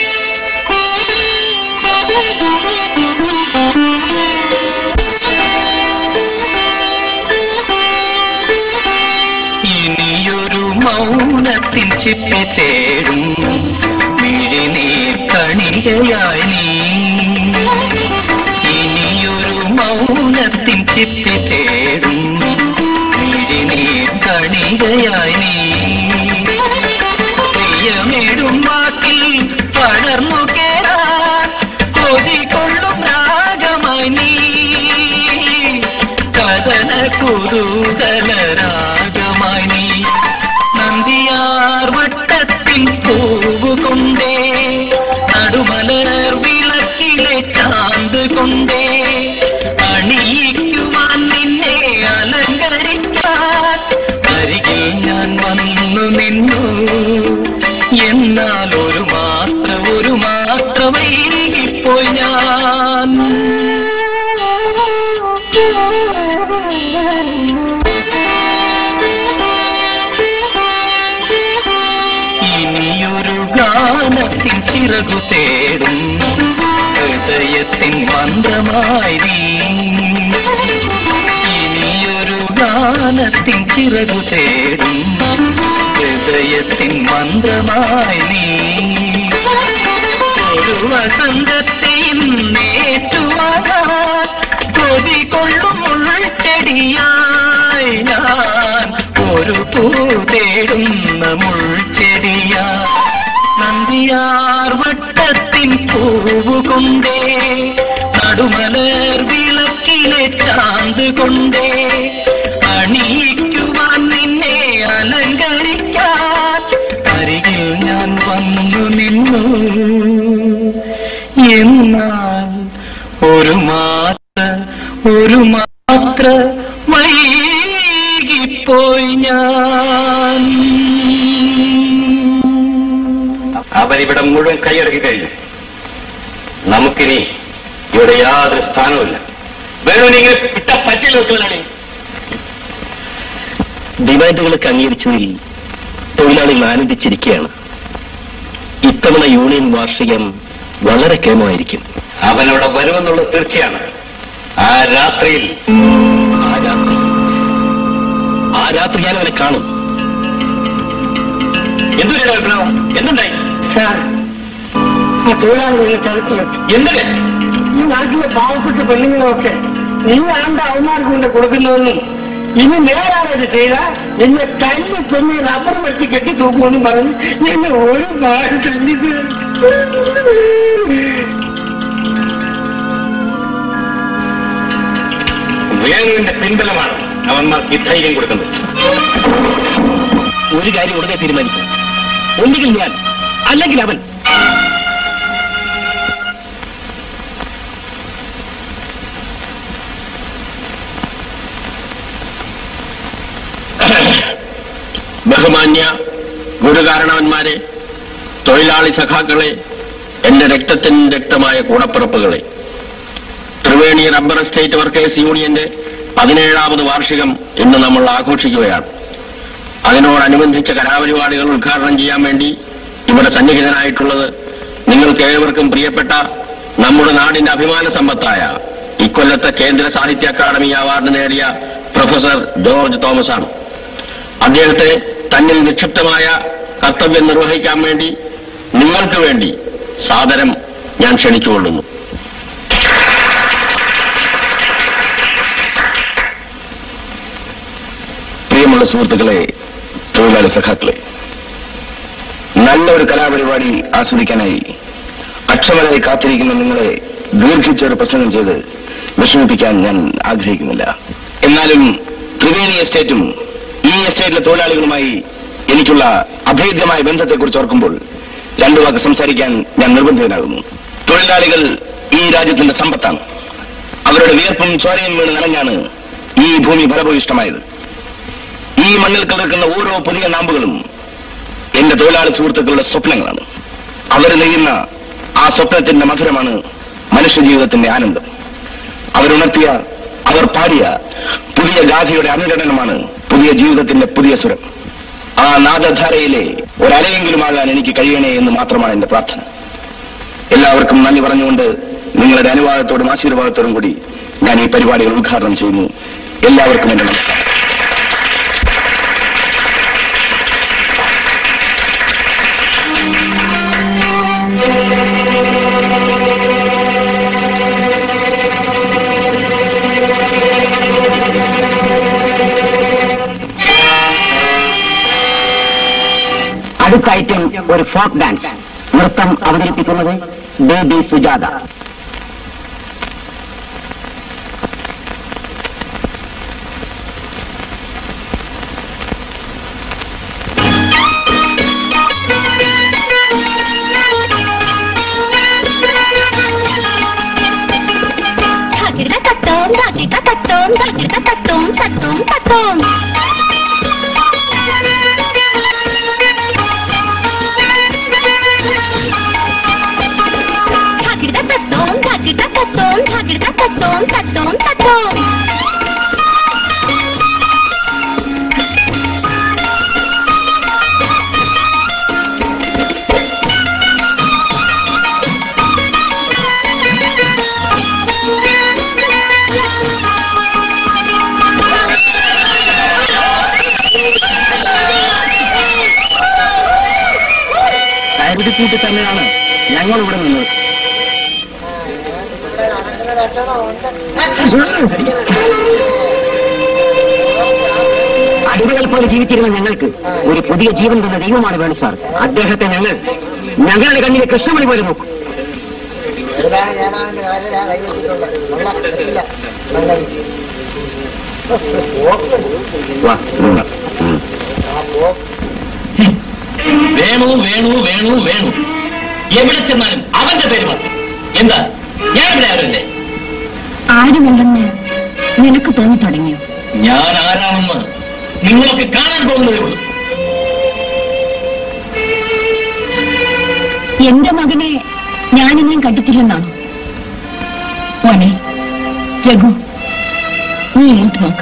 ഇനിയൊരു മൗനത്തിൻ ചിപ്പി തേടും മിഴിനീർ കണികയായി നീ ഇനിയൊരു മൗനത്തിൻ ചിപ്പി തേടും മിഴിനീർ കണികയായി നീ തെയ്യമിടും വാക്കിൽ പടർന്നു കേറാൻ കൊതി കൊള്ളും രാഗമായി നീ കഥന കുതൂകലരാഗമായി നീ നന്ദിയാർ വട്ടത്തിൻ പൂവ് കൊണ്ടേ നടുമലർ വിളക്കിലെ ചാന്ത് കൊണ്ടേ അണിയിക്കുവാൻ നിന്നെ അലങ്കരിക്കാൻ അരികിൽ ഞാൻ വന്നു നിന്നു എന്നാൽ ഒരു മാത്ര ഒരു മാത്ര വൈകിപ്പോയി ഞാൻ ഇനിയൊരു ഗാനത്തിൻ ചിറകു തേടും ഹൃദയത്തിൻ മന്ത്രമായി നീ ഇനിയൊരു ഗാനത്തിൻ ചിറകു തേടും ഹൃദയത്തിൻ മന്ത്രമായി നീ ഒരു വസന്തത്തെയും നേറ്റുവാകാൻ കൊതി കൊള്ളും മുൾച്ചെടിയായി ഞാൻ ഒരു പൂ തേടുന്ന മുൾച്ചെടിയാ നന്ദിയാർ വട്ടത്തിൻ പൂവ് കൊണ്ടേ നടുമലർ വിളക്കിലെ ചാന്ത് കൊണ്ടേ അണിയിക്കുവാൻ നിന്നെ അലങ്കരിക്കാൻ അരികിൽ ഞാൻ വന്നു നിന്നു എന്നാൽ ഒരു മാത്ര ഒരു മാത്ര വൈകിപ്പോയി ഞാൻ അവരിവിടെ മുഴുവൻ കൈയടക്കി കഴിഞ്ഞു നമുക്കിനി ഇവിടെ യാതൊരു സ്ഥാനവുമില്ല വേണുവിനെ ഇങ്ങനെ വിട്ട പറ്റില്ല തൊഴിലാളി ഡിമാൻഡുകളൊക്കെ അംഗീകരിച്ചതിൽ തൊഴിലാളികൾ ആനന്ദിച്ചിരിക്കുകയാണ് ഇത്തവണ യൂണിയൻ വാർഷികം വളരെ കേമമായിരിക്കും അവനവിടെ വരുമെന്നുള്ളത് തീർച്ചയാണ് ആ രാത്രിയിൽ ആ രാത്രി ആ രാത്രി ഞാൻ അവനെ കാണും എന്തൊരു അഭിപ്രായം എന്തുണ്ടായി സാർ ആ തൊഴിലാളികളെ ചതിക്കില്ല എന്തിന് ഈ നാട്ടിലെ പാവപ്പെട്ട പെണ്ണുങ്ങളൊക്കെ നീ ആണ്ട അവന്മാർക്ക് കൊണ്ട് കൊടുക്കുന്നതെന്നും ഇനി നേരാണ് ഇത് ചെയ്ത എന്നെ തല്ലി കൊന്ന് റബ്ബർ വെച്ച് കെട്ടി തൂക്കുമെന്നും പറഞ്ഞ് എന്നെ ഒരു നാട് തല്ലിത് വേണുവിന്റെ പിൻബലമാണ് അവന്മാർക്ക് ഈ ധൈര്യം കൊടുക്കുന്നത് ഒരു കാര്യം ഉടനെ തീരുമാനിക്കും ഒന്നുകിൽ ഞാൻ അല്ലെങ്കിൽ അവൻ ബഹുമാന്യ ഗുരുകാരണവന്മാരെ തൊഴിലാളി സഖാക്കളെ എന്റെ രക്തത്തിന് രക്തമായ കൂടപ്പിറപ്പുകളെ ത്രിവേണി റബ്ബർ എസ്റ്റേറ്റ് വർക്കേഴ്സ് യൂണിയന്റെ പതിനേഴാമത് വാർഷികം ഇന്ന് നമ്മൾ ആഘോഷിക്കുകയാണ് അതിനോടനുബന്ധിച്ച കലാപരിപാടികൾ ഉദ്ഘാടനം ചെയ്യാൻ വേണ്ടി ഇവിടെ സന്നിഹിതനായിട്ടുള്ളത് നിങ്ങൾക്ക് ഏവർക്കും പ്രിയപ്പെട്ട നമ്മുടെ നാടിന്റെ അഭിമാന സമ്പത്തായ ഇക്കൊല്ലത്തെ കേന്ദ്ര സാഹിത്യ അക്കാദമി അവാർഡ് നേടിയ പ്രൊഫസർ ജോർജ് തോമസ് ആണ് അദ്ദേഹത്തെ തന്നിൽ നിക്ഷിപ്തമായ കർത്തവ്യം നിർവഹിക്കാൻ വേണ്ടി നിങ്ങൾക്ക് വേണ്ടി സാദരം ഞാൻ ക്ഷണിച്ചുകൊള്ളുന്നു പ്രിയമുള്ള സുഹൃത്തുക്കളെ തൊഴിലാളി സഖാക്കളെ നല്ല ഒരു കലാപരിപാടി ആസ്വദിക്കാനായി അക്ഷമരായി കാത്തിരിക്കുന്ന നിങ്ങളെ ദീർഘിച്ച ഒരു പ്രസംഗം ചെയ്ത് വിഷമിപ്പിക്കാൻ ഞാൻ ആഗ്രഹിക്കുന്നില്ല എന്നാലും ത്രിവേണി എസ്റ്റേറ്റും ഈ എസ്റ്റേറ്റിലെ തൊഴിലാളികളുമായി എനിക്കുള്ള അഭേദ്യമായ ബന്ധത്തെക്കുറിച്ച് ഓർക്കുമ്പോൾ രണ്ടു വാക്ക് സംസാരിക്കാൻ ഞാൻ നിർബന്ധിതനാകുന്നു തൊഴിലാളികൾ ഈ രാജ്യത്തിന്റെ സമ്പത്താണ് അവരുടെ വിയർപ്പും ചോരയും വീണ് നനഞ്ഞാണ് ഈ ഭൂമി ഫലഭൂയിഷ്ടമായത് ഈ മണ്ണിൽ കിടക്കുന്ന ഓരോ പുതിയ നാമ്പുകളും എന്റെ തൊഴിലാളി സുഹൃത്തുക്കളുടെ സ്വപ്നങ്ങളാണ് അവർ നെയ്യുന്ന ആ സ്വപ്നത്തിന്റെ മധുരമാണ് മനുഷ്യജീവിതത്തിന്റെ ആനന്ദം അവരുണർത്തിയ അവർ പാടിയ പുതിയ ഗാഥയുടെ അനുരണനമാണ് പുതിയ ജീവിതത്തിന്റെ പുതിയ സ്വരം ആ നാദധാരയിലെ ഒരലയെങ്കിലുമാകാൻ എനിക്ക് കഴിയണേ എന്ന് മാത്രമാണ് എന്റെ പ്രാർത്ഥന എല്ലാവർക്കും നന്ദി പറഞ്ഞുകൊണ്ട് നിങ്ങളുടെ അനുവാദത്തോടും ആശീർവാദത്തോടും കൂടി ഞാൻ ഈ പരിപാടികൾ ഉദ്ഘാടനം ചെയ്യുന്നു എല്ലാവർക്കും എന്റെ നമസ്കാരം അടുത്ത ഐറ്റം ഒരു ഫോക്ക് ഡാൻസ് നൃത്തം അവതരിപ്പിക്കുന്നത് ബേബി സുജാത ധാകിട തത്തോം ധാകിട തത്തോം ധാകിട തത്തോം തത്തോം തത്തോം ധാകിട തത്തോം ധാകിട തത്തോം ധാകിട തത്തോം തത്തോം തത്തോം കരുതിക്കൂട്ടി തന്നെയാണ് ഞങ്ങൾ ഇവിടെ നിന്നത് അടിമകൾ പോലെ ജീവിച്ചിരുന്ന ഞങ്ങൾക്ക് ഒരു പുതിയ ജീവൻ തന്ന ദൈവമാണ് വേണു സാർ അദ്ദേഹത്തെ ഞങ്ങൾ ഞങ്ങളുടെ കണ്ണിലെ കൃഷ്ണമണി പോലെ നോക്കും വാ ഉം. ഉം. വേണു വേണു വേണു വേണു എവിടെ ചെന്നാലും അവന്റെ പേര് മാത്രം എന്താ ഞാൻ ഇവിടെ ആരുമല്ലേ ആരുമല്ലെന്ന് നിനക്ക് തോന്നി തുടങ്ങിയോ ഞാൻ ആരാണെന്ന് നിങ്ങളൊക്കെ കാണാൻ പോകുന്നതേ ഉള്ളൂ എന്റെ മകനെ ഞാനിനിയും കണ്ടിട്ടില്ലെന്നാണോ മോനെ രഘു നീ ഇങ്ങോട്ട് നോക്ക്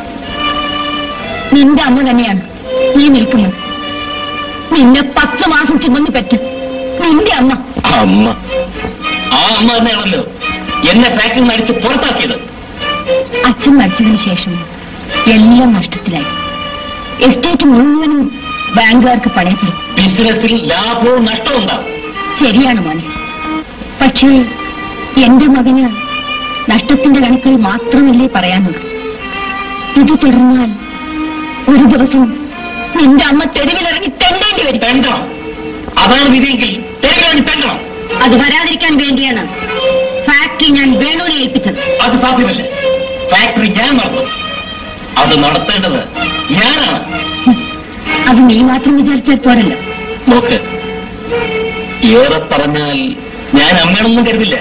നിന്റെ അമ്മ തന്നെയാണ് ഈ നിൽക്കുന്നത് നിന്നെ പത്ത് മാസം ചുമന്ന് പെറ്റ് നിന്റെ അമ്മ അമ്മ ആ അമ്മ തന്നെയാണല്ലോ എന്നെ ഫാക്ടറിയിൽ നിന്ന് അടിച്ച് പുറത്താക്കിയത് അച്ഛൻ മരിച്ചതിന് ശേഷം എല്ലാം നഷ്ടത്തിലായി എസ്റ്റേറ്റ് മുഴുവനും ബാങ്കുകാർക്ക് പണയപ്പെടും ബിസിനസ്സിൽ ലാഭവും നഷ്ടവും ഉണ്ടാവും ശരിയാണ് മോനെ പക്ഷേ എന്റെ മകന് നഷ്ടത്തിന്റെ കണക്കുകൾ മാത്രമല്ലേ പറയാനുള്ളൂ ഇത് തുടർന്നാൽ ഒരു ദിവസം നിന്റെ അമ്മ തെരുവിലിറങ്ങി തെണ്ടേണ്ടി വരും തെണ്ടണം അതാണ് വിധിയെങ്കിൽ തെരുവിലാണ് തെണ്ടണം അത് വരാതിരിക്കാൻ വേണ്ടിയാണ് ഫാക്ടറി ഞാൻ വേണുവിനെ ഏൽപ്പിച്ചത് അത് സാധ്യമല്ല ഫാക്ടറി ഞാൻ നടത്തും അത് നടത്തേണ്ടത് ഞാനാണ് അത് നീ മാത്രം വിചാരിച്ചാൽ പോരല്ലോ നോക്ക് ഏറെ പറഞ്ഞാൽ ഞാൻ അമ്മയാണെന്നും കരുതില്ല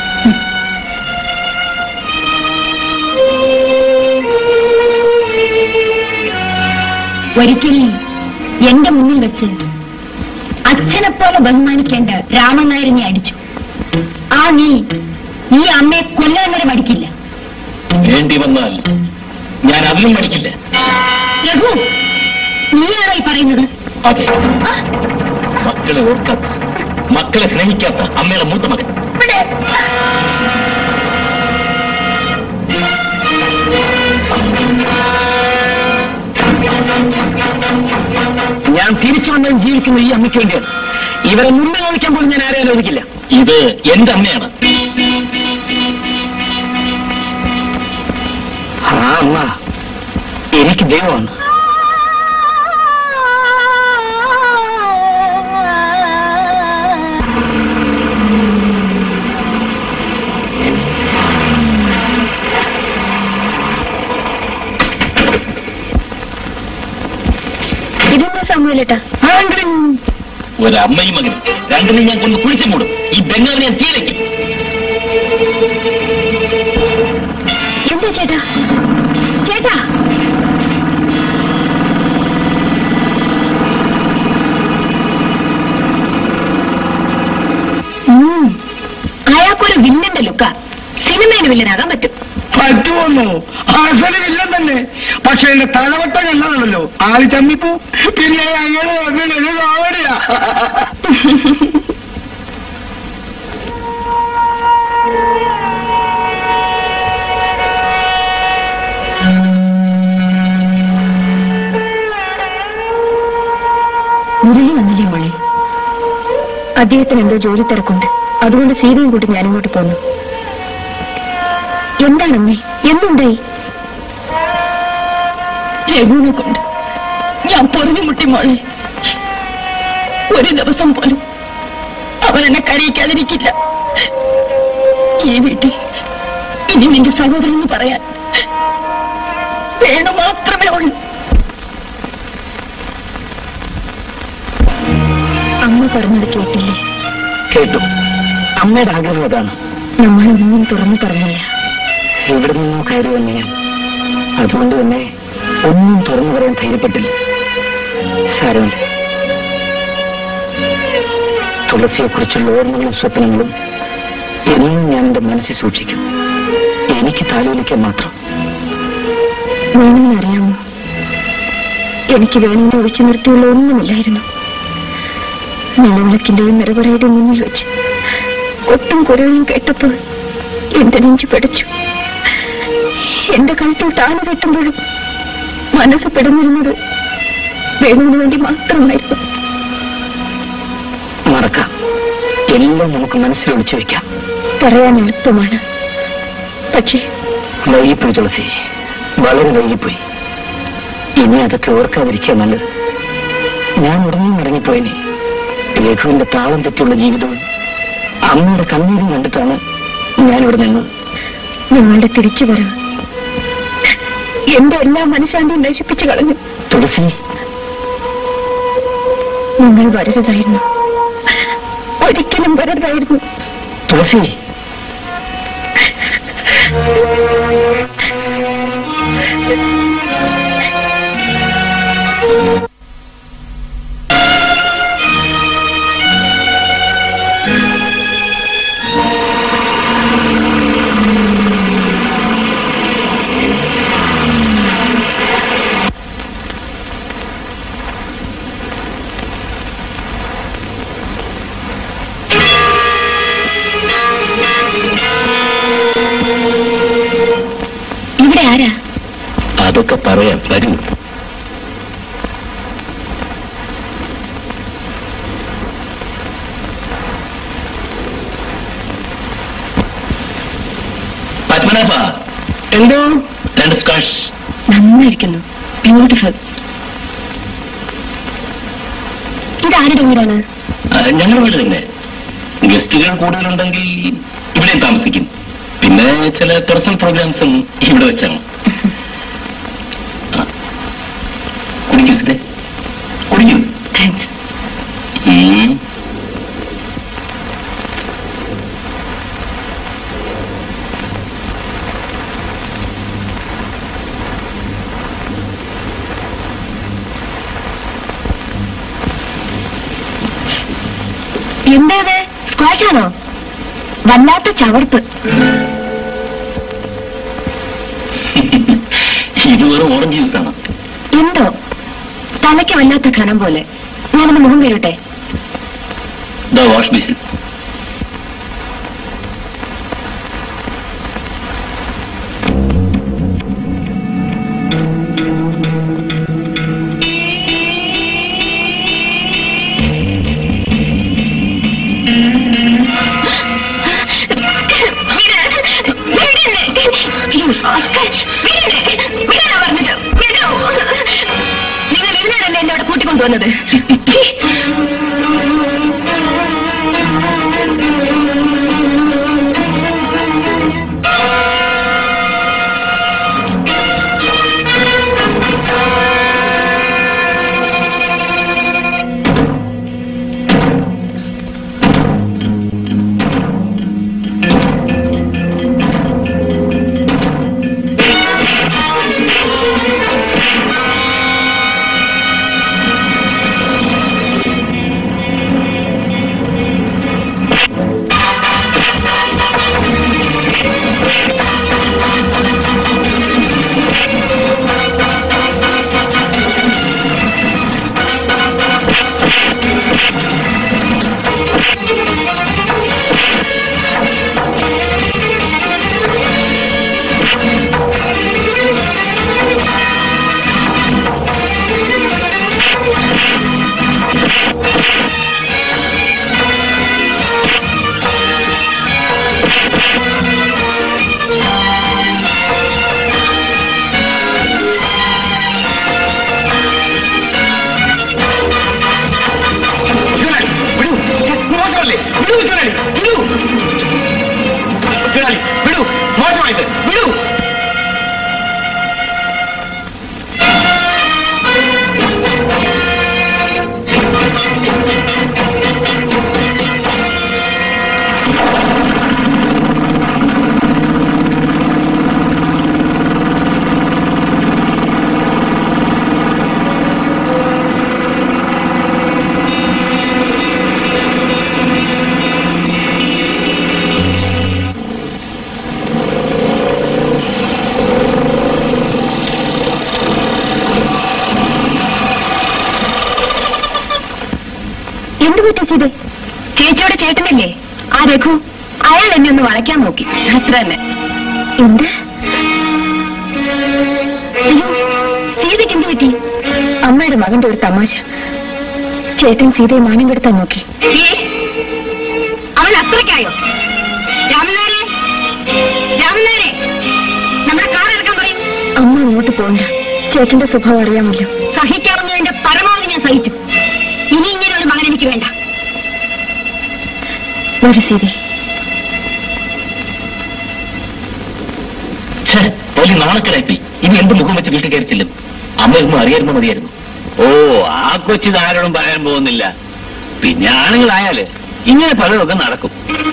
ഒരിക്കലും എന്റെ മുന്നിൽ വെച്ച് അച്ഛനെ പോലെ ബഹുമാനിക്കേണ്ട രാമൻ നായരിനെ അടിച്ചു ആ നീ ഈ അമ്മയെ കൊല്ലാൻ വരെ മടിക്കില്ല വേണ്ടി വന്നാൽ ഞാൻ അതിലും മടിക്കില്ല രഘു നീയാണോ ഈ പറയുന്നത് അതെ മക്കളെ ഓർക്കാത്ത മക്കളെ സ്നേഹിക്കാത്ത അമ്മയുടെ മൂത്ത മകൻ ഇവിടെ. ഞാൻ തിരിച്ചു വന്നതും ജീവിക്കുന്ന ഈ അമ്മയ്ക്ക് വേണ്ടിയാണ് ഇവരെ മുന്നിൽ കാണിക്കാൻ പോലും ഞാൻ ആരെയും അനുവദിക്കില്ല ഇത് എന്റെ അമ്മയാണ് ആ അമ്മ എനിക്ക് ദൈവമാണ് ഇതെന്താ സമൂലേട്ടാ ഒരമ്മയും മകനും രണ്ടിനും ഞാൻ കൊണ്ട് കുഴിച്ചു മൂടും ഈ ബംഗാളിനെ ഞാൻ തീരയ്ക്കും എന്താ ചേട്ടാ ചേട്ടാ ഉം. അയാൾക്കൊരു വില്ലന്റെ ലുക്ക സിനിമയിൽ വില്ലനാകാൻ പറ്റും പറ്റുമെന്നോ അസലുമില്ല തന്നെ പക്ഷെ എന്റെ തലവട്ടം കണ്ടതാണല്ലോ ആര് ചമ്മിപ്പോ പിന്നെ അങ്ങനെ അങ്ങനെ കാവടിയാ മുരളി വന്നില്ലേ മോളെ അദ്ദേഹത്തിന് എന്തോ ജോലി തിരക്കുണ്ട് അതുകൊണ്ട് സീതയും കൂട്ടി ഞാനിങ്ങോട്ട് പോന്നു എന്താണമ്മേ എന്തുണ്ടായി രഘുവിനെ കൊണ്ട് ഞാൻ പൊറിഞ്ഞു മുട്ടി മോളെ ഒരു ദിവസം പോലും അവൻ എന്നെ കരയിക്കാതിരിക്കില്ല ഈ വീട്ടിൽ ഇനി നിന്റെ സഹോദരൻ എന്ന് പറയാൻ വേണു മാത്രമേ ഉള്ളൂ അമ്മ പറഞ്ഞത് കേട്ടില്ലേ കേട്ടു അമ്മയുടെ ആഗ്രഹം അതാണ് നമ്മളൊന്നും തുറന്നു പറഞ്ഞില്ല എവിടെ നിന്നോ കയറി വന്ന ഞാൻ അതുകൊണ്ട് തന്നെ ഒന്നും തുറന്നു പറയാൻ ധൈര്യപ്പെട്ടില്ല സാരമില്ല തുളസിയെക്കുറിച്ചുള്ള ഓർമ്മകളും സ്വപ്നങ്ങളും എന്നും ഞാൻ എന്റെ മനസ്സിൽ സൂക്ഷിക്കും എനിക്ക് താലോലിക്കാൻ മാത്രം വേണമെന്ന് അറിയാമോ എനിക്ക് വേണമെന്ന് ഒഴിച്ചു നിർത്തിയുള്ള ഒന്നുമില്ലായിരുന്നു നിലവിളക്കിന്റെയും നിറവറയുടെ മുന്നിൽ വെച്ച് കൊട്ടും കുരയും കേട്ടപ്പോൾ എന്റെ നെഞ്ചു പിടച്ചു എന്റെ കഴുത്തിൽ താഴെ കെട്ടുമ്പോഴും മനസ്സ് പിടഞ്ഞിരുന്നത് വേണുവിന് വേണ്ടി മാത്രമായിരുന്നു മറക്കാം എല്ലാം നമുക്ക് മനസ്സിൽ ഒളിച്ചു വെക്കാം പറയാൻ എളുപ്പമാണ് പക്ഷേ വൈകിപ്പോയി തുളസി വളരെ വൈകിപ്പോയി ഇനി അതൊക്കെ ഓർക്കാതിരിക്കുക നല്ലത് ഞാൻ ഉടനെ മടങ്ങിപ്പോയിനി രഘുവിന്റെ താളം തെറ്റിയുള്ള ജീവിതവും അമ്മയുടെ കണ്ണീരും കണ്ടിട്ടാണ് ഞാനിവിടെ നിന്നത് നിങ്ങളുടെ തിരിച്ചുവരവ് എന്റെ എല്ലാ മനഃശാന്തിയും നശിപ്പിച്ചു കളഞ്ഞു തുളസി നിങ്ങൾ വരരുതായിരുന്നു ഒരിക്കലും വരരുതായിരുന്നു തുളസി ഒക്കെ പറയാം വരൂ പത്മനാഭ എന്തോ രണ്ട് സ്കാഷ് നന്നായിരിക്കുന്നു ബ്യൂട്ടിഫുൾ ഇതാരുടെ വീടാണ് ഞങ്ങൾ വീട് തന്നെ ഗസ്റ്റുകൾ കൂടുതലുണ്ടെങ്കിൽ ഇവിടെ താമസിക്കും പിന്നെ ചില പേഴ്സണൽ പ്രോഗ്രാംസും ഇവിടെ വെച്ചാണ് ആ. കുടിക്കൂ സിതേ കുടിക്കൂ താങ്ക്സ് ഉം. എന്താ അത് സ്ക്വാഷ് ആണോ വല്ലാത്ത ചവർപ്പ് ഇത് വെറും ഓറഞ്ച് ജ്യൂസ് ആണ് എന്തോ തലയ്ക്ക് വല്ലാത്ത ഘനം പോലെ ഞാനൊന്ന് മുഖം കയറട്ടെ ദ വാഷ് ബേസിൻ നിങ്ങൾ ഇതിനാണല്ലേ എന്നെ അവിടെ കൂട്ടിക്കൊണ്ടുവന്നത് മോശമല്ലേ വിടൂ ചുഴലി വിടൂ ചുഴലി വിടൂ മോശമായത് വിടൂ എന്ത് പറ്റി ചെയ്തേ ചേച്ചിയോടെ ചേട്ടനല്ലേ ആ രഘു അയാൾ എന്നെ ഒന്ന് വളയ്ക്കാൻ നോക്കി അത്ര തന്നെ എന്ത് അയ്യോ സീതയ്ക്ക് എന്ത് പറ്റി അമ്മയുടെ മകന്റെ ഒരു തമാശ ചേട്ടൻ സീതയെ മാനം കെടുത്താൻ നോക്കി അവൻ അത്രയ്ക്കായോ രാമനാരെ രാമനാരെ നമ്മുടെ കാർ ഇറക്കാൻ പറയും അമ്മ അങ്ങോട്ട് പോണ്ട ചേട്ടന്റെ സ്വഭാവം അറിയാമല്ലോ സഹിക്കാവുന്നതിന്റെ പരമാവധി ഞാൻ സഹിച്ചു ഇനി ഇങ്ങനെ ഒരു മകൻ എനിക്ക് വേണ്ട ഒരു സീതി ഛേ, വലിയ നാണക്കേടായി ഇനി എന്ത് മുഖം വെച്ച് വീട്ടിൽ കയറി ചെല്ലും അമ്മയൊന്നും അറിയായിരുന്നു മതിയായിരുന്നു ഓ ആ കൊച്ചിത് ആരോടും പറയാൻ പോകുന്നില്ല പിന്നെ ആണുങ്ങളായാല് ഇങ്ങനെ പലതൊക്കെ നടക്കും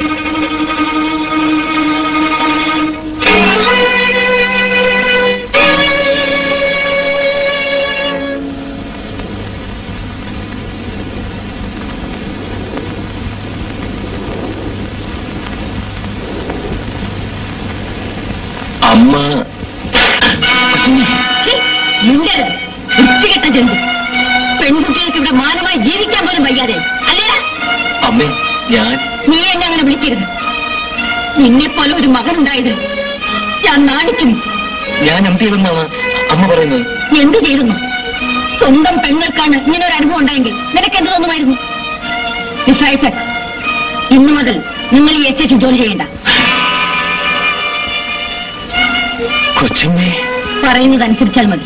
അമ്മ മിണ്ടരുത് വൃത്തികെട്ട ജന്തു പെൺകുട്ടികൾക്ക് ഇവിടെ മാനമായി ജീവിക്കാൻ പോലും വയ്യാതെ അല്ലേ അമ്മേ ഞാൻ നീ എന്നെ അങ്ങനെ വിളിക്കരുത് നിന്നെ പോലെ ഒരു മകനുണ്ടായത് ഞാൻ നാണിക്കുന്നു ഞാൻ എന്ത് ചെയ്തെന്നാണ് അമ്മ പറയുന്നത് എന്ത് ചെയ്തെന്നു സ്വന്തം പെങ്ങൾക്കാണ് ഇങ്ങനെ ഒരു അനുഭവം ഉണ്ടായെങ്കിൽ നിനക്ക് എന്ത് തോന്നുമായിരുന്നു മിസ്റ്റർ ഐസക് ഇന്നു മുതൽ നിങ്ങൾ ഈ എച്ച് ജോലി ചെയ്യണ്ട കൊച്ചമ്മേ പറയുന്നത് അനുസരിച്ചാൽ മതി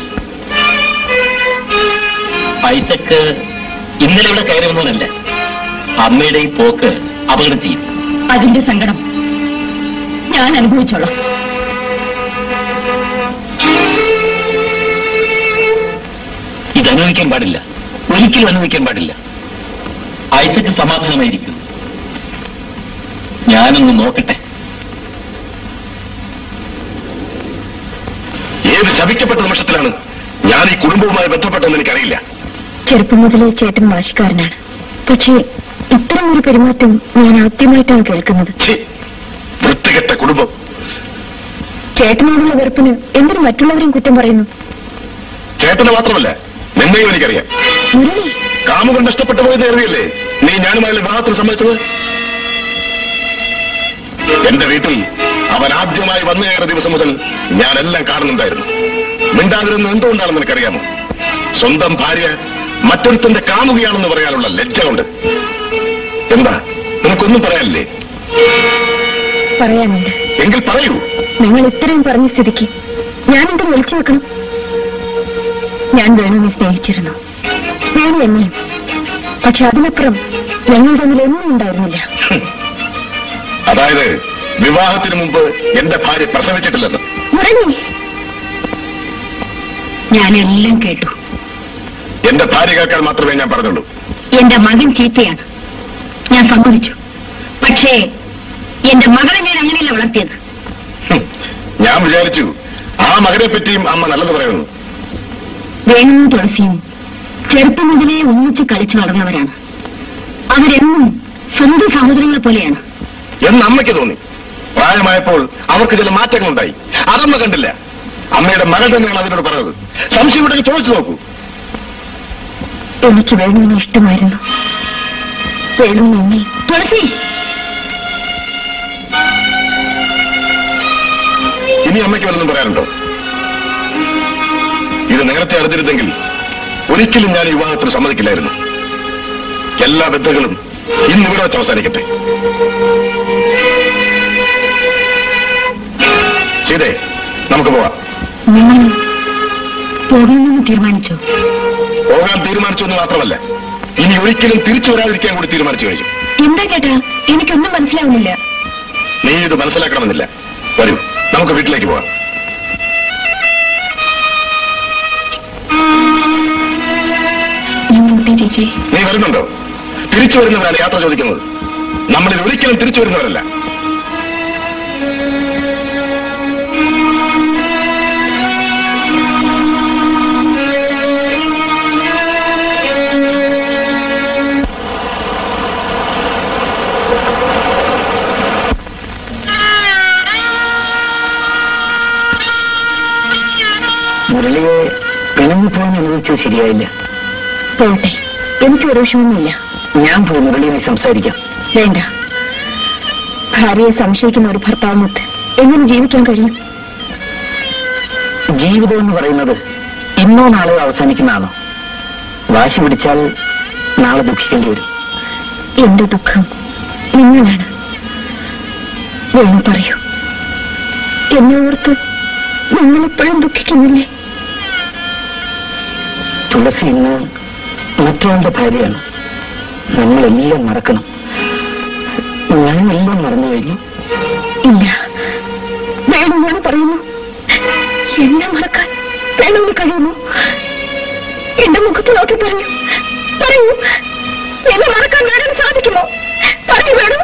ഐസക്ക് ഇന്നലെ ഇവിടെ കയറി വന്നവനല്ല അമ്മയുടെ ഈ പോക്ക് അപകടം ചെയ്യും അതിന്റെ സങ്കടം ഞാൻ അനുഭവിച്ചോളാം ഇത് അനുഭവിക്കാൻ പാടില്ല ഒരിക്കലും അനുഭവിക്കാൻ പാടില്ല ഐസക്ക് സമാധാനമായിരിക്കും ഞാനൊന്ന് നോക്കട്ടെ ഏത് ശപിക്കപ്പെട്ട നിമിഷത്തിലാണ് ഞാൻ ഈ കുടുംബവുമായി ബന്ധപ്പെട്ടെന്ന് എനിക്കറിയില്ല ചെറുപ്പം മുതലേ ചേട്ടൻ വാശിക്കാരനാണ് പക്ഷേ ഇത്തരം ഒരു പെരുമാറ്റം ഞാൻ ആദ്യമായിട്ടാണ് കേൾക്കുന്നത് ഛീ, വൃത്തികെട്ട കുടുംബം ചേട്ടനോടുള്ള വെറുപ്പിന് എന്തിനു മറ്റുള്ളവരെയും കുറ്റം പറയുന്നു ചേട്ടന് മാത്രമല്ല നിന്നെയും എനിക്കറിയാം മുരളി കാമുകൻ നഷ്ടപ്പെട്ടു പോയത് അറിയില്ലേ നീ ഞാനുമായുള്ള വിവാഹത്തിന് സമ്മതിച്ചത് എന്റെ വീട്ടിൽ അവൻ ആദ്യമായി വന്നു കയറിയ ദിവസം മുതൽ ഞാനെല്ലാം കാണുന്നുണ്ടായിരുന്നു മിണ്ടാതിരുന്നത് എന്തുകൊണ്ടാണെന്ന് എനിക്കറിയാമോ സ്വന്തം ഭാര്യ മറ്റൊരുത്തന്റെ കാമുകയാണെന്ന് പറയാനുള്ള ലജ്ജ കൊണ്ട് എന്താ നിനക്കൊന്നും പറയാനില്ലേ പറയാനുണ്ട് എങ്കിൽ പറയൂ നിങ്ങൾ ഇത്രയും പറഞ്ഞ സ്ഥിതിക്ക് ഞാൻ എന്ത് വിളിച്ചു വെക്കണം ഞാൻ വേണുവിനെ സ്നേഹിച്ചിരുന്നു വേണു എന്നെയും പക്ഷെ അതിനപ്പുറം ഞങ്ങൾ തമ്മിൽ ഒന്നും ഉണ്ടായിരുന്നില്ല അതായത് വിവാഹത്തിന് മുമ്പ് എന്റെ ഭാര്യ പ്രസവിച്ചിട്ടില്ലെന്ന് മുരളി ഞാനെല്ലാം കേട്ടു എന്റെ ഭാര്യ കേൾക്കാൻ മാത്രമേ ഞാൻ പറഞ്ഞുള്ളൂ എന്റെ മകൻ ചീത്തയാണ് ഞാൻ സമ്മതിച്ചു പക്ഷേ എന്റെ മകളെ ഞാൻ അങ്ങനെയല്ല വളർത്തിയത് ഹും, ഞാൻ വിചാരിച്ചു ആ മകനെ പറ്റിയും അമ്മ നല്ലത് പറയുന്നു വേണുവും തുളസിയും ചെറുപ്പം മുതലേ ഒന്നിച്ച് കളിച്ചു വളർന്നവരാണ് അവരെന്നും സ്വന്തം സഹോദരങ്ങളെ പോലെയാണ് എന്ന് അമ്മയ്ക്ക് തോന്നി പ്രായമായപ്പോൾ അവർക്ക് ചില മാറ്റങ്ങളുണ്ടായി അതമ്മ കണ്ടില്ല അമ്മയുടെ മകൾ തന്നെയാണ് അതിനോട് പറഞ്ഞത് സംശയം ഉണ്ടെങ്കിൽ ചോദിച്ചു നോക്കൂ എനിക്ക് വേണുവിനെ ഇഷ്ടമായിരുന്നു വേണുവിന് എന്നെ തുളസി ഇനി അമ്മയ്ക്ക് വല്ലതും പറയാനുണ്ടോ ഇത് നേരത്തെ അറിഞ്ഞിരുന്നെങ്കിൽ ഒരിക്കലും ഞാൻ ഈ വിവാഹത്തിന് സമ്മതിക്കില്ലായിരുന്നു എല്ലാ ബന്ധങ്ങളും ഇന്ന് ഇവിടെ വെച്ച് അവസാനിക്കട്ടെ ചെയ്തേ നമുക്ക് പോവാം നിങ്ങൾ പോകുമെന്ന് തീരുമാനിച്ചോ പോകാൻ തീരുമാനിച്ചു എന്ന് മാത്രമല്ല ഇനി ഒരിക്കലും തിരിച്ചു വരാതിരിക്കാൻ കൂടി തീരുമാനിച്ചു കഴിഞ്ഞു എന്താ ചേട്ടാ എനിക്കൊന്നും മനസ്സിലാവുന്നില്ല നീ ഇത് മനസ്സിലാക്കണമെന്നില്ല വരൂ നമുക്ക് വീട്ടിലേക്ക് പോവാം നിങ്ങളുടെ ചേച്ചി നീ വരുന്നുണ്ടോ തിരിച്ചു വരുന്നവരാണ് യാത്ര ചോദിക്കുന്നത് നമ്മളിൽ ഒരിക്കലും തിരിച്ചു വരുന്നവരല്ല മുരളിയെ പിണങ്ങി പോകാൻ അനുവദിച്ചത് ശരിയായില്ല പോട്ടെ എനിക്ക് ഒരു വിഷമൊന്നുമില്ല ഞാൻ പോയി മുരളിയെ സംസാരിക്കാം വേണ്ട ഭാര്യയെ സംശയിക്കുന്ന ഒരു ഭർത്താവിനൊത്ത് എങ്ങനെ ജീവിക്കാൻ കഴിയും ജീവിതം എന്ന് പറയുന്നത് ഇന്നോ നാളെയോ അവസാനിക്കുന്നതാണോ വാശി പിടിച്ചാൽ നാളെ ദുഃഖിക്കേണ്ടി വരും എന്റെ ദുഃഖം നിങ്ങളാണ് വേണു പറയൂ എന്നെ ഓർത്ത് നിങ്ങളെപ്പോഴും ദുഃഖിക്കുന്നില്ലേ തുളസി ഇന്ന് മറ്റൊരാളുടെ ഭാര്യയാണ് നമ്മളെല്ലാം മറക്കണം ഞാനെല്ലാം മറന്നു കഴിഞ്ഞു ഇല്ല വേണമെന്നാണ് പറയുന്നു എന്നെ മറക്കാൻ വേണമെന്ന് കഴിയുമോ എന്റെ മുഖത്ത് നോക്കി പറഞ്ഞു പറയൂ എന്നെ മറക്കാൻ വേണമെന്ന് സാധിക്കുമോ പറയൂ വേണു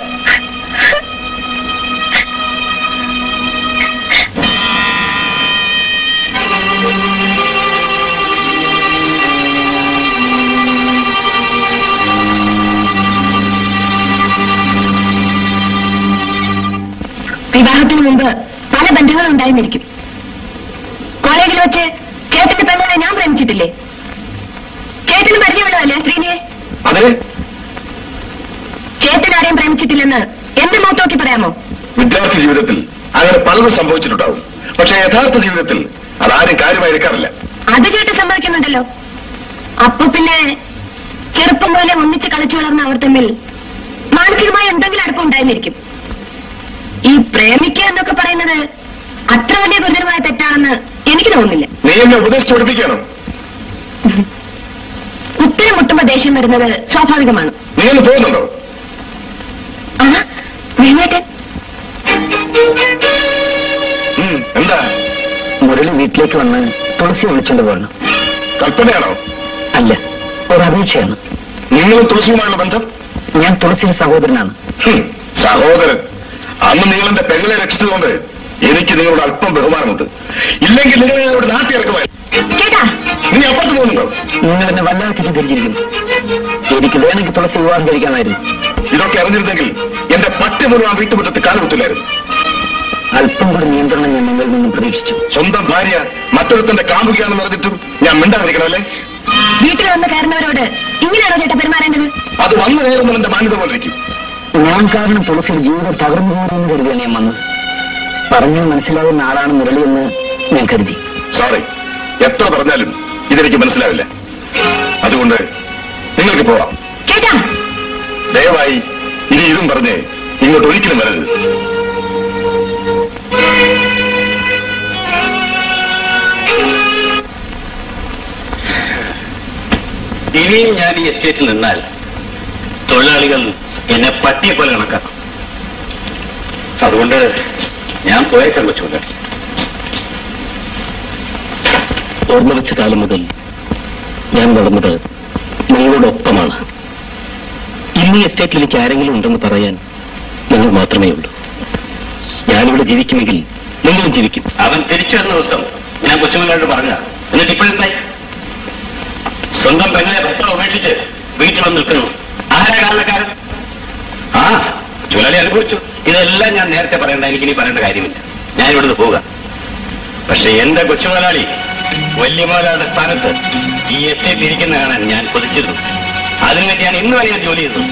വിവാഹത്തിന് മുമ്പ് പല ബന്ധങ്ങളും ഉണ്ടായിരുന്നിരിക്കും കോളേജിൽ വെച്ച് ചേട്ടന്റെ പെണ്ണുകളെ ഞാൻ പ്രേമിച്ചിട്ടില്ലേ ചേട്ടന് പരിചയമുള്ളതല്ലേ ശ്രീനിയെ അതിന് ചേട്ടൻ ആരെയും പ്രേമിച്ചിട്ടില്ലെന്ന് എന്റെ മുഖത്ത് നോക്കി പറയാമോ വിദ്യാർത്ഥി ജീവിതത്തിൽ അങ്ങനെ പലതും സംഭവിച്ചിട്ടുണ്ടാവും പക്ഷേ യഥാർത്ഥ ജീവിതത്തിൽ അതാരും കാര്യമായി എടുക്കാറില്ല അത് ചേട്ടൻ സമ്മതിക്കുന്നുണ്ടല്ലോ അപ്പൊ പിന്നെ ചെറുപ്പം പോലെ ഒന്നിച്ച് കളിച്ചു വളർന്ന അവർ തമ്മിൽ മാനസികമായ എന്തെങ്കിലും അടുപ്പം ഉണ്ടായിരുന്നിരിക്കും ഈ പ്രേമിക്കുക എന്നൊക്കെ പറയുന്നത് അത്ര വലിയ ഗുരുതരമായ തെറ്റാണെന്ന് എനിക്ക് തോന്നുന്നില്ല നീ എന്നെ ഉപദേശിച്ചു പഠിപ്പിക്കണം ഉത്തരം മുട്ടുമ്പോ ദേഷ്യം വരുന്നത് സ്വാഭാവികമാണ് നീ ഒന്ന് പോകുന്നുണ്ടോ ആ വേണേട്ടൻ ഉം, എന്താ മുരളി വീട്ടിലേക്ക് വന്ന് തുളസി വിളിച്ചുകൊണ്ട് പോകണം കൽപ്പനയാണോ അല്ല ഒരു അപേക്ഷയാണ് നിങ്ങളും തുളസിയുമായുള്ള ബന്ധം ഞാൻ തുളസിയുടെ സഹോദരനാണ് ഹും, സഹോദരൻ അന്ന് നിങ്ങൾ എന്റെ പെങ്ങളെ രക്ഷിച്ചതുകൊണ്ട് എനിക്ക് നിങ്ങളോട് അല്പം ബഹുമാനമുണ്ട് ഇല്ലെങ്കിൽ നിങ്ങൾ നിങ്ങളോട് നാട്ടി ഇറക്കുമായി ചേട്ടാ നീ അപ്പുറത്ത് പോകുന്നുണ്ടോ നിങ്ങൾ എന്നെ വല്ലാതെ തെറ്റിദ്ധരിച്ചിരിക്കുന്നു എനിക്ക് വേണമെങ്കിൽ തുളസി വിവാഹം കഴിക്കാമായിരുന്നു ഇതൊക്കെ അറിഞ്ഞിരുന്നെങ്കിൽ എന്റെ പട്ടി മുഴുവൻ ആ വീട്ടുമുറ്റത്ത് കാലുകുത്തില്ലായിരുന്നു അല്പം കൂടി നിയന്ത്രണം ഞാൻ നിങ്ങളിൽ നിന്നും പ്രതീക്ഷിച്ചു സ്വന്തം ഭാര്യ മറ്റൊരുത്തന്റെ കാമുകയാണെന്ന് പറഞ്ഞിട്ടും ഞാൻ മിണ്ടാതിരിക്കണമല്ലേ വീട്ടിൽ വന്ന് കയറുന്നവരോട് ഇങ്ങനെയാണോ ചേട്ടാ പെരുമാറേണ്ടത് അത് വന്നു കയറുന്നത് എന്റെ മാന്യത പോലെ ഇരിക്കും ഞാൻ കാരണം തുളസിയുടെ ജീവിതം തകർന്നു പോകുമെന്ന് കരുതിയാണ് ഞാൻ വന്നത് പറഞ്ഞാൽ മനസ്സിലാവുന്ന ആളാണ് മുരളി എന്ന് ഞാൻ കരുതി സോറി എത്ര പറഞ്ഞാലും ഇതെനിക്ക് മനസ്സിലാവില്ല അതുകൊണ്ട് നിങ്ങൾക്ക് പോവാം ചേട്ടാ ദയവായി ഇനി ഇതും പറഞ്ഞ് ഇങ്ങോട്ട് ഒരിക്കലും വരരുത് ഇനിയും ഞാൻ ഈ എസ്റ്റേറ്റിൽ നിന്നാൽ തൊഴിലാളികൾ എന്നെ പട്ടിയെ പോലെ കണക്കാക്കും അതുകൊണ്ട് ഞാൻ പോയേക്കാൻ വെച്ചു ഓർമ്മ വെച്ച കാലം മുതൽ ഞാൻ നടന്നത് നിങ്ങളോടൊപ്പമാണ് ഇന്ന് ഈ എസ്റ്റേറ്റിൽ എനിക്ക് ആരെങ്കിലും ഉണ്ടെന്ന് പറയാൻ നിങ്ങൾ മാത്രമേ ഉള്ളൂ ഞാനിവിടെ ജീവിക്കുമെങ്കിൽ നിങ്ങളും ജീവിക്കും അവൻ തിരിച്ചു വന്ന ദിവസം ഞാൻ കൊച്ചുമല്ലോട് പറഞ്ഞ എന്നിട്ട് ഇപ്പോഴെന്തായി സ്വന്തം പെങ്ങളെ ഭർത്താവ് ഉപേക്ഷിച്ച് വീട്ടിൽ വന്ന് നിൽക്കുന്നു ആരാ കാരണക്കാരൻ ആ ജോലി അനുഭവിച്ചു ഇതെല്ലാം ഞാൻ നേരത്തെ പറയേണ്ട എനിക്ക് ഇനി പറയേണ്ട കാര്യമില്ല ഞാൻ ഇവിടുന്ന് പോവുക പക്ഷെ എന്റെ കൊച്ചുമുതലാളി വലിയ മുതലാളിയുടെ സ്ഥാനത്ത് ഈ എസ്റ്റേറ്റ് ഇരിക്കുന്ന കാണാൻ ഞാൻ കൊതിച്ചിരുന്നു അതിനുവേണ്ടി ഞാൻ ഇന്ന് വരെ ഞാൻ ജോലി ചെയ്തു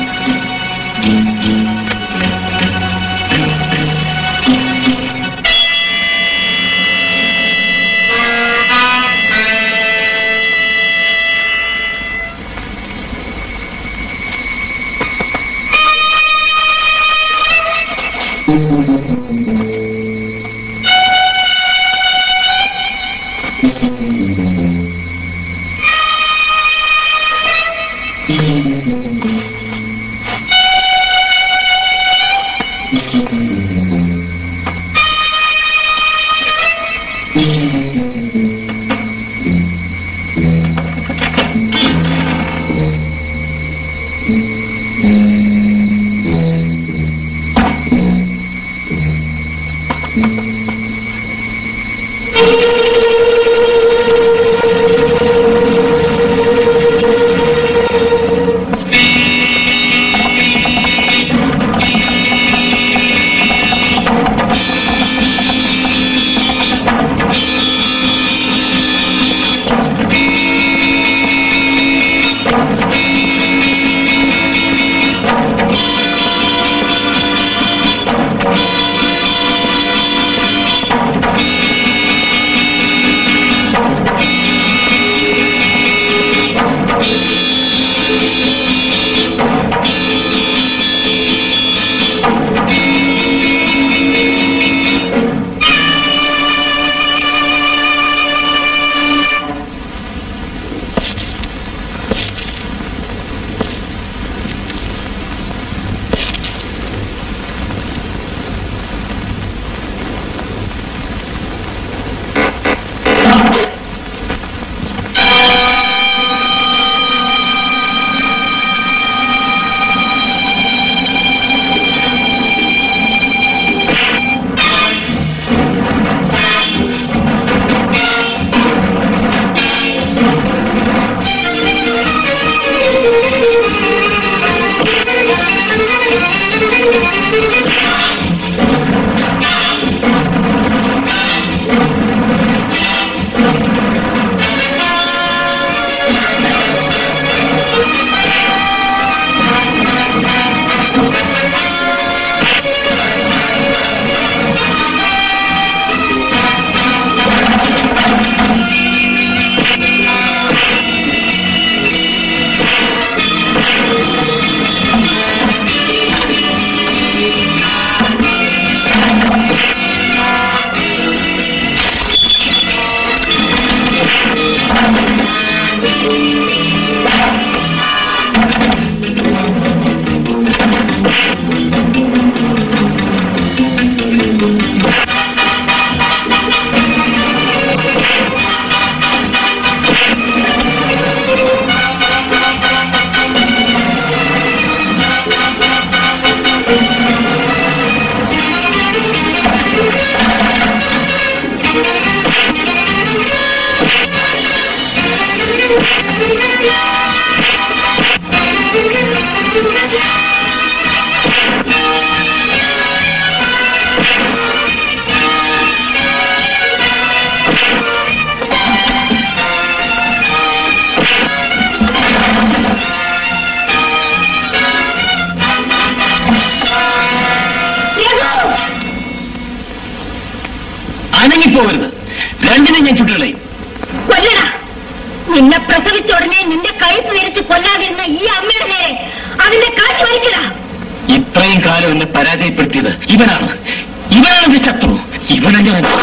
പ്രസവിച്ച ഉടനെ നിന്റെ കഴുത്ത് വിരിച്ച് കൊല്ലാതിരുന്ന ഈ അമ്മയുടെ നേരെ അതിന്റെ കാറ്റ് വലിക്കടാ ഇത്രയും കാലം എന്നെ പരാജയപ്പെടുത്തിയത് ഇവനാണ് ഇവനാണ് എന്റെ ശത്രു ഇവനെ ഞാൻ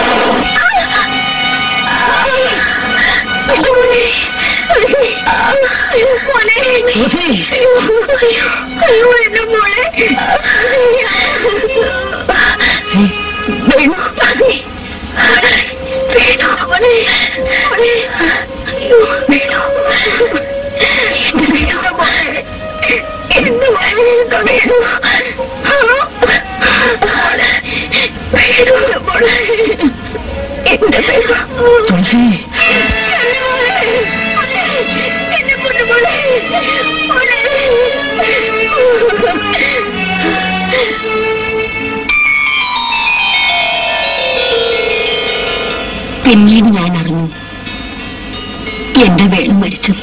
തുളസി പിന്നീട് ഞാൻ അറിഞ്ഞു എന്റെ വേണു മരിച്ചെന്ന്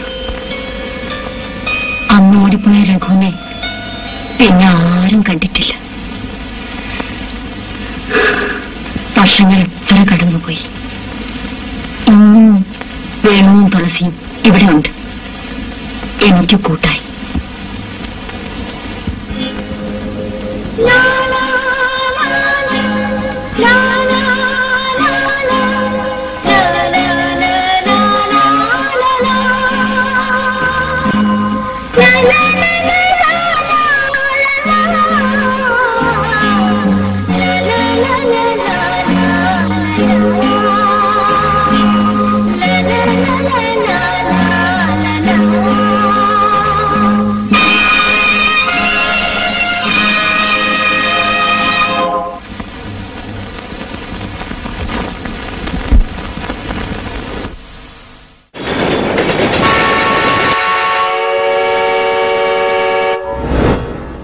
അന്ന് ഓടിപ്പോയ രഘുവിനെ പിന്നെ ആരും കണ്ടിട്ടില്ല വർഷങ്ങൾ എത്ര കടന്നുപോയി ഇന്നും വേണുവും തുളസിയും ഇവിടെയുണ്ട് എനിക്ക് കൂട്ടായി No!